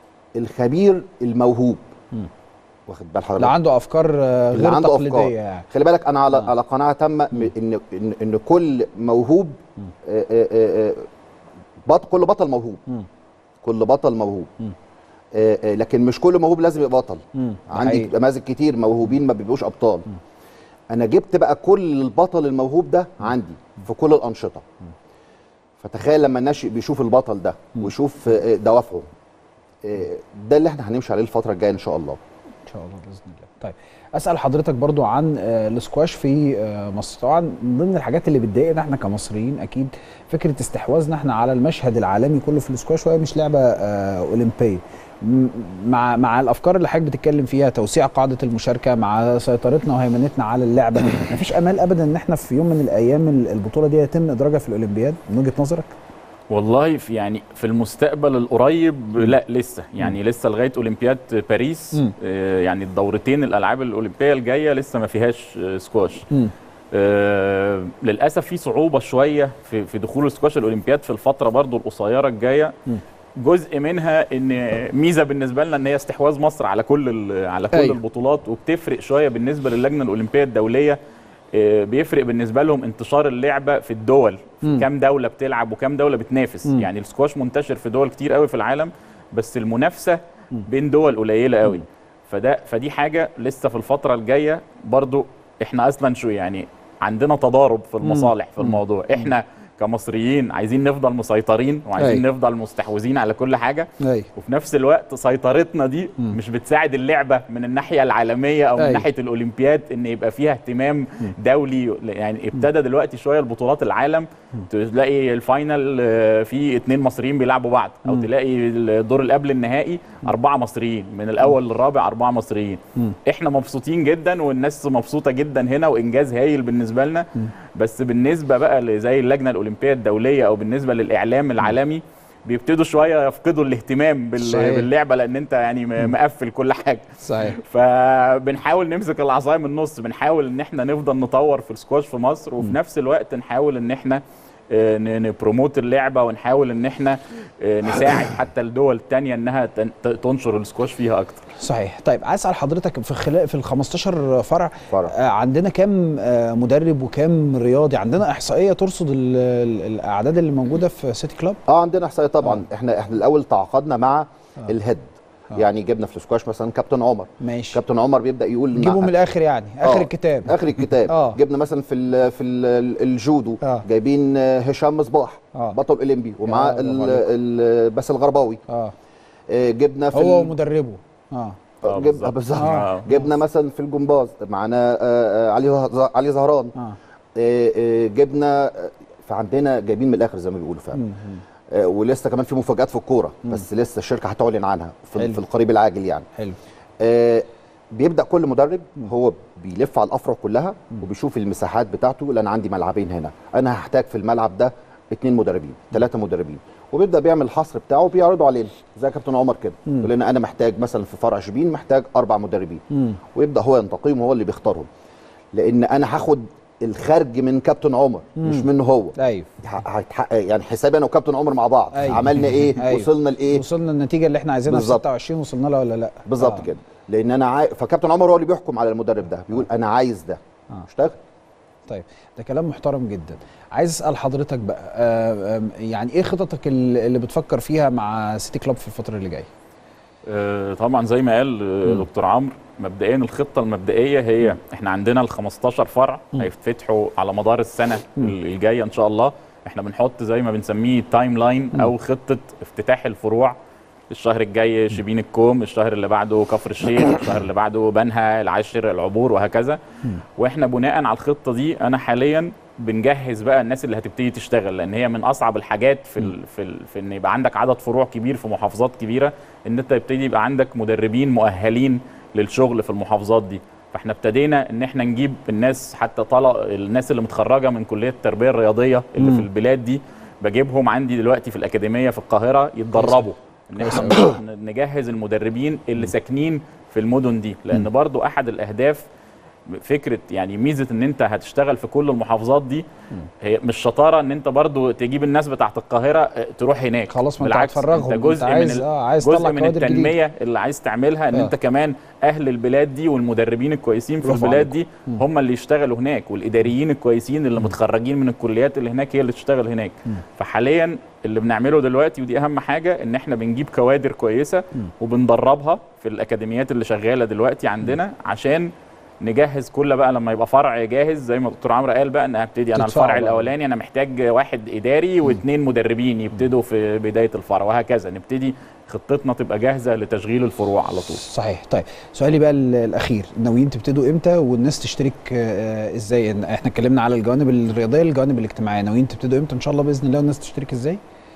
الخبير الموهوب واخد بال حضرتك اللي عنده افكار آه، اللي غير عنده تقليديه أفكار. يعني خلي بالك انا على على قناعه تامه م- ان ان ان كل موهوب آه، آه، آه، بط كل بطل موهوب كل بطل موهوب آه، آه، لكن مش كل موهوب لازم يبقى بطل مم. ده عندي حقيقي. نماذج كتير موهوبين ما بيبقوش ابطال انا جبت بقى كل البطل الموهوب ده عندي في كل الانشطه فتخيل لما الناشئ بيشوف البطل ده ويشوف آه، دوافعه آه، ده اللي احنا هنمشي عليه الفتره الجايه ان شاء الله ان شاء الله باذن الله طيب اسال حضرتك برضو عن آه، الاسكواش في آه، مصر طبعا من ضمن الحاجات اللي بتضايقنا احنا كمصريين اكيد فكره استحواذنا احنا على المشهد العالمي كله في الاسكواش وهي مش لعبه آه، اولمبيه م- مع مع الافكار اللي حضرتك بتتكلم فيها توسيع قاعده المشاركه مع سيطرتنا وهيمنتنا على اللعبه مفيش امال ابدا ان احنا في يوم من الايام ال- البطوله دي يتم ادراجها في الاولمبياد من وجهه نظرك والله في يعني في المستقبل القريب لا لسه يعني لسه لغايه اولمبياد باريس مم. آه، يعني الدورتين الالعاب الاولمبيه الجايه لسه ما فيهاش آه، سكواش آه للاسف في صعوبه شويه في في دخول السكواش الاولمبياد في الفتره برضو القصيره الجايه جزء منها ان ميزه بالنسبه لنا ان هي استحواذ مصر على كل ال- على كل أيوة. أيوه. البطولات وبتفرق شويه بالنسبه للجنه الاولمبيه الدوليه آه، بيفرق بالنسبه لهم انتشار اللعبه في الدول في مم. كام دوله بتلعب وكام دوله بتنافس مم. يعني السكواش منتشر في دول كتير قوي في العالم بس المنافسه بين دول قليله قوي فده فدي حاجه لسه في الفتره الجايه برضو احنا اصلا شو يعني عندنا تضارب في المصالح في مم. الموضوع احنا كمصريين عايزين نفضل مسيطرين وعايزين أيوة. نفضل مستحوذين على كل حاجه ايوه وفي نفس الوقت سيطرتنا دي مش بتساعد اللعبه من الناحيه العالميه او من أيوة. ناحيه الاولمبياد ان يبقى فيها اهتمام دولي يعني ابتدى دلوقتي شويه البطولات العالم تلاقي الفاينل آه، فيه اتنين مصريين بيلعبوا بعض او مم. تلاقي الدور اللي قبل النهائي اربعه مصريين من الاول للرابع اربعه مصريين مم. احنا مبسوطين جدا والناس مبسوطه جدا هنا وانجاز هايل بالنسبه لنا بس بالنسبه بقى زي اللجنه الاولمبيه الدوليه او بالنسبه للاعلام العالمي بيبتدوا شويه يفقدوا الاهتمام بال- صحيح. باللعبه لان انت يعني م- مقفل كل حاجه صحيح فبنحاول نمسك العصايه من النص بنحاول ان احنا نفضل نطور في السكواش في مصر وفي نفس الوقت نحاول ان احنا آه، ن- نبروموت اللعبه ونحاول ان احنا آه، نساعد حتى الدول التانية انها تن- ت- تنشر السكواش فيها اكتر صحيح طيب عايز اسال حضرتك في خلال في ال 15 فرع, فرع. آه عندنا كام آه مدرب وكام رياضي عندنا احصائيه ترصد ال- ال- الاعداد اللي موجوده في سيتي كلاب اه عندنا احصائيه طبعا احنا احنا الاول تعاقدنا مع الهيد آه. يعني جبنا في السكواش مثلا كابتن عمر ماشي كابتن عمر بيبدا يقول نجيبه من الاخر يعني اخر آه. الكتاب اخر الكتاب آه. جبنا مثلا في ال في ال الجودو آه. جايبين آه، هشام مصباح آه. بطل اولمبي ومعاه برافو ال- عليك. ال- باسل الغرباوي اه آه، جبنا في هو ال- ومدربه اه آه، جب- بالظبط. بالظبط آه. جبنا مثلا في الجمباز معانا آه، آه، علي ز- علي زهران اه آه، آه، جبنا آه، فعندنا جايبين من الاخر زي ما بيقولوا فعلا مم. آه، ولسه كمان في مفاجات في الكوره بس لسه الشركه هتعلن عنها في, حلو. في القريب العاجل يعني حلو آه، بيبدا كل مدرب هو بيلف على الافرع كلها وبيشوف المساحات بتاعته يقول انا عندي ملعبين هنا انا هحتاج في الملعب ده اثنين مدربين ثلاثه مدربين وبيبدا بيعمل الحصر بتاعه وبيعرضه علينا زي كابتن عمر كده يقول لنا انا محتاج مثلا في فرع شبين محتاج اربع مدربين مم. ويبدا هو ينتقيهم وهو اللي بيختارهم لان انا هاخد الخارج من كابتن عمر مش منه هو ايوه ه- هيتحقق يعني حسابي انا وكابتن عمر مع بعض أيوة. عملنا ايه أيوة. وصلنا لايه وصلنا النتيجه اللي احنا عايزينها في بالظبط. 26 وصلنا لها ولا لا بالظبط آه. كده لان انا عاي... فكابتن عمر هو اللي بيحكم على المدرب ده بيقول انا عايز ده آه. اشتغل طيب ده كلام محترم جدا عايز اسال حضرتك بقى آه آم، يعني ايه خططك ال- اللي بتفكر فيها مع سيتي كلاب في الفتره اللي جايه آه، طبعا زي ما قال آه، دكتور عمرو مبدئيا الخطه المبدئيه هي احنا عندنا ال 15 فرع هيفتتحوا على مدار السنه الجايه ان شاء الله احنا بنحط زي ما بنسميه تايم لاين او خطه افتتاح الفروع الشهر الجاي شبين الكوم الشهر اللي بعده كفر الشيخ الشهر اللي بعده بنها العاشر العبور وهكذا واحنا بناء على الخطه دي انا حاليا بنجهز بقى الناس اللي هتبتدي تشتغل لان هي من اصعب الحاجات في ال في, ال في ان يبقى عندك عدد فروع كبير في محافظات كبيره ان انت يبتدي يبقى عندك مدربين مؤهلين للشغل في المحافظات دي فاحنا ابتدينا ان احنا نجيب الناس حتى طلع الناس اللي متخرجه من كليه التربيه الرياضيه اللي مم. في البلاد دي بجيبهم عندي دلوقتي في الاكاديميه في القاهره يتدربوا ان احنا ن- نجهز المدربين اللي ساكنين في المدن دي لان برضو احد الاهداف فكره يعني ميزه ان انت هتشتغل في كل المحافظات دي هي مش شطاره ان انت برضو تجيب الناس بتاعت القاهره اه، تروح هناك خلاص ما انت بالعكس هتفرغهم انت جزء انت عايز من ال- اه عايز جزء تطلع من كوادر جديدة. التنميه اللي عايز تعملها ان اه. انت كمان اهل البلاد دي والمدربين الكويسين في برافو البلاد عليكم. دي هم اللي يشتغلوا هناك والاداريين الكويسين اللي متخرجين من الكليات اللي هناك هي اللي تشتغل هناك فحاليا اللي بنعمله دلوقتي ودي اهم حاجه ان احنا بنجيب كوادر كويسه وبندربها في الاكاديميات اللي شغاله دلوقتي عندنا عشان نجهز كل بقى لما يبقى فرع جاهز زي ما دكتور عمرو قال بقى ان هبتدي انا تدفعوا الفرع بقى. الاولاني انا محتاج واحد اداري واثنين مدربين يبتدوا في بدايه الفرع وهكذا نبتدي خطتنا تبقى جاهزه لتشغيل الفروع على طول صحيح طيب سؤالي بقى ال- الاخير ناويين تبتدوا امتى والناس تشترك آه، ازاي إن احنا اتكلمنا على الجوانب الرياضيه الجوانب الاجتماعيه ناويين تبتدوا امتى ان شاء الله باذن الله والناس تشترك ازاي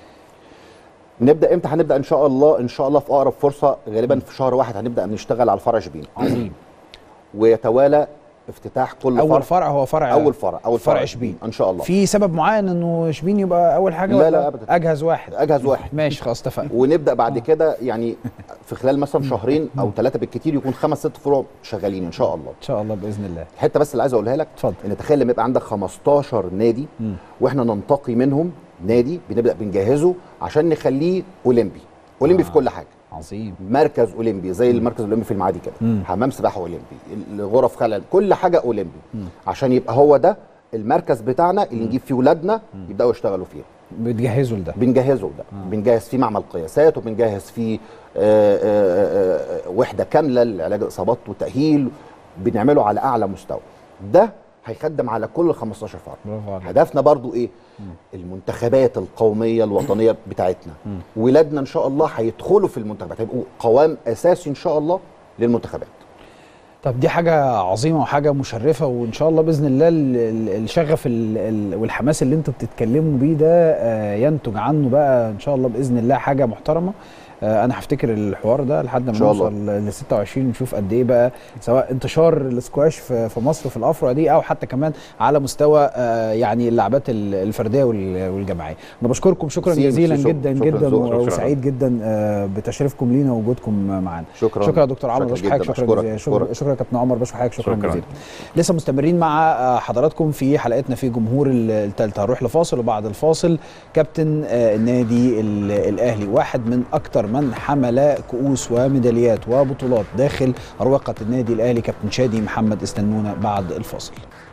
نبدا امتى هنبدا ان شاء الله ان شاء الله في اقرب فرصه غالبا في شهر واحد هنبدا نشتغل على الفرع شبين عظيم ويتوالى افتتاح كل اول فرع فرع هو فرع اول فرع اول فرع, فرع شبين ان شاء الله في سبب معين انه شبين يبقى اول حاجه لا ولا لا أبداً. اجهز واحد اجهز واحد ماشي خلاص اتفقنا ونبدا بعد كده يعني في خلال مثلا شهرين او ثلاثه بالكتير يكون خمس ست فروع شغالين ان شاء الله ان شاء الله باذن الله الحته بس اللي عايز اقولها لك اتفضل ان تخيل لما يبقى عندك 15 نادي مم. واحنا ننتقي منهم نادي بنبدا بنجهزه عشان نخليه اولمبي اولمبي آه. في كل حاجه عظيم مركز اولمبي زي المركز الاولمبي في المعادي كده مم. حمام سباحه اولمبي الغرف خلل كل حاجه اولمبي عشان يبقى هو ده المركز بتاعنا اللي نجيب فيه ولادنا يبداوا يشتغلوا فيه بتجهزوا لده بنجهزه ده بنجهز فيه معمل قياسات وبنجهز فيه آه، آه، آه، وحده كامله لعلاج الاصابات والتاهيل بنعمله على اعلى مستوى ده هيخدم على كل ال 15 فرع برافو عليك هدفنا برضو ايه المنتخبات القوميه الوطنيه بتاعتنا ولادنا ان شاء الله هيدخلوا في المنتخبات هيبقوا قوام اساسي ان شاء الله للمنتخبات طب دي حاجة عظيمة وحاجة مشرفة وإن شاء الله بإذن الله ال- ال- الشغف ال- ال- والحماس اللي أنتوا بتتكلموا بيه ده آه، ينتج عنه بقى إن شاء الله بإذن الله حاجة محترمة آه، أنا هفتكر الحوار ده لحد ما إن شاء الله. نوصل ل 26 نشوف قد إيه بقى سواء انتشار السكواش في في مصر في الأفرع دي أو حتى كمان على مستوى آه، يعني اللعبات ال- الفردية وال- والجماعية. أنا بشكركم شكرا ميرسي، جزيلا ميرسي، جدا شكراً، جدا شكراً. وسعيد جدا آه، بتشريفكم لينا ووجودكم معانا. شكرا شكرا يا دكتور عمرو شكراً بشكر حضرتك جداً، شكرا بشكرك، جزيلا شكرا بشكرك. شكرا يا كابتن عمر بشكر حضرتك شكرا, شكراً. جزيلا لسه مستمرين مع آه، حضراتكم في حلقتنا في جمهور ال- التالتة هنروح لفاصل وبعد الفاصل كابتن آه، النادي ال- الاهلي واحد من اكتر من حمل كؤوس وميداليات وبطولات داخل اروقه النادي الاهلي كابتن شادي محمد استنونا بعد الفاصل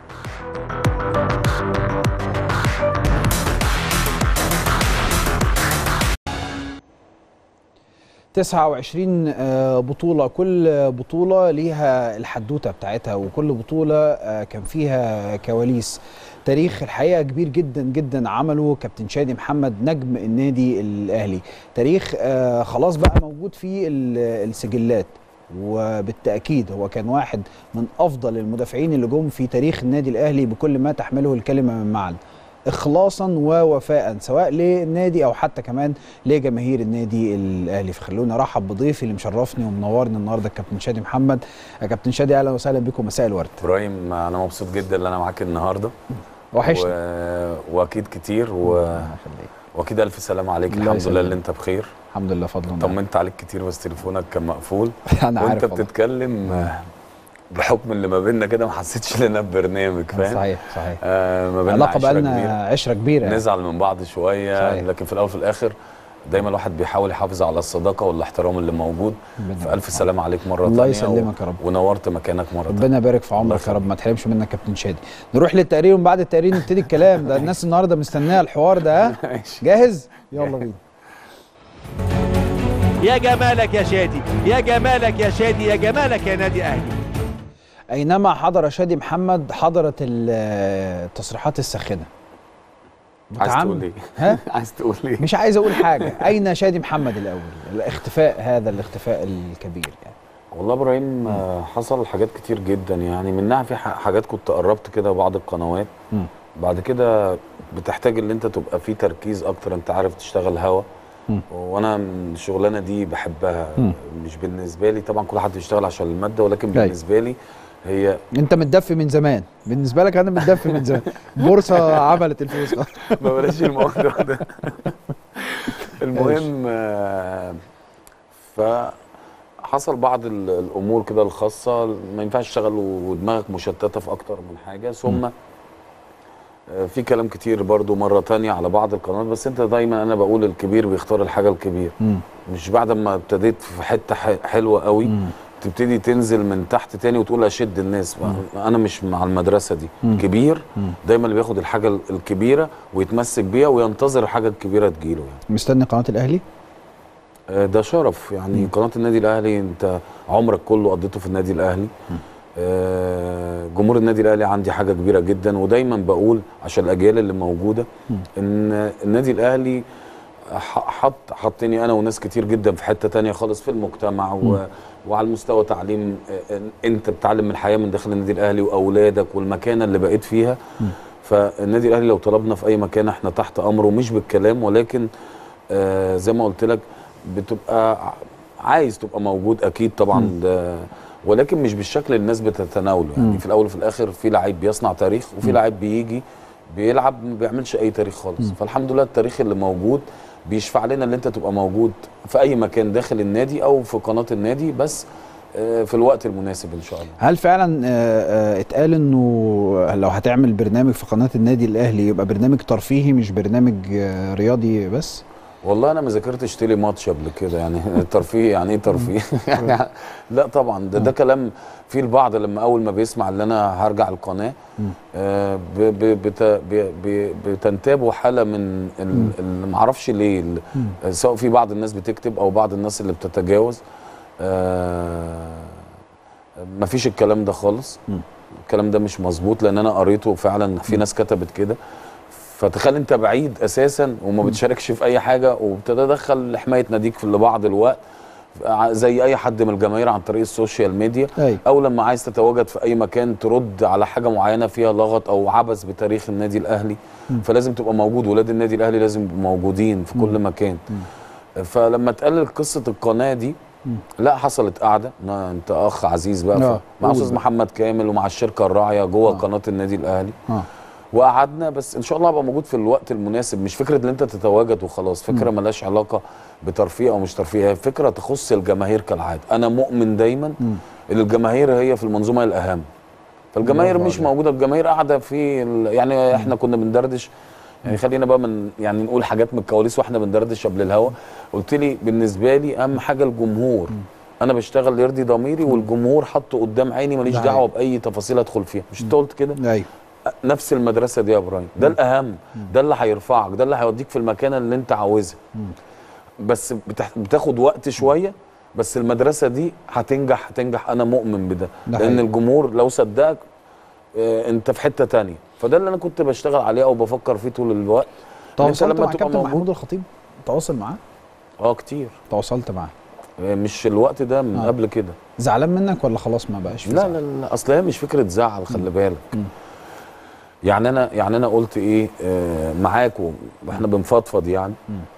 29 آه، بطولة كل بطولة ليها الحدوتة بتاعتها وكل بطولة آه، كان فيها كواليس تاريخ الحقيقة كبير جدا جدا عمله كابتن شادي محمد نجم النادي الأهلي تاريخ آه، خلاص بقى موجود فيه ال- السجلات وبالتأكيد هو كان واحد من أفضل المدافعين اللي جم في تاريخ النادي الأهلي بكل ما تحمله الكلمة من معنى اخلاصا ووفاء سواء للنادي او حتى كمان لجماهير النادي الاهلي فخلونا ارحب بضيفي اللي مشرفني ومنورني النهارده الكابتن شادي محمد يا كابتن شادي اهلا وسهلا بكم مساء الورد ابراهيم انا مبسوط جدا ان انا معاك النهارده وحشني و... واكيد كتير و... واكيد الف سلام عليك الله الحمد يسلمك. لله اللي انت بخير الحمد لله فضل الله طمنت عليك كتير بس تليفونك كان مقفول انا وانت عارف والله. بتتكلم آه، بحكم اللي ما بيننا كده ما حسيتش ان انا ببرنامج فاهم صحيح صحيح آه ما بيننا علاقه عشرة بقى لنا كبيرة. عشره كبيره يعني. نزعل من بعض شويه صحيح. لكن في الاول وفي الاخر دايما الواحد بيحاول يحافظ على الصداقه والاحترام اللي موجود فالف سلام عليك مره الله تانية يسلمك يا رب. ونورت مكانك مره تانية ربنا يبارك في عمرك يا رب ما تحرمش منك كابتن شادي نروح للتقرير وبعد التقرير نبتدي الكلام ده الناس النهارده مستنيه الحوار ده ها جاهز يلا بينا يا جمالك يا شادي يا جمالك يا شادي يا جمالك يا نادي اهلي اينما حضر شادي محمد حضرت ال- التصريحات الساخنه عايز متعمد. تقول ايه؟ ها عايز تقول ايه؟ مش عايز اقول حاجه اين شادي محمد الاول الاختفاء هذا الاختفاء الكبير يعني والله ابراهيم آه، حصل حاجات كتير جدا يعني منها في ح- حاجات كنت قربت كده بعض القنوات مم. بعد كده بتحتاج ان انت تبقى في تركيز اكتر انت عارف تشتغل هوا مم. وانا من الشغلانه دي بحبها مم. مش بالنسبه لي طبعا كل حد بيشتغل عشان الماده ولكن أيوة. بالنسبه لي هي انت متدفي من زمان بالنسبه لك انا متدفي من زمان البورصه عملت الفلوس خلاص. ما بلاش الموضوع ده المهم آه، فحصل بعض ال- الامور كده الخاصه ما ينفعش تشتغل ودماغك مشتته في اكتر من حاجه ثم آه، في كلام كتير برضو مرة تانية على بعض القنوات بس انت دايما انا بقول الكبير بيختار الحاجة الكبير مم. مش بعد ما ابتديت في حتة ح- حلوة قوي تبتدي تنزل من تحت تاني وتقول اشد الناس انا مش مع المدرسة دي مم. كبير مم. دايما اللي بياخد الحاجة ال- الكبيرة ويتمسك بيها وينتظر الحاجة الكبيرة تجيله يعني مستني قناه الاهلي آه، ده شرف يعني قناة النادي الأهلي أنت عمرك كله قضيته في النادي الأهلي آه، جمهور النادي الأهلي عندي حاجة كبيرة جدا ودايما بقول عشان الأجيال اللي موجودة إن النادي الأهلي ح- حط حطني أنا وناس كتير جدا في حتة تانية خالص في المجتمع و وعلى المستوى تعليم آه، انت بتعلم الحياه من داخل النادي الاهلي واولادك والمكانه اللي بقيت فيها فالنادي الاهلي لو طلبنا في اي مكان احنا تحت امره مش بالكلام ولكن آه زي ما قلت لك بتبقى ع- عايز تبقى موجود اكيد طبعا ده ولكن مش بالشكل اللي الناس بتتناوله يعني مم. في الاول وفي الاخر في لعيب بيصنع تاريخ وفي مم. لعيب بيجي بيلعب ما بيعملش اي تاريخ خالص مم. فالحمد لله التاريخ اللي موجود بيشفع لنا ان انت تبقى موجود في اي مكان داخل النادي او في قناه النادي بس آه، في الوقت المناسب ان شاء الله هل فعلا آه، آه، اتقال انه لو هتعمل برنامج في قناه النادي الاهلي يبقى برنامج ترفيهي مش برنامج آه، رياضي بس والله انا ما ذاكرتش تيلي ماتش قبل كده يعني ترفيه يعني ايه ترفيه يعني لا طبعا ده ده كلام في البعض لما اول ما بيسمع ان انا هرجع القناه آه، ب- ب- بت- ب- ب- بتنتابه حاله من ال- ال- ما اعرفش ليه ال- آه، سواء في بعض الناس بتكتب او بعض الناس اللي بتتجاوز ما فيش الكلام ده خالص الكلام ده مش مظبوط لان انا قريته فعلا في ناس كتبت كده فتخيل انت بعيد اساسا وما بتشاركش في اي حاجه وبتتدخل لحمايه ناديك في لبعض الوقت ع- زي اي حد من الجماهير عن طريق السوشيال ميديا أيوة. او لما عايز تتواجد في اي مكان ترد على حاجه معينه فيها لغط او عبث بتاريخ النادي الاهلي مم. فلازم تبقى موجود ولاد النادي الاهلي لازم يبقوا موجودين في كل مكان فلما تقلل قصه القناه دي لا حصلت قعده أنا- انت اخ عزيز بقى آه، ف- مع قول استاذ بقى. محمد كامل ومع الشركه الراعيه جوه قناه النادي الاهلي اه وقعدنا بس ان شاء الله هبقى موجود في الوقت المناسب مش فكره ان انت تتواجد وخلاص فكره مم. ملهاش علاقه بترفيه او مش ترفيه هي فكره تخص الجماهير كالعاده انا مؤمن دايما مم. ان الجماهير هي في المنظومه الاهم فالجماهير برافو مش عليك. موجوده الجماهير قاعده في ال- يعني احنا كنا بندردش يعني خلينا بقى من يعني نقول حاجات من الكواليس واحنا بندردش قبل الهوا قلت لي بالنسبه لي اهم حاجه الجمهور انا بشتغل يرضي ضميري والجمهور حاطه قدام عيني ماليش ده دعوه حقيقي. باي تفاصيل ادخل فيها مش انت قلت كده ايوه نفس المدرسه دي يا ابراهيم ده الاهم ده اللي هيرفعك ده اللي هيوديك في المكانه اللي انت عاوزها بس بتح... بتاخد وقت شويه بس المدرسه دي هتنجح هتنجح انا مؤمن بده ده لان حقيقي. الجمهور لو صدقك آه، انت في حته تانية فده اللي انا كنت بشتغل عليه او بفكر فيه طول الوقت إن انت تواصلت مع تبقى كابتن موجود- محمود الخطيب تواصل معاه اه كتير تواصلت معاه آه، مش الوقت ده من آه. قبل كده زعلان منك ولا خلاص ما بقاش في لا زعل؟ لا لا اصل هي مش فكره زعل خلي بالك يعني انا يعني انا قلت ايه آه معاك واحنا بنفضفض يعني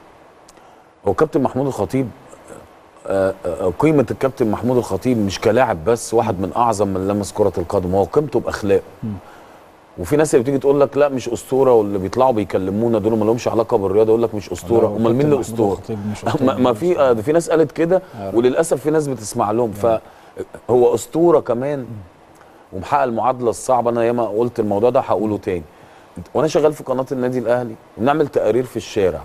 هو كابتن محمود الخطيب آه آه قيمه الكابتن محمود الخطيب مش كلاعب بس واحد من اعظم من لمس كره القدم هو قيمته باخلاقه وفي ناس اللي بتيجي تقول لك لا مش اسطوره واللي بيطلعوا بيكلمونا دول ما لهمش علاقه بالرياضه يقول لك مش اسطوره هو امال مين كابتن اللي محمود اسطوره الخطيب مش أسطورة. ما ما في آه، في ناس قالت كده يا رب. وللاسف في ناس بتسمع لهم فهو اسطوره كمان ومحقق المعادله الصعبه انا ياما قلت الموضوع ده هقوله تاني وانا شغال في قناه النادي الاهلي بنعمل تقارير في الشارع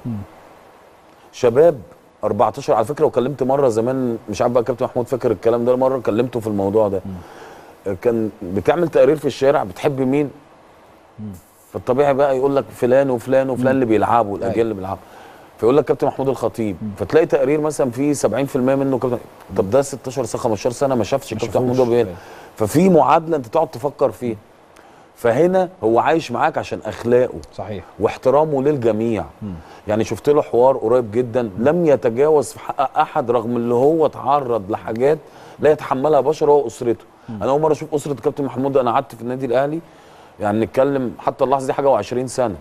شباب 14 على فكره وكلمت مره زمان مش عارف بقى كابتن محمود فاكر الكلام ده مره كلمته في الموضوع ده كان بتعمل تقارير في الشارع بتحب مين فالطبيعي بقى يقول لك فلان وفلان وفلان اللي بيلعبوا الاجيال اللي بيلعبوا فيقول لك كابتن محمود الخطيب فتلاقي تقرير مثلا فيه 70% منه كابتن طب ده 16 سنه 15 سنه ما شافش كابتن محمود وهو بيلعب ففي معادله انت تقعد تفكر فيها فهنا هو عايش معاك عشان اخلاقه صحيح واحترامه للجميع يعني شفت له حوار قريب جدا لم يتجاوز في حق احد رغم اللي هو اتعرض لحاجات لا يتحملها بشر هو اسرته انا اول مره اشوف اسره كابتن محمود انا قعدت في النادي الاهلي يعني نتكلم حتى اللحظه دي حاجه و20 سنه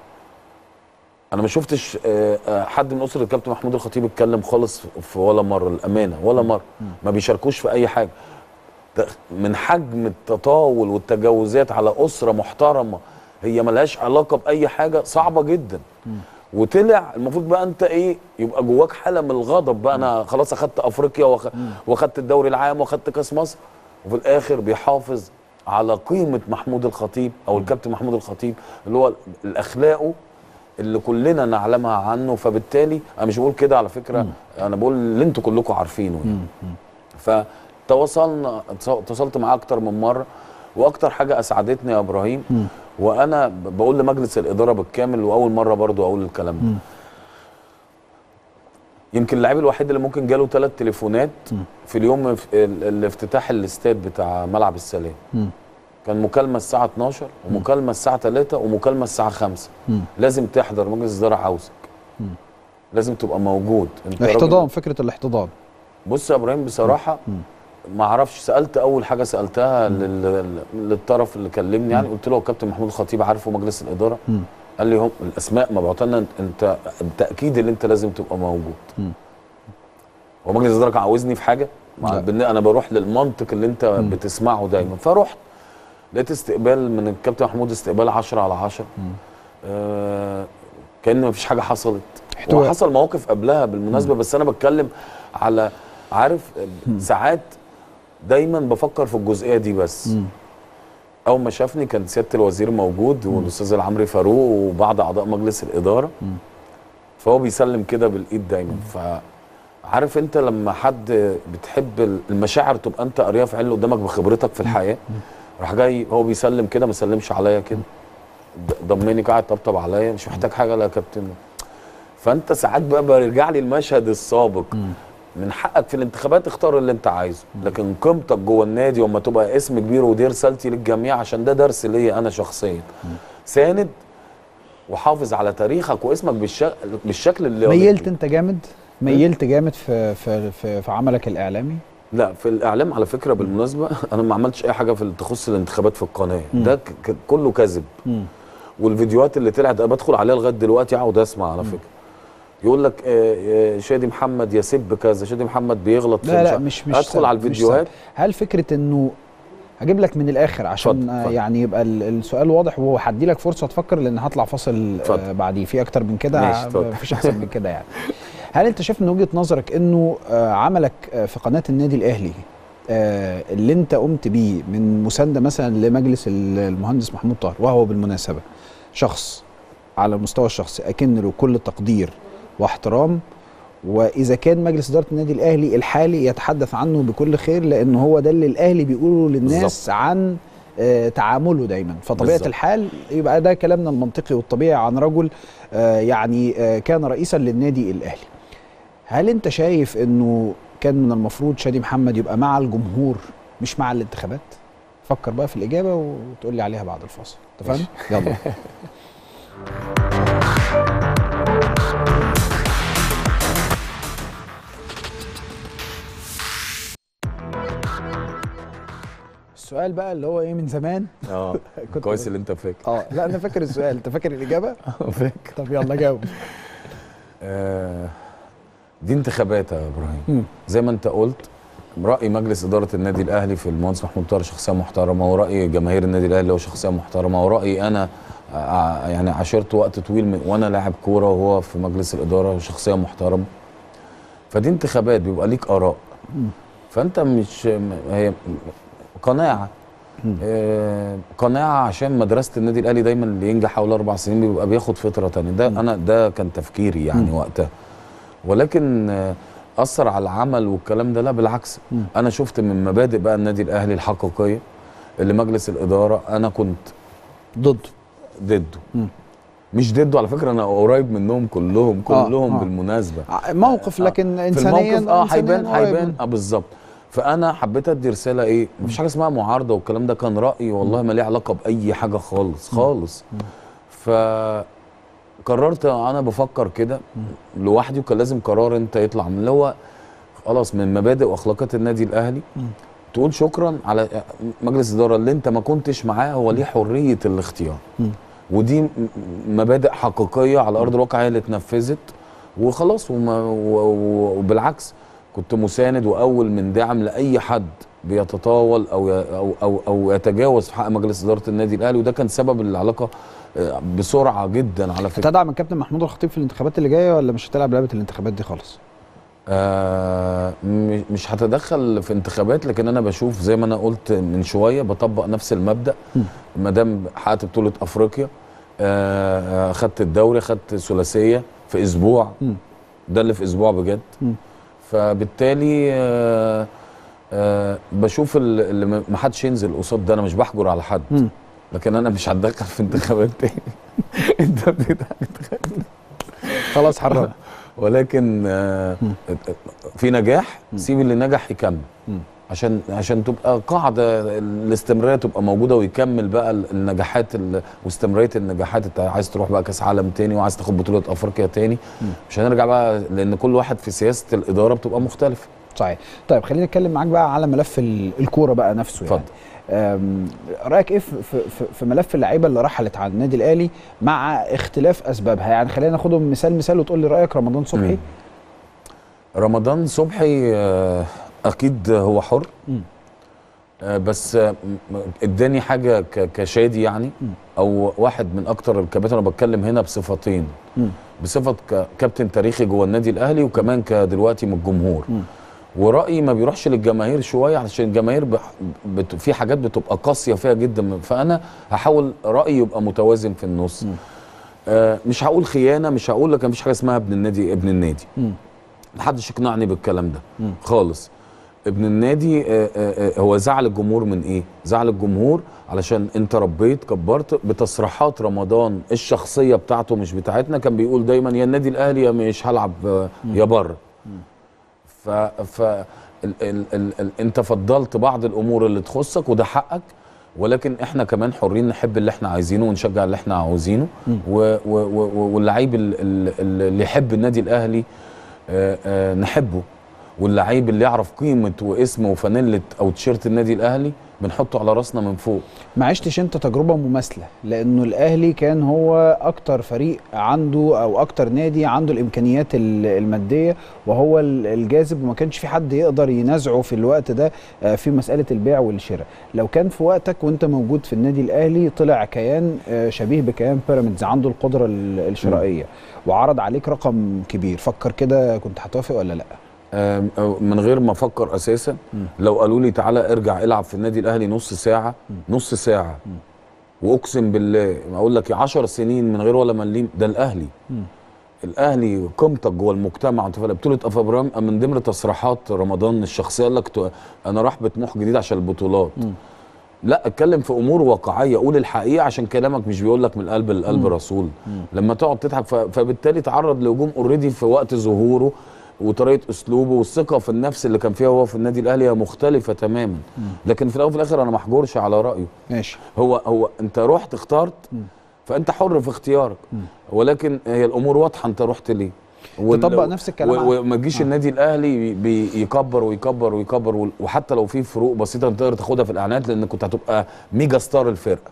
انا ما شفتش آه، آه، حد من اسره الكابتن محمود الخطيب اتكلم خالص في ولا مره الامانه ولا مره ما بيشاركوش في اي حاجه ده من حجم التطاول والتجاوزات على اسره محترمه هي ملهاش علاقه باي حاجه صعبه جدا وطلع المفروض بقى انت ايه يبقى جواك حاله من الغضب بقى انا خلاص اخدت افريقيا وأخ... واخدت الدوري العام واخدت كاس مصر وفي الاخر بيحافظ على قيمه محمود الخطيب او الكابتن محمود الخطيب اللي هو الاخلاقه اللي كلنا نعلمها عنه فبالتالي انا مش بقول كده على فكره انا بقول اللي انتوا كلكم عارفينه يعني. فتواصلنا اتصلت معاه اكتر من مره واكتر حاجه اسعدتني يا ابراهيم وانا ب- بقول لمجلس الاداره بالكامل واول مره برضو اقول الكلام ده يمكن اللاعب الوحيد اللي ممكن جاله ثلاث تليفونات في اليوم اف- ال- الافتتاح الاستاد بتاع ملعب السلام كان مكالمه الساعه 12 ومكالمه الساعه 3 ومكالمه الساعه 5 لازم تحضر مجلس الاداره عاوزك لازم تبقى موجود انت راجل- احتضان فكره الاحتضان بص يا ابراهيم بصراحه ما اعرفش سالت اول حاجه سالتها لل... للطرف اللي كلمني يعني قلت له هو كابتن محمود الخطيب عارفه مجلس الاداره قال لي هم الاسماء مبعوثه لنا انت التاكيد اللي انت لازم تبقى موجود هو مجلس الاداره كان عاوزني في حاجه مع لا. بالن- انا بروح للمنطق اللي انت بتسمعه دايما فرحت لقيت استقبال من الكابتن محمود استقبال 10 على 10 آه كان مفيش حاجه حصلت احتواء. وحصل مواقف قبلها بالمناسبه بس انا بتكلم على عارف ساعات دايما بفكر في الجزئيه دي بس اول ما شافني كان سياده الوزير موجود والاستاذ العمري فاروق وبعض اعضاء مجلس الاداره فهو بيسلم كده بالايد دايما فعارف انت لما حد بتحب المشاعر تبقى انت قاريها في عين اللي قدامك بخبرتك في الحياه راح جاي هو بيسلم كده ما سلمش عليا كده د- ضمني قاعد طبطب عليا مش محتاج حاجه لا يا كابتن فانت ساعات بقى برجع لي المشهد السابق من حقك في الانتخابات اختار اللي انت عايزه لكن قيمتك جوه النادي وما تبقى اسم كبير ودي رسالتي للجميع عشان ده درس ليا انا شخصيا ساند وحافظ على تاريخك واسمك بالشكل بالشكل اللي ميلت انت جامد ميلت جامد في في في, في عملك الاعلامي لا في الاعلام على فكره بالمناسبه انا ما عملتش اي حاجه في تخص الانتخابات في القناه ده ك- ك- كله كذب والفيديوهات اللي طلعت أنا بدخل عليها لغايه دلوقتي اقعد اسمع على فكره يقول لك آه، آه، شادي محمد يسب كذا شادي محمد بيغلط في لا لا عارف- مش مش ادخل سهل، على مش الفيديوهات سهل. هل فكره انه هجيب لك من الاخر عشان اتفضل، آه، اتفضل. يعني يبقى ال- السؤال واضح وهدي لك فرصه تفكر لان هطلع فاصل آه بعديه في اكتر من كده ماشي، اتفضل. مفيش احسن من كده يعني هل انت شايف من وجهه نظرك انه آه، عملك آه، في قناه النادي الاهلي آه، اللي انت قمت بيه من مسانده مثلا لمجلس ال- المهندس محمود طاهر وهو بالمناسبه شخص على المستوى الشخصي اكن له كل تقدير واحترام واذا كان مجلس اداره النادي الاهلي الحالي يتحدث عنه بكل خير لان هو ده اللي الاهلي بيقوله للناس بالظبط. عن آه، تعامله دايما فطبيعه بالظبط. الحال يبقى ده كلامنا المنطقي والطبيعي عن رجل آه، يعني آه، كان رئيسا للنادي الاهلي هل انت شايف انه كان من المفروض شادي محمد يبقى مع الجمهور مش مع الانتخابات فكر بقى في الاجابه وتقول لي عليها بعد الفاصل اتفقنا يلا السؤال بقى اللي هو ايه من زمان اه كنت كويس بقول- اللي انت فاكر اه لا انا فاكر السؤال انت فاكر الاجابه فاكر طب يلا جاوب آه، دي انتخابات يا مم. ابراهيم زي ما انت قلت راي مجلس اداره النادي الاهلي في المهندس محمود طاهر شخصيه محترمه وراي جماهير النادي الاهلي هو شخصيه محترمه ورايي انا آه، يعني عاشرت وقت طويل من وانا لاعب كوره وهو في مجلس الاداره شخصيه محترمه فدي انتخابات بيبقى ليك اراء فانت مش م- هي قناعه آه، قناعه عشان مدرسه النادي الاهلي دايما اللي ينجح اول اربع سنين بيبقى بياخد فتره تانية ده انا ده كان تفكيري يعني وقتها ولكن آه، اثر على العمل والكلام ده لا بالعكس انا شفت من مبادئ بقى النادي الاهلي الحقيقيه اللي مجلس الاداره انا كنت ضده ضده مش ضده على فكره انا قريب منهم كلهم آه، كلهم آه. بالمناسبه موقف لكن في انسانيا الموقف اه إنسانياً هيبان قريب هيبان منه. اه بالظبط فانا حبيت ادي رساله ايه مفيش حاجه اسمها معارضه والكلام ده كان رايي والله ما ليه علاقه باي حاجه خالص خالص فقررت انا بفكر كده لوحدي وكان لازم قرار انت يطلع من اللي هو خلاص من مبادئ واخلاقات النادي الاهلي تقول شكرا على مجلس الاداره اللي انت ما كنتش معاه هو ليه حريه الاختيار ودي م- مبادئ حقيقيه على ارض الواقع هي اللي اتنفذت وخلاص وما و- و- وبالعكس كنت مساند واول من داعم لاي حد بيتطاول او ي- او او, أو يتجاوز في حق مجلس اداره النادي الاهلي وده كان سبب العلاقه آه، بسرعه جدا على فكره هتدعم الكابتن محمود الخطيب في الانتخابات اللي جايه ولا مش هتلعب لعبه الانتخابات دي خالص؟ آه م- مش هتدخل في انتخابات لكن انا بشوف زي ما انا قلت من شويه بطبق نفس المبدا ما دام حققت بطوله افريقيا آه، آه، خدت الدوري خدت ثلاثيه في اسبوع ده اللي في اسبوع بجد فبالتالي آه آه بشوف ال- اللي ما ما حدش ينزل قصاد ده انا مش بحجر على حد لكن انا مش هتدخل في انتخابات تاني انت بتدخل خلاص حرام ولكن آه في نجاح سيب اللي نجح يكمل عشان عشان تبقى قاعده الاستمراريه تبقى موجوده ويكمل بقى ال- النجاحات ال- واستمراريه النجاحات انت عايز تروح بقى كاس عالم تاني وعايز تاخد بطوله افريقيا تاني مش هنرجع بقى لان كل واحد في سياسه الاداره بتبقى مختلفه صحيح طيب خلينا نتكلم معاك بقى على ملف ال- الكوره بقى نفسه يعني أم، رايك ايه في, في, في- في ملف اللعيبه اللي رحلت عن النادي الاهلي مع اختلاف اسبابها يعني خلينا ناخدهم مثال مثال وتقول لي رايك رمضان صبحي مم. رمضان صبحي آه، اكيد هو حر آه، بس آه، م- اداني حاجه ك- كشادي يعني او واحد من اكتر الكباتن انا بتكلم هنا بصفتين بصفه ك- كابتن تاريخي جوه النادي الاهلي وكمان كدلوقتي من الجمهور ورايي ما بيروحش للجماهير شويه عشان الجماهير بح- بت... في حاجات بتبقى قاسيه فيها جدا فانا هحاول رايي يبقى متوازن في النص آه مش هقول خيانه مش هقول لك مفيش حاجه اسمها ابن النادي ابن النادي محدش يقنعني بالكلام ده خالص ابن النادي آه، آه، آه، هو زعل الجمهور من ايه زعل الجمهور علشان انت ربيت كبرت بتصريحات رمضان الشخصيه بتاعته مش بتاعتنا كان بيقول دايما يا النادي الاهلي يا مش هلعب آه، يا بره ف ف ال ال ال ال انت فضلت بعض الامور اللي تخصك وده حقك ولكن احنا كمان حرين نحب اللي احنا عايزينه ونشجع اللي احنا عاوزينه و- و- و- واللعيب ال- ال- اللي يحب النادي الاهلي آه، آه، نحبه واللعيب اللي يعرف قيمه واسم وفانيله او تيشيرت النادي الاهلي بنحطه على راسنا من فوق ما عشتش انت تجربه مماثله لانه الاهلي كان هو اكتر فريق عنده او اكتر نادي عنده الامكانيات ال- الماديه وهو ال- الجاذب وما كانش في حد يقدر ينازعه في الوقت ده آه، في مساله البيع والشراء لو كان في وقتك وانت موجود في النادي الاهلي طلع كيان آه، شبيه بكيان بيراميدز عنده القدره ال- الشرائيه وعرض عليك رقم كبير فكر كده كنت هتوافق ولا لا آم، أو من غير ما افكر اساسا لو قالوا لي تعالى ارجع العب في النادي الاهلي نص ساعه نص ساعه واقسم بالله اقول لك 10 سنين من غير ولا مليم ده الاهلي الاهلي قيمتك جوه المجتمع انت فاهم؟ بطوله افرام من ضمن تصريحات رمضان الشخصيه قال لك تو- انا راح بطموح جديد عشان البطولات لا اتكلم في امور واقعيه قول الحقيقه عشان كلامك مش بيقول لك من القلب للقلب مم. رسول لما تقعد تضحك ف- فبالتالي تعرض لهجوم اوريدي في وقت ظهوره وطريقه اسلوبه والثقه في النفس اللي كان فيها هو في النادي الاهلي هي مختلفه تماما لكن في الاول وفي الاخر انا ما احجرش على رايه ماشي هو هو انت رحت اخترت فانت حر في اختيارك ولكن هي الامور واضحه انت رحت ليه وال- تطبق نفس الكلام و- على- وما تجيش النادي الاهلي بي- بيكبر ويكبر ويكبر وال- وحتى لو في فروق بسيطه انت تقدر تاخدها في الاعلانات لان كنت هتبقى ميجا ستار الفرقه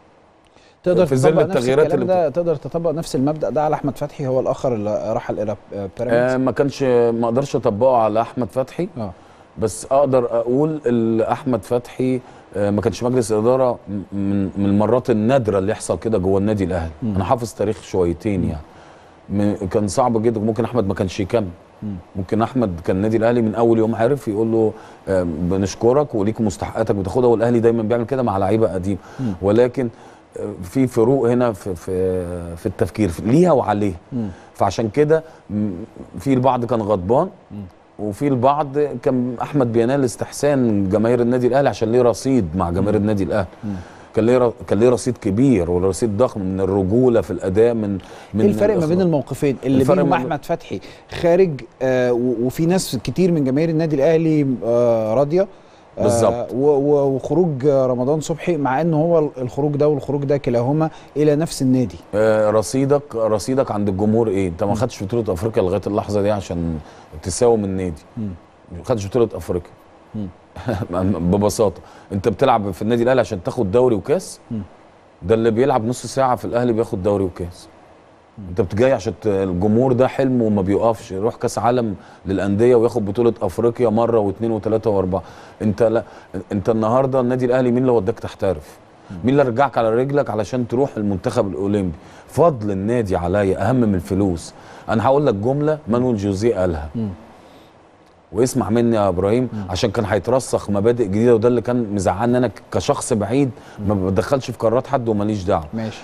تقدر في ظل تطبق نفس التغييرات الكلام اللي ده تقدر تطبق نفس المبدا ده على احمد فتحي هو الاخر اللي رحل الى بيراميدز آه ما كانش ما اقدرش اطبقه على احمد فتحي آه. بس اقدر اقول ال- احمد فتحي آه ما كانش مجلس اداره م- من من المرات النادره اللي يحصل كده جوه النادي الاهلي مم. انا حافظ تاريخ شويتين يعني م- كان صعب جدا ممكن احمد ما كانش يكمل ممكن احمد كان النادي الاهلي من اول يوم عارف يقول له آه، بنشكرك وليك مستحقاتك بتاخدها والاهلي دايما بيعمل كده مع لعيبه قديم مم. ولكن آه، في فروق هنا في في في التفكير ليها وعليها فعشان كده م- في البعض كان غضبان وفي البعض كان احمد بينال استحسان جماهير النادي الاهلي عشان ليه رصيد مع جماهير النادي الاهلي كان ليه ر- كان ليه رصيد كبير ورصيد ضخم من الرجوله في الاداء من من ايه الفرق ما بين الأخلاق. الموقفين اللي الفرق بينهم ما بين- احمد فتحي خارج آه و- وفي ناس كتير من جماهير النادي الاهلي آه راضيه آه بالظبط. و- و- وخروج آه، رمضان صبحي مع ان هو الخروج ده والخروج ده كلاهما الى نفس النادي آه، رصيدك رصيدك عند الجمهور ايه؟ انت ما خدتش بطوله افريقيا لغايه اللحظه دي عشان تساوم النادي. ما خدتش بطوله افريقيا. ببساطه انت بتلعب في النادي الاهلي عشان تاخد دوري وكاس ده اللي بيلعب نص ساعه في الاهلي بياخد دوري وكاس انت بتجاي عشان ت- الجمهور ده حلمه وما بيوقفش يروح كاس عالم للانديه وياخد بطوله افريقيا مره واثنين وثلاثه واربعه انت لا انت النهارده النادي الاهلي مين اللي وداك تحترف مين اللي رجعك على رجلك علشان تروح المنتخب الاولمبي فضل النادي عليا اهم من الفلوس انا هقول لك جمله مانويل جوزيه قالها واسمع مني يا ابراهيم عشان كان هيترسخ مبادئ جديده وده اللي كان مزعلني انا كشخص بعيد ما بدخلش في قرارات حد وماليش دعوه ماشي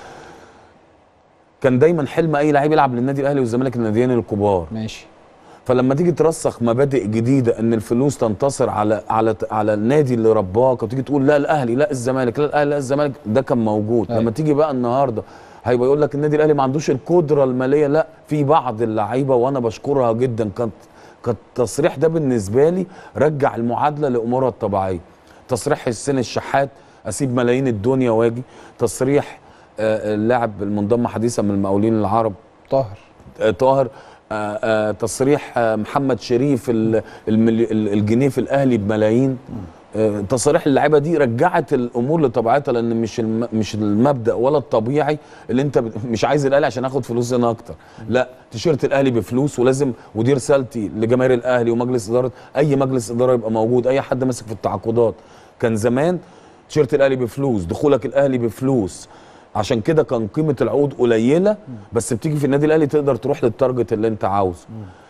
كان دايما حلم اي لعيب يلعب للنادي الاهلي والزمالك الناديين الكبار ماشي فلما تيجي ترسخ مبادئ جديده ان الفلوس تنتصر على على على النادي اللي رباك وتيجي تقول لا الاهلي لا الزمالك لا الاهلي لا الزمالك ده كان موجود أيوة. لما تيجي بقى النهارده هيبقى يقول لك النادي الاهلي ما عندوش القدره الماليه لا في بعض اللعيبه وانا بشكرها جدا كانت كان التصريح ده بالنسبه لي رجع المعادله لامورها الطبيعيه تصريح حسين الشحات اسيب ملايين الدنيا واجي تصريح آه، اللاعب المنضم حديثا من المقاولين العرب طاهر آه، طاهر آه، آه، تصريح آه، محمد شريف ال- الملي- ال- الجنيه في الاهلي بملايين آه، تصاريح اللعيبه دي رجعت الامور لطبيعتها لان مش الم... مش المبدا ولا الطبيعي اللي انت ب... مش عايز الاهلي عشان اخد فلوس انا اكتر لا تيشيرت الاهلي بفلوس ولازم ودي رسالتي لجماهير الاهلي ومجلس اداره اي مجلس اداره يبقى موجود اي حد ماسك في التعاقدات كان زمان تيشيرت الاهلي بفلوس دخولك الاهلي بفلوس عشان كده كان قيمه العقود قليله بس بتيجي في النادي الاهلي تقدر تروح للتارجت اللي انت عاوزه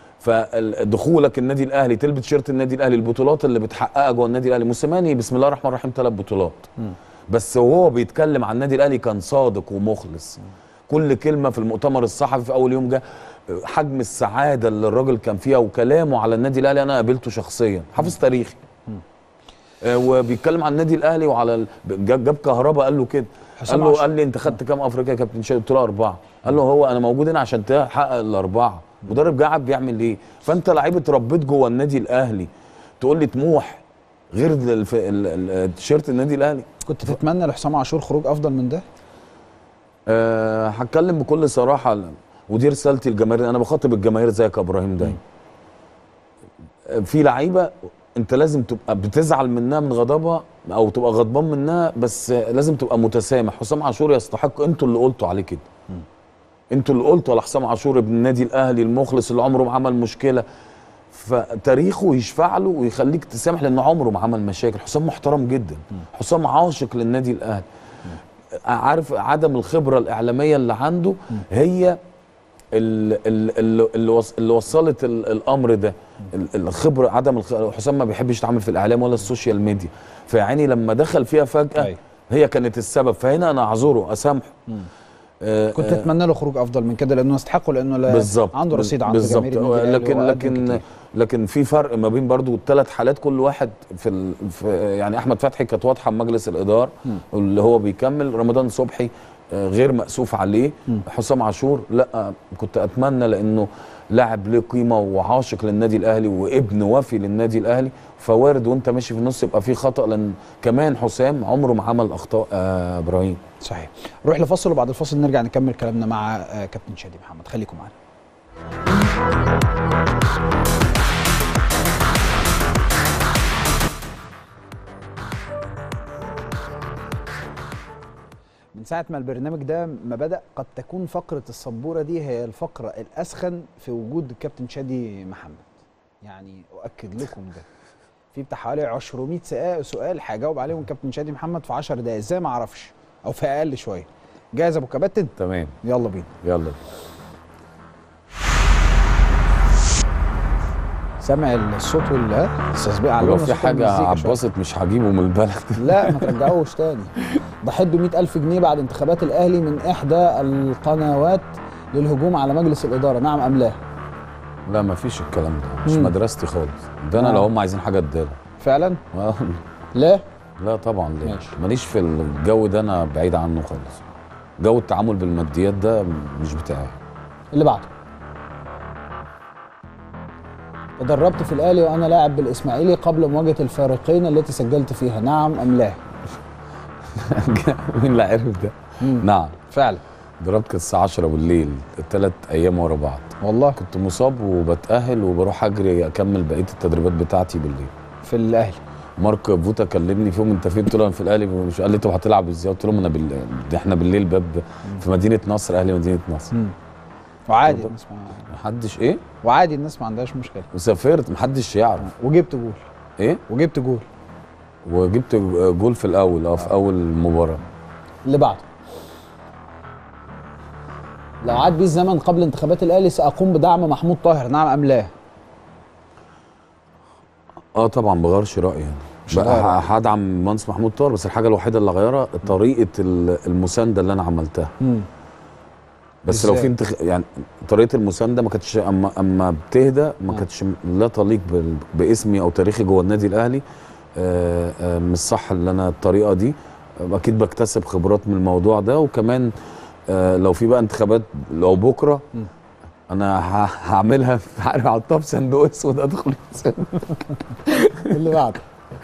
فدخولك النادي الاهلي تلبس تيشيرت النادي الاهلي البطولات اللي بتحققها جوه النادي الاهلي موسيماني بسم الله الرحمن الرحيم ثلاث بطولات بس وهو بيتكلم عن النادي الاهلي كان صادق ومخلص كل كلمه في المؤتمر الصحفي في اول يوم جه حجم السعاده اللي الراجل كان فيها وكلامه على النادي الاهلي انا قابلته شخصيا حافظ تاريخي آه، وبيتكلم عن النادي الاهلي وعلى ال... جاب جاب كهربا قال له كده حسام قال له عاشور. قال لي انت خدت كام افريقيا يا كابتن شادي قلت له اربعه قال له هو انا موجود هنا عشان تحقق الاربعه مدرب قاعد بيعمل ايه فانت لعيب اتربيت جوه النادي الاهلي تقول لي طموح غير ال- الف- ال- ال- تيشيرت النادي الاهلي كنت تتمنى لحسام عاشور خروج افضل من ده أه هتكلم بكل صراحه ودي رسالتي للجماهير انا بخاطب الجماهير زيك يا ابراهيم دايما آه، في لعيبه انت لازم تبقى بتزعل منها من غضبها او تبقى غضبان منها بس آه، لازم تبقى متسامح حسام عاشور يستحق انتوا اللي قلتوا عليه كده انتوا اللي قلتوا على حسام عاشور ابن النادي الاهلي المخلص اللي عمره ما عمل مشكله فتاريخه يشفع له ويخليك تسامح لانه عمره ما عمل مشاكل حسام محترم جدا حسام عاشق للنادي الاهلي عارف عدم الخبره الاعلاميه اللي عنده هي ال- ال- ال- اللي وص- اللي وصلت ال- الامر ده ال- الخبره عدم الخ- حسام ما بيحبش يتعامل في الاعلام ولا السوشيال ميديا فيعني لما دخل فيها فجاه هي كانت السبب فهنا انا اعذره اسامحه آه، كنت آه، تتمنى له خروج افضل من كده لانه يستحقه لانه لا بالظبط عنده رصيد عند بالظبط جماهير النادي الأهلي لكن وقدم لكن كتير. لكن في فرق ما بين برضو الثلاث حالات كل واحد في, ال... في يعني احمد فتحي كانت واضحه مجلس الاداره اللي هو بيكمل رمضان صبحي آه، غير مأسوف عليه حسام عاشور لا آه، كنت اتمنى لانه لاعب له قيمه وعاشق للنادي الاهلي وابن وفي للنادي الاهلي فوارد وانت ماشي في النص يبقى في خطا لان كمان حسام عمره ما عمل اخطاء آه ابراهيم صحيح نروح لفاصل وبعد الفاصل نرجع نكمل كلامنا مع آه، كابتن شادي محمد خليكم معانا من ساعة ما البرنامج ده ما بدأ قد تكون فقرة السبورة دي هي الفقرة الأسخن في وجود الكابتن شادي محمد يعني أؤكد لكم ده في بتاع حوالي 200 سؤال سؤال هجاوب عليهم الكابتن شادي محمد في 10 دقايق ازاي ما اعرفش او في اقل شويه جاهز يا ابو كباتن تمام يلا بينا يلا سامع الصوت ولا استاذ على لو في حاجه عباسط مش هجيبه من البلد لا ما ترجعوش تاني ده حدوا 100000 جنيه بعد انتخابات الاهلي من احدى القنوات للهجوم على مجلس الاداره نعم ام لا لا ما فيش الكلام ده مش مم. مدرستي خالص ده انا آه. لو هم عايزين حاجه اديلها فعلا آه. لا لا طبعا ليه ماشي. ماليش في الجو ده انا بعيد عنه خالص جو التعامل بالماديات ده مش بتاعي اللي بعده تدربت في الاهلي وانا لاعب بالاسماعيلي قبل مواجهه الفريقين التي سجلت فيها نعم ام لا مين اللي عرف ده نعم فعلا ضربت كانت الساعه 10 بالليل ثلاث ايام ورا بعض والله كنت مصاب وبتاهل وبروح اجري اكمل بقيه التدريبات بتاعتي بالليل في الاهلي مارك فوتا كلمني فيهم انت فين قلت له انا في الاهلي مش قال لي طب هتلعب ازاي قلت لهم انا بال... ده احنا بالليل باب في مدينه نصر اهلي مدينه نصر مم. وعادي الناس ما محدش ايه وعادي الناس ما عندهاش مشكله وسافرت محدش يعرف وجبت جول ايه وجبت جول وجبت جول في الاول اه في اول مباراه اللي بعده لو عاد بي الزمن قبل انتخابات الاهلي ساقوم بدعم محمود طاهر نعم ام لا اه طبعا بغيرش رايي يعني مش بقى هغير ه- هدعم مهندس محمود طاهر بس الحاجه الوحيده اللي غيرها طريقه ال- المسانده اللي انا عملتها مم. بس لو إزاي؟ في انتخ... يعني طريقه المسانده ما كانتش اما اما بتهدى ما كانتش لا تليق بال... باسمي او تاريخي جوه النادي الاهلي آه آه مش صح اللي انا الطريقه دي آه، اكيد بكتسب خبرات من الموضوع ده وكمان آه لو في بقى انتخابات لو بكره انا ه... هعملها عارف احطها في صندوق اسود ادخل اللي بعده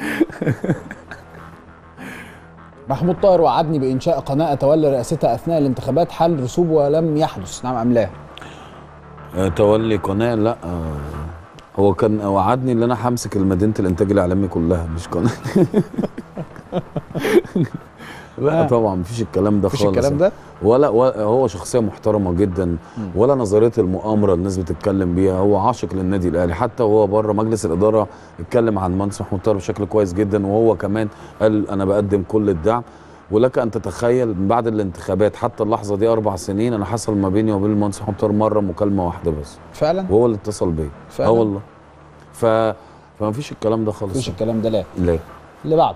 محمود طاهر وعدني بانشاء قناه اتولى رئاستها اثناء الانتخابات حل رسوب ولم يحدث نعم ام لا آه، تولي قناه لا آه، هو كان وعدني ان انا همسك المدينه الانتاج الاعلامي كلها مش قناه لا آه. طبعا مفيش الكلام ده مفيش خالص الكلام ده؟ ولا, ولا هو شخصيه محترمه جدا ولا نظريه المؤامره اللي الناس بتتكلم بيها هو عاشق للنادي الاهلي حتى وهو بره مجلس الاداره اتكلم عن مهندس محمود طاهر بشكل كويس جدا وهو كمان قال انا بقدم كل الدعم ولك ان تتخيل من بعد الانتخابات حتى اللحظه دي اربع سنين انا حصل ما بيني وبين المهندس محمود طاهر مره مكالمه واحده بس فعلا وهو اللي اتصل بيا فعلا؟ اه والله ف فما فيش الكلام ده خالص مفيش الكلام ده لا لا اللي بعده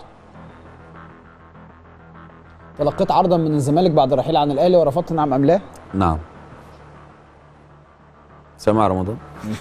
تلقيت عرضا من الزمالك بعد الرحيل عن الاهلي ورفضت نعم ام لا نعم سامع رمضان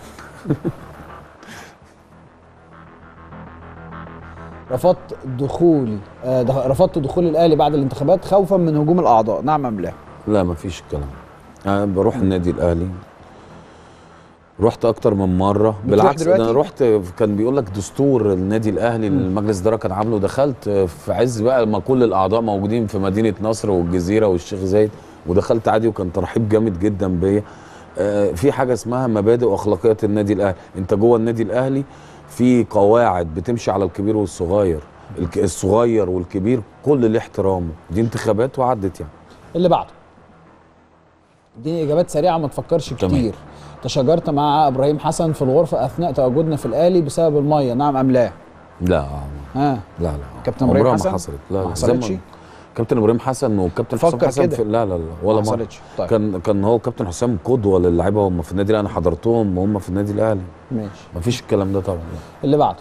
رفضت دخول آه دخ- رفضت دخول الاهلي بعد الانتخابات خوفا من هجوم الاعضاء نعم ام لا لا ما فيش الكلام انا بروح النادي الاهلي رحت اكتر من مره بتروح بالعكس ده دلوقتي؟ انا رحت كان بيقول لك دستور النادي الاهلي المجلس الاداره كان عامله دخلت في عز بقى ما كل الاعضاء موجودين في مدينه نصر والجزيره والشيخ زايد ودخلت عادي وكان ترحيب جامد جدا بيا آه، في حاجه اسمها مبادئ واخلاقيات النادي الاهلي انت جوه النادي الاهلي في قواعد بتمشي على الكبير والصغير الك- الصغير والكبير كل له احترامه دي انتخابات وعدت يعني اللي بعده اديني اجابات سريعه ما تفكرش تمام. كتير تشاجرت مع ابراهيم حسن في الغرفه اثناء تواجدنا في الاهلي بسبب الميه نعم ام لا لا ها لا لا كابتن إبراهيم عمرها حسن؟ ما حصلت لا ما لا زي ما- حصلتش؟ كابتن ابراهيم حسن وكابتن حسام فكر حسن كده. في لا لا لا ولا ما مرة. حصلتش. طيب. كان كان هو كابتن حسام قدوه للعيبه هم في النادي الاهلي انا حضرتهم وهم في النادي الاهلي ماشي مفيش الكلام ده طبعا اللي بعده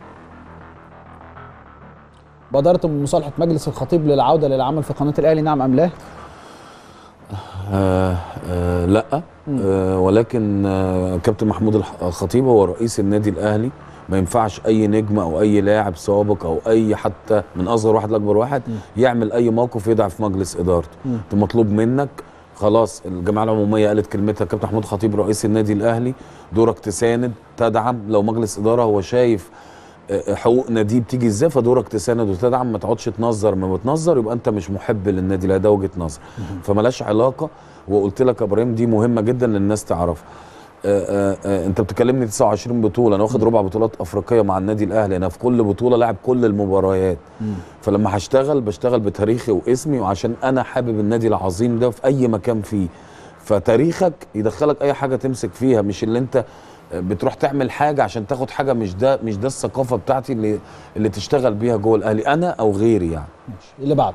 بادرت بمصالحه مجلس الخطيب للعوده للعمل في قناه الاهلي نعم ام لا آه آه لا آه ولكن آه كابتن محمود الح- الخطيب هو رئيس النادي الاهلي ما ينفعش اي نجم او اي لاعب سابق او اي حتى من اصغر واحد لاكبر واحد يعمل اي موقف يضعف مجلس ادارته مم. انت مطلوب منك خلاص الجمعيه العموميه قالت كلمتها كابتن محمود الخطيب رئيس النادي الاهلي دورك تساند تدعم لو مجلس اداره هو شايف آه، حقوق ناديه بتيجي ازاي فدورك تساند وتدعم ما تقعدش تنظر ما بتنظر يبقى انت مش محب للنادي الاهلي ده وجهه نظر فملاش علاقه وقلت لك يا ابراهيم دي مهمه جدا للناس تعرفها آه، آه، آه، انت بتكلمني 29 بطوله انا واخد ربع بطولات افريقيه مع النادي الاهلي انا في كل بطوله لاعب كل المباريات فلما هشتغل بشتغل بتاريخي واسمي وعشان انا حابب النادي العظيم ده في اي مكان فيه فتاريخك يدخلك اي حاجه تمسك فيها مش اللي انت بتروح تعمل حاجه عشان تاخد حاجه مش ده مش ده الثقافه بتاعتي اللي اللي تشتغل بيها جوه الاهلي انا او غيري يعني اللي بعده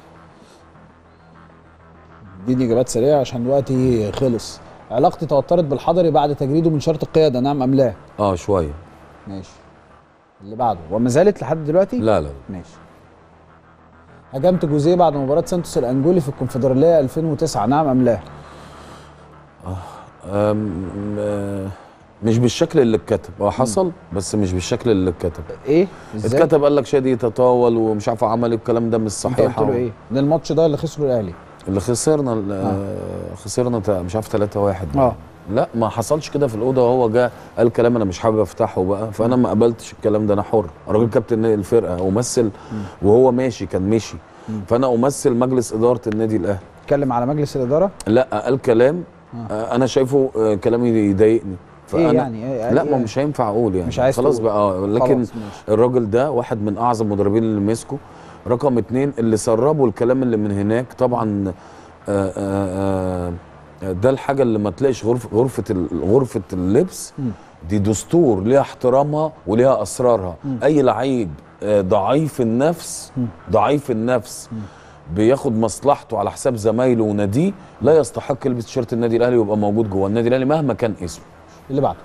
اديني اجابات سريعه عشان وقتي خلص علاقتي توترت بالحضري بعد تجريده من شرط القياده نعم ام لا اه شويه ماشي اللي بعده وما زالت لحد دلوقتي لا لا ماشي هجمت جوزيه بعد مباراه سانتوس الانجولي في الكونفدراليه 2009 نعم ام لا أم آه، مش بالشكل اللي اتكتب هو حصل بس مش بالشكل اللي اتكتب ايه ازاي اتكتب قال لك شادي يتطاول ومش عارف عمل إيه، الكلام ده مش انت صحيح قلت له ايه ده الماتش ده اللي خسره الاهلي اللي خسرنا آه. خسرنا تا- مش عارف 3 1 اه لا ما حصلش كده في الاوضه وهو جه قال كلام انا مش حابب افتحه بقى فانا ما قبلتش الكلام ده انا حر راجل كابتن الفرقه ومثل وهو ماشي كان مشي فانا امثل مجلس اداره النادي الاهلي اتكلم على مجلس الاداره لا قال كلام آه. انا شايفه آه كلام يضايقني ايه يعني ايه لا إيه ما مش هينفع اقول يعني مش عايز خلاص تقول. بقى آه، لكن خلاص ماشي. الراجل ده واحد من اعظم المدربين اللي مسكوا رقم اتنين اللي سربوا الكلام اللي من هناك طبعا آآ آآ ده الحاجه اللي ما تلاقيش غرفه غرفه ال- غرفه اللبس دي دستور ليها احترامها وليها اسرارها اي لعيب آه، ضعيف النفس ضعيف النفس بياخد مصلحته على حساب زمايله وناديه لا يستحق يلبس تيشيرت النادي الاهلي ويبقى موجود جوه النادي الاهلي مهما كان اسمه اللي بعده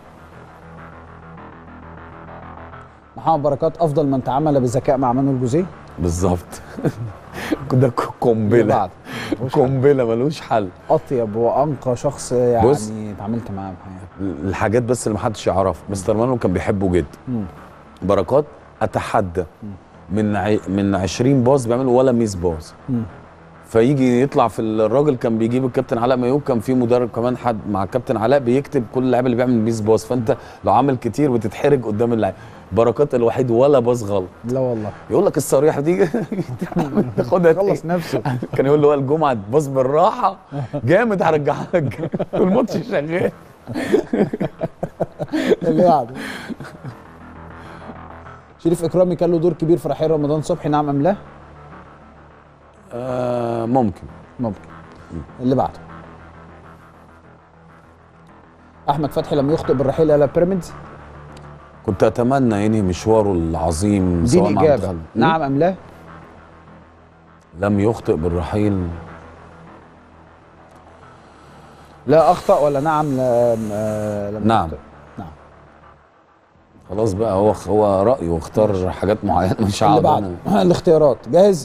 محمد بركات افضل من تعامل بذكاء مع مانويل جوزيه بالظبط ده ك- قنبله بعد. قنبله ملوش حل اطيب وانقى شخص يعني بص. اتعاملت معاه بحياتي الحاجات بس اللي محدش يعرفها مستر مانو كان بيحبه جدا مم. بركات اتحدى من عي... من 20 باص بيعملوا ولا ميس باص مم. فيجي يطلع في الراجل كان بيجيب الكابتن علاء مايوب كان في مدرب كمان حد مع الكابتن علاء بيكتب كل اللاعب اللي بيعمل ميس باص فانت لو عامل كتير بتتحرج قدام اللاعب بركات الوحيد ولا باص غلط لا والله يقول لك الصريحه دي تاخدها خلص نفسه كان يقول له هو الجمعه تباص بالراحه جامد هرجعها لك والماتش شغال اللي بعده شريف اكرامي كان له دور كبير في رحيل رمضان صبحي نعم ام لا آه ممكن ممكن اللي بعده احمد فتحي لم يخطئ بالرحيل الى بيراميدز كنت اتمنى ينهي مشواره العظيم دي مع اجابه منتخب. نعم ام لا لم يخطئ بالرحيل لا اخطا ولا نعم لا آه، لم نعم يخطئ؟ نعم خلاص بقى هو هو رايه واختار حاجات معينه مش اللي هقعد بعده أنا. الاختيارات جاهز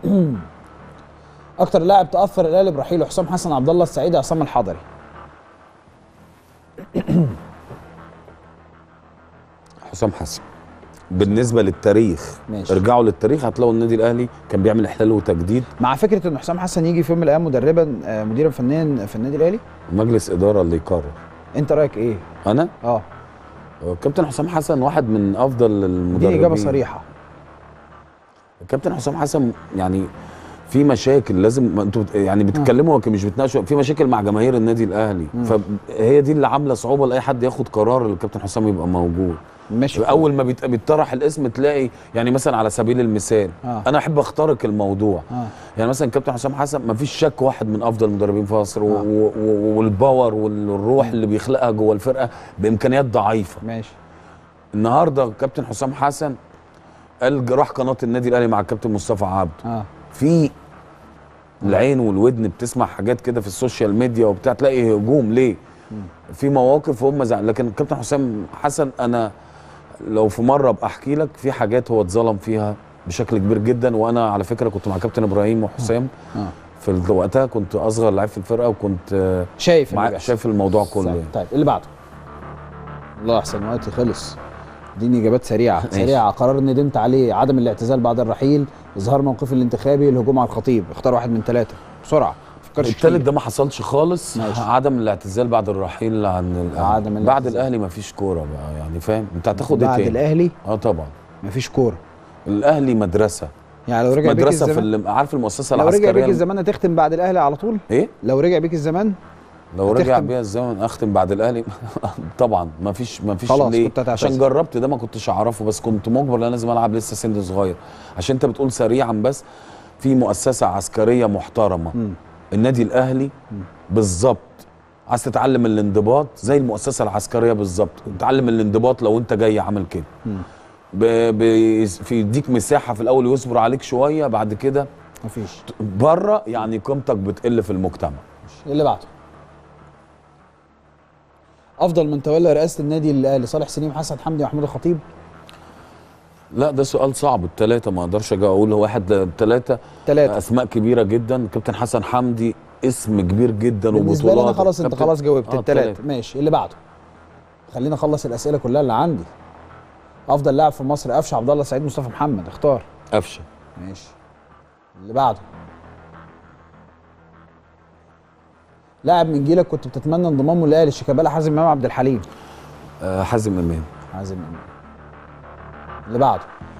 اكتر لاعب تاثر الاهلي برحيله حسام حسن عبد الله السعيد عصام الحضري حسام حسن بالنسبه للتاريخ ماشي. ارجعوا للتاريخ هتلاقوا النادي الاهلي كان بيعمل احلال وتجديد مع فكره ان حسام حسن يجي في يوم من الايام مدربا آه، مديرا فنيا في النادي الاهلي مجلس اداره اللي يقرر انت رايك ايه انا اه كابتن حسام حسن واحد من افضل المدربين دي اجابه صريحه كابتن حسام حسن يعني في مشاكل لازم ما انتوا بت- يعني بتتكلموا لكن مش بتناقشوا في مشاكل مع جماهير النادي الاهلي مم. فهي دي اللي عامله صعوبه لاي حد ياخد قرار الكابتن حسام يبقى موجود ماشي اول ما بيت- بيطرح الاسم تلاقي يعني مثلا على سبيل المثال آه. انا احب اخترق الموضوع اه يعني مثلا كابتن حسام حسن ما فيش شك واحد من افضل المدربين في مصر و- و- و- والباور والروح اللي بيخلقها جوه الفرقه بامكانيات ضعيفه ماشي النهارده كابتن حسام حسن قال راح قناه النادي الاهلي مع الكابتن مصطفى عبده اه في العين والودن بتسمع حاجات كده في السوشيال ميديا وبتاع تلاقي هجوم ليه في مواقف هم زعل لكن الكابتن حسام حسن انا لو في مره ابقى احكي لك في حاجات هو اتظلم فيها بشكل كبير جدا وانا على فكره كنت مع كابتن ابراهيم وحسام اه في ال- وقتها كنت اصغر لعيب في الفرقه وكنت آه، شايف اللي مع بيحصل. شايف الموضوع كله صح. يعني. طيب اللي بعده الله احسن وقتي خلص اديني اجابات سريعه ماشي. سريعه قرار ندمت عليه عدم الاعتزال بعد الرحيل اظهار موقفي الانتخابي الهجوم على الخطيب اختار واحد من ثلاثه بسرعه فكرش التالت ده ما حصلش خالص ماشي. عدم الاعتزال بعد الرحيل عن الاهلي عدم بعد الاعتزال. الاهلي ما فيش كوره بقى يعني فاهم انت هتاخد ايه بعد تاني الاهلي اه طبعا مفيش كوره الاهلي مدرسه يعني لو رجع بيك مدرسه في الزمان اللي عارف المؤسسه لو رجع العسكريه بيك الزمان هتختم بعد الاهلي على طول ايه لو رجع بيك الزمان لو رجع هتختم؟ بيها الزمن اختم بعد الاهلي طبعا ما فيش ما فيش خلاص، ليه كنت هتعتزل. عشان جربت ده ما كنتش اعرفه بس كنت مجبر لان لازم العب لسه سن صغير عشان انت بتقول سريعا بس في مؤسسه عسكريه محترمه مم. النادي الاهلي بالظبط عايز تتعلم الانضباط زي المؤسسه العسكريه بالظبط تتعلم الانضباط لو انت جاي عامل كده مم. ب... ب... في يديك مساحه في الاول يصبر عليك شويه بعد كده مفيش بره يعني قيمتك بتقل في المجتمع اللي بعده افضل من تولى رئاسه النادي الاهلي صالح سليم حسن حمدي ومحمود الخطيب لا ده سؤال صعب الثلاثة ما اقدرش اجي اقول واحد الثلاثة ثلاثة اسماء كبيرة جدا كابتن حسن حمدي اسم كبير جدا بالنسبه لي وبطولات انا خلاص انت كابتن- خلاص جاوبت آه، الثلاثه التلاتة. ماشي اللي بعده خلينا اخلص الاسئله كلها اللي عندي افضل لاعب في مصر قفشه عبد الله سعيد مصطفى محمد اختار قفشه ماشي اللي بعده لاعب من جيلك كنت بتتمنى انضمامه للاهلي شيكابالا حازم امام عبد الحليم آه حازم امام حازم امام اللي بعده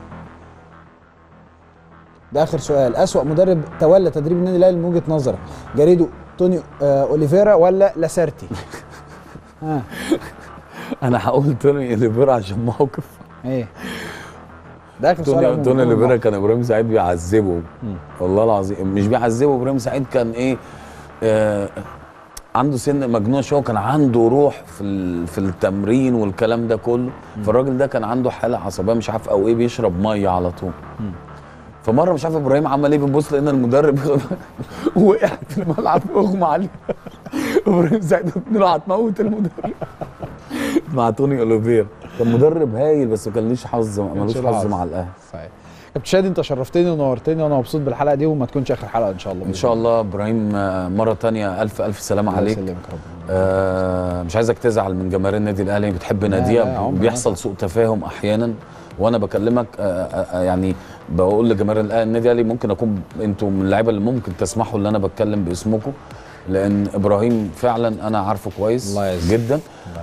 ده اخر سؤال اسوا مدرب تولى تدريب النادي الاهلي من وجهه نظرك جاريدو توني آه اوليفيرا ولا لاسارتي ها انا هقول توني اوليفيرا عشان موقف ايه ده اخر سؤال توني عموماً. توني اوليفيرا كان ابراهيم سعيد بيعذبه والله العظيم مش بيعذبه ابراهيم سعيد كان ايه آه عنده سن مجنون شويه كان عنده روح في ال- في التمرين والكلام ده كله فالراجل ده كان عنده حاله عصبيه مش عارف او ايه بيشرب ميه على طول فمره مش عارف ابراهيم عمل ايه بنبص لقينا المدرب وقع في الملعب اغمى عليه ابراهيم سعيد قلت له هتموت المدرب مع توني اوليفير كان مدرب هايل بس ما كان ليش حظ ملوش كانش له حظ حظ. مع الاهلي صحيح كابتن شادي انت شرفتني ونورتني وانا مبسوط بالحلقه دي وما تكونش اخر حلقه ان شاء الله ان شاء الله ابراهيم آه، مره تانية الف الف سلامه الله عليك يسلمك ربنا آه مش عايزك تزعل من جماهير النادي الاهلي بتحب لا، ناديها عمري ما بيحصل سوء تفاهم احيانا وانا بكلمك آه آه آه، يعني بقول لجماهير الأهلي- النادي الاهلي ممكن اكون انتوا من اللعيبه اللي ممكن تسمحوا ان انا بتكلم باسمكم لان ابراهيم فعلا انا عارفه كويس الله يعزك. جدا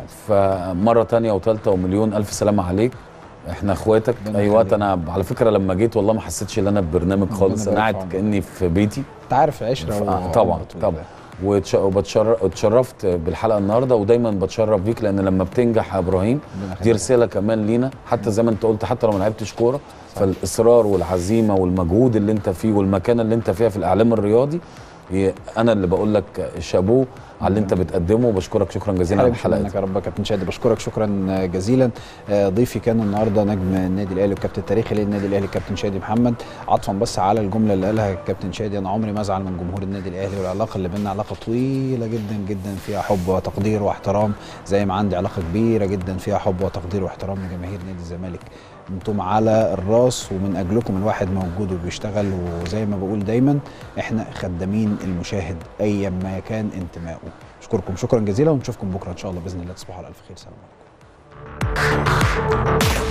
فمره تانية وثالثه ومليون الف سلامه عليك احنا اخواتك ربنا اي وقت يخليك. انا على فكره لما جيت والله ما حسيتش ان انا في برنامج خالص يبارك انا في قاعد عمرك. كاني في بيتي انت عارف عشره آه، وعمر طبعا طويل. طبعا وتش- وبتشر- واتشرفت بالحلقه النهارده ودايما بتشرف بيك لان لما بتنجح يا ابراهيم ربنا دي يخليك. رساله كمان لينا حتى زي ما انت قلت حتى لو ما لعبتش كوره فالاصرار والعزيمه والمجهود اللي انت فيه والمكانه اللي انت فيها في الاعلام الرياضي هي- انا اللي بقول لك شابوه على اللي انت بتقدمه وبشكرك شكرا جزيلا على حبيبي الحلقه منك يا رب يا كابتن شادي بشكرك شكرا جزيلا آه، ضيفي كان النهارده نجم النادي الاهلي والكابتن التاريخي للنادي الاهلي الكابتن شادي محمد عطفا بس على الجمله اللي قالها الكابتن شادي انا عمري ما ازعل من جمهور النادي الاهلي والعلاقه اللي بيننا علاقه طويله جدا جدا فيها حب وتقدير واحترام زي ما عندي علاقه كبيره جدا فيها حب وتقدير واحترام لجماهير نادي الزمالك انتم على الراس ومن اجلكم الواحد موجود وبيشتغل وزي ما بقول دايما احنا خدامين المشاهد ايا ما كان انتمائه اشكركم شكرا جزيلا ونشوفكم بكره ان شاء الله باذن الله تصبحوا على الف خير سلام عليكم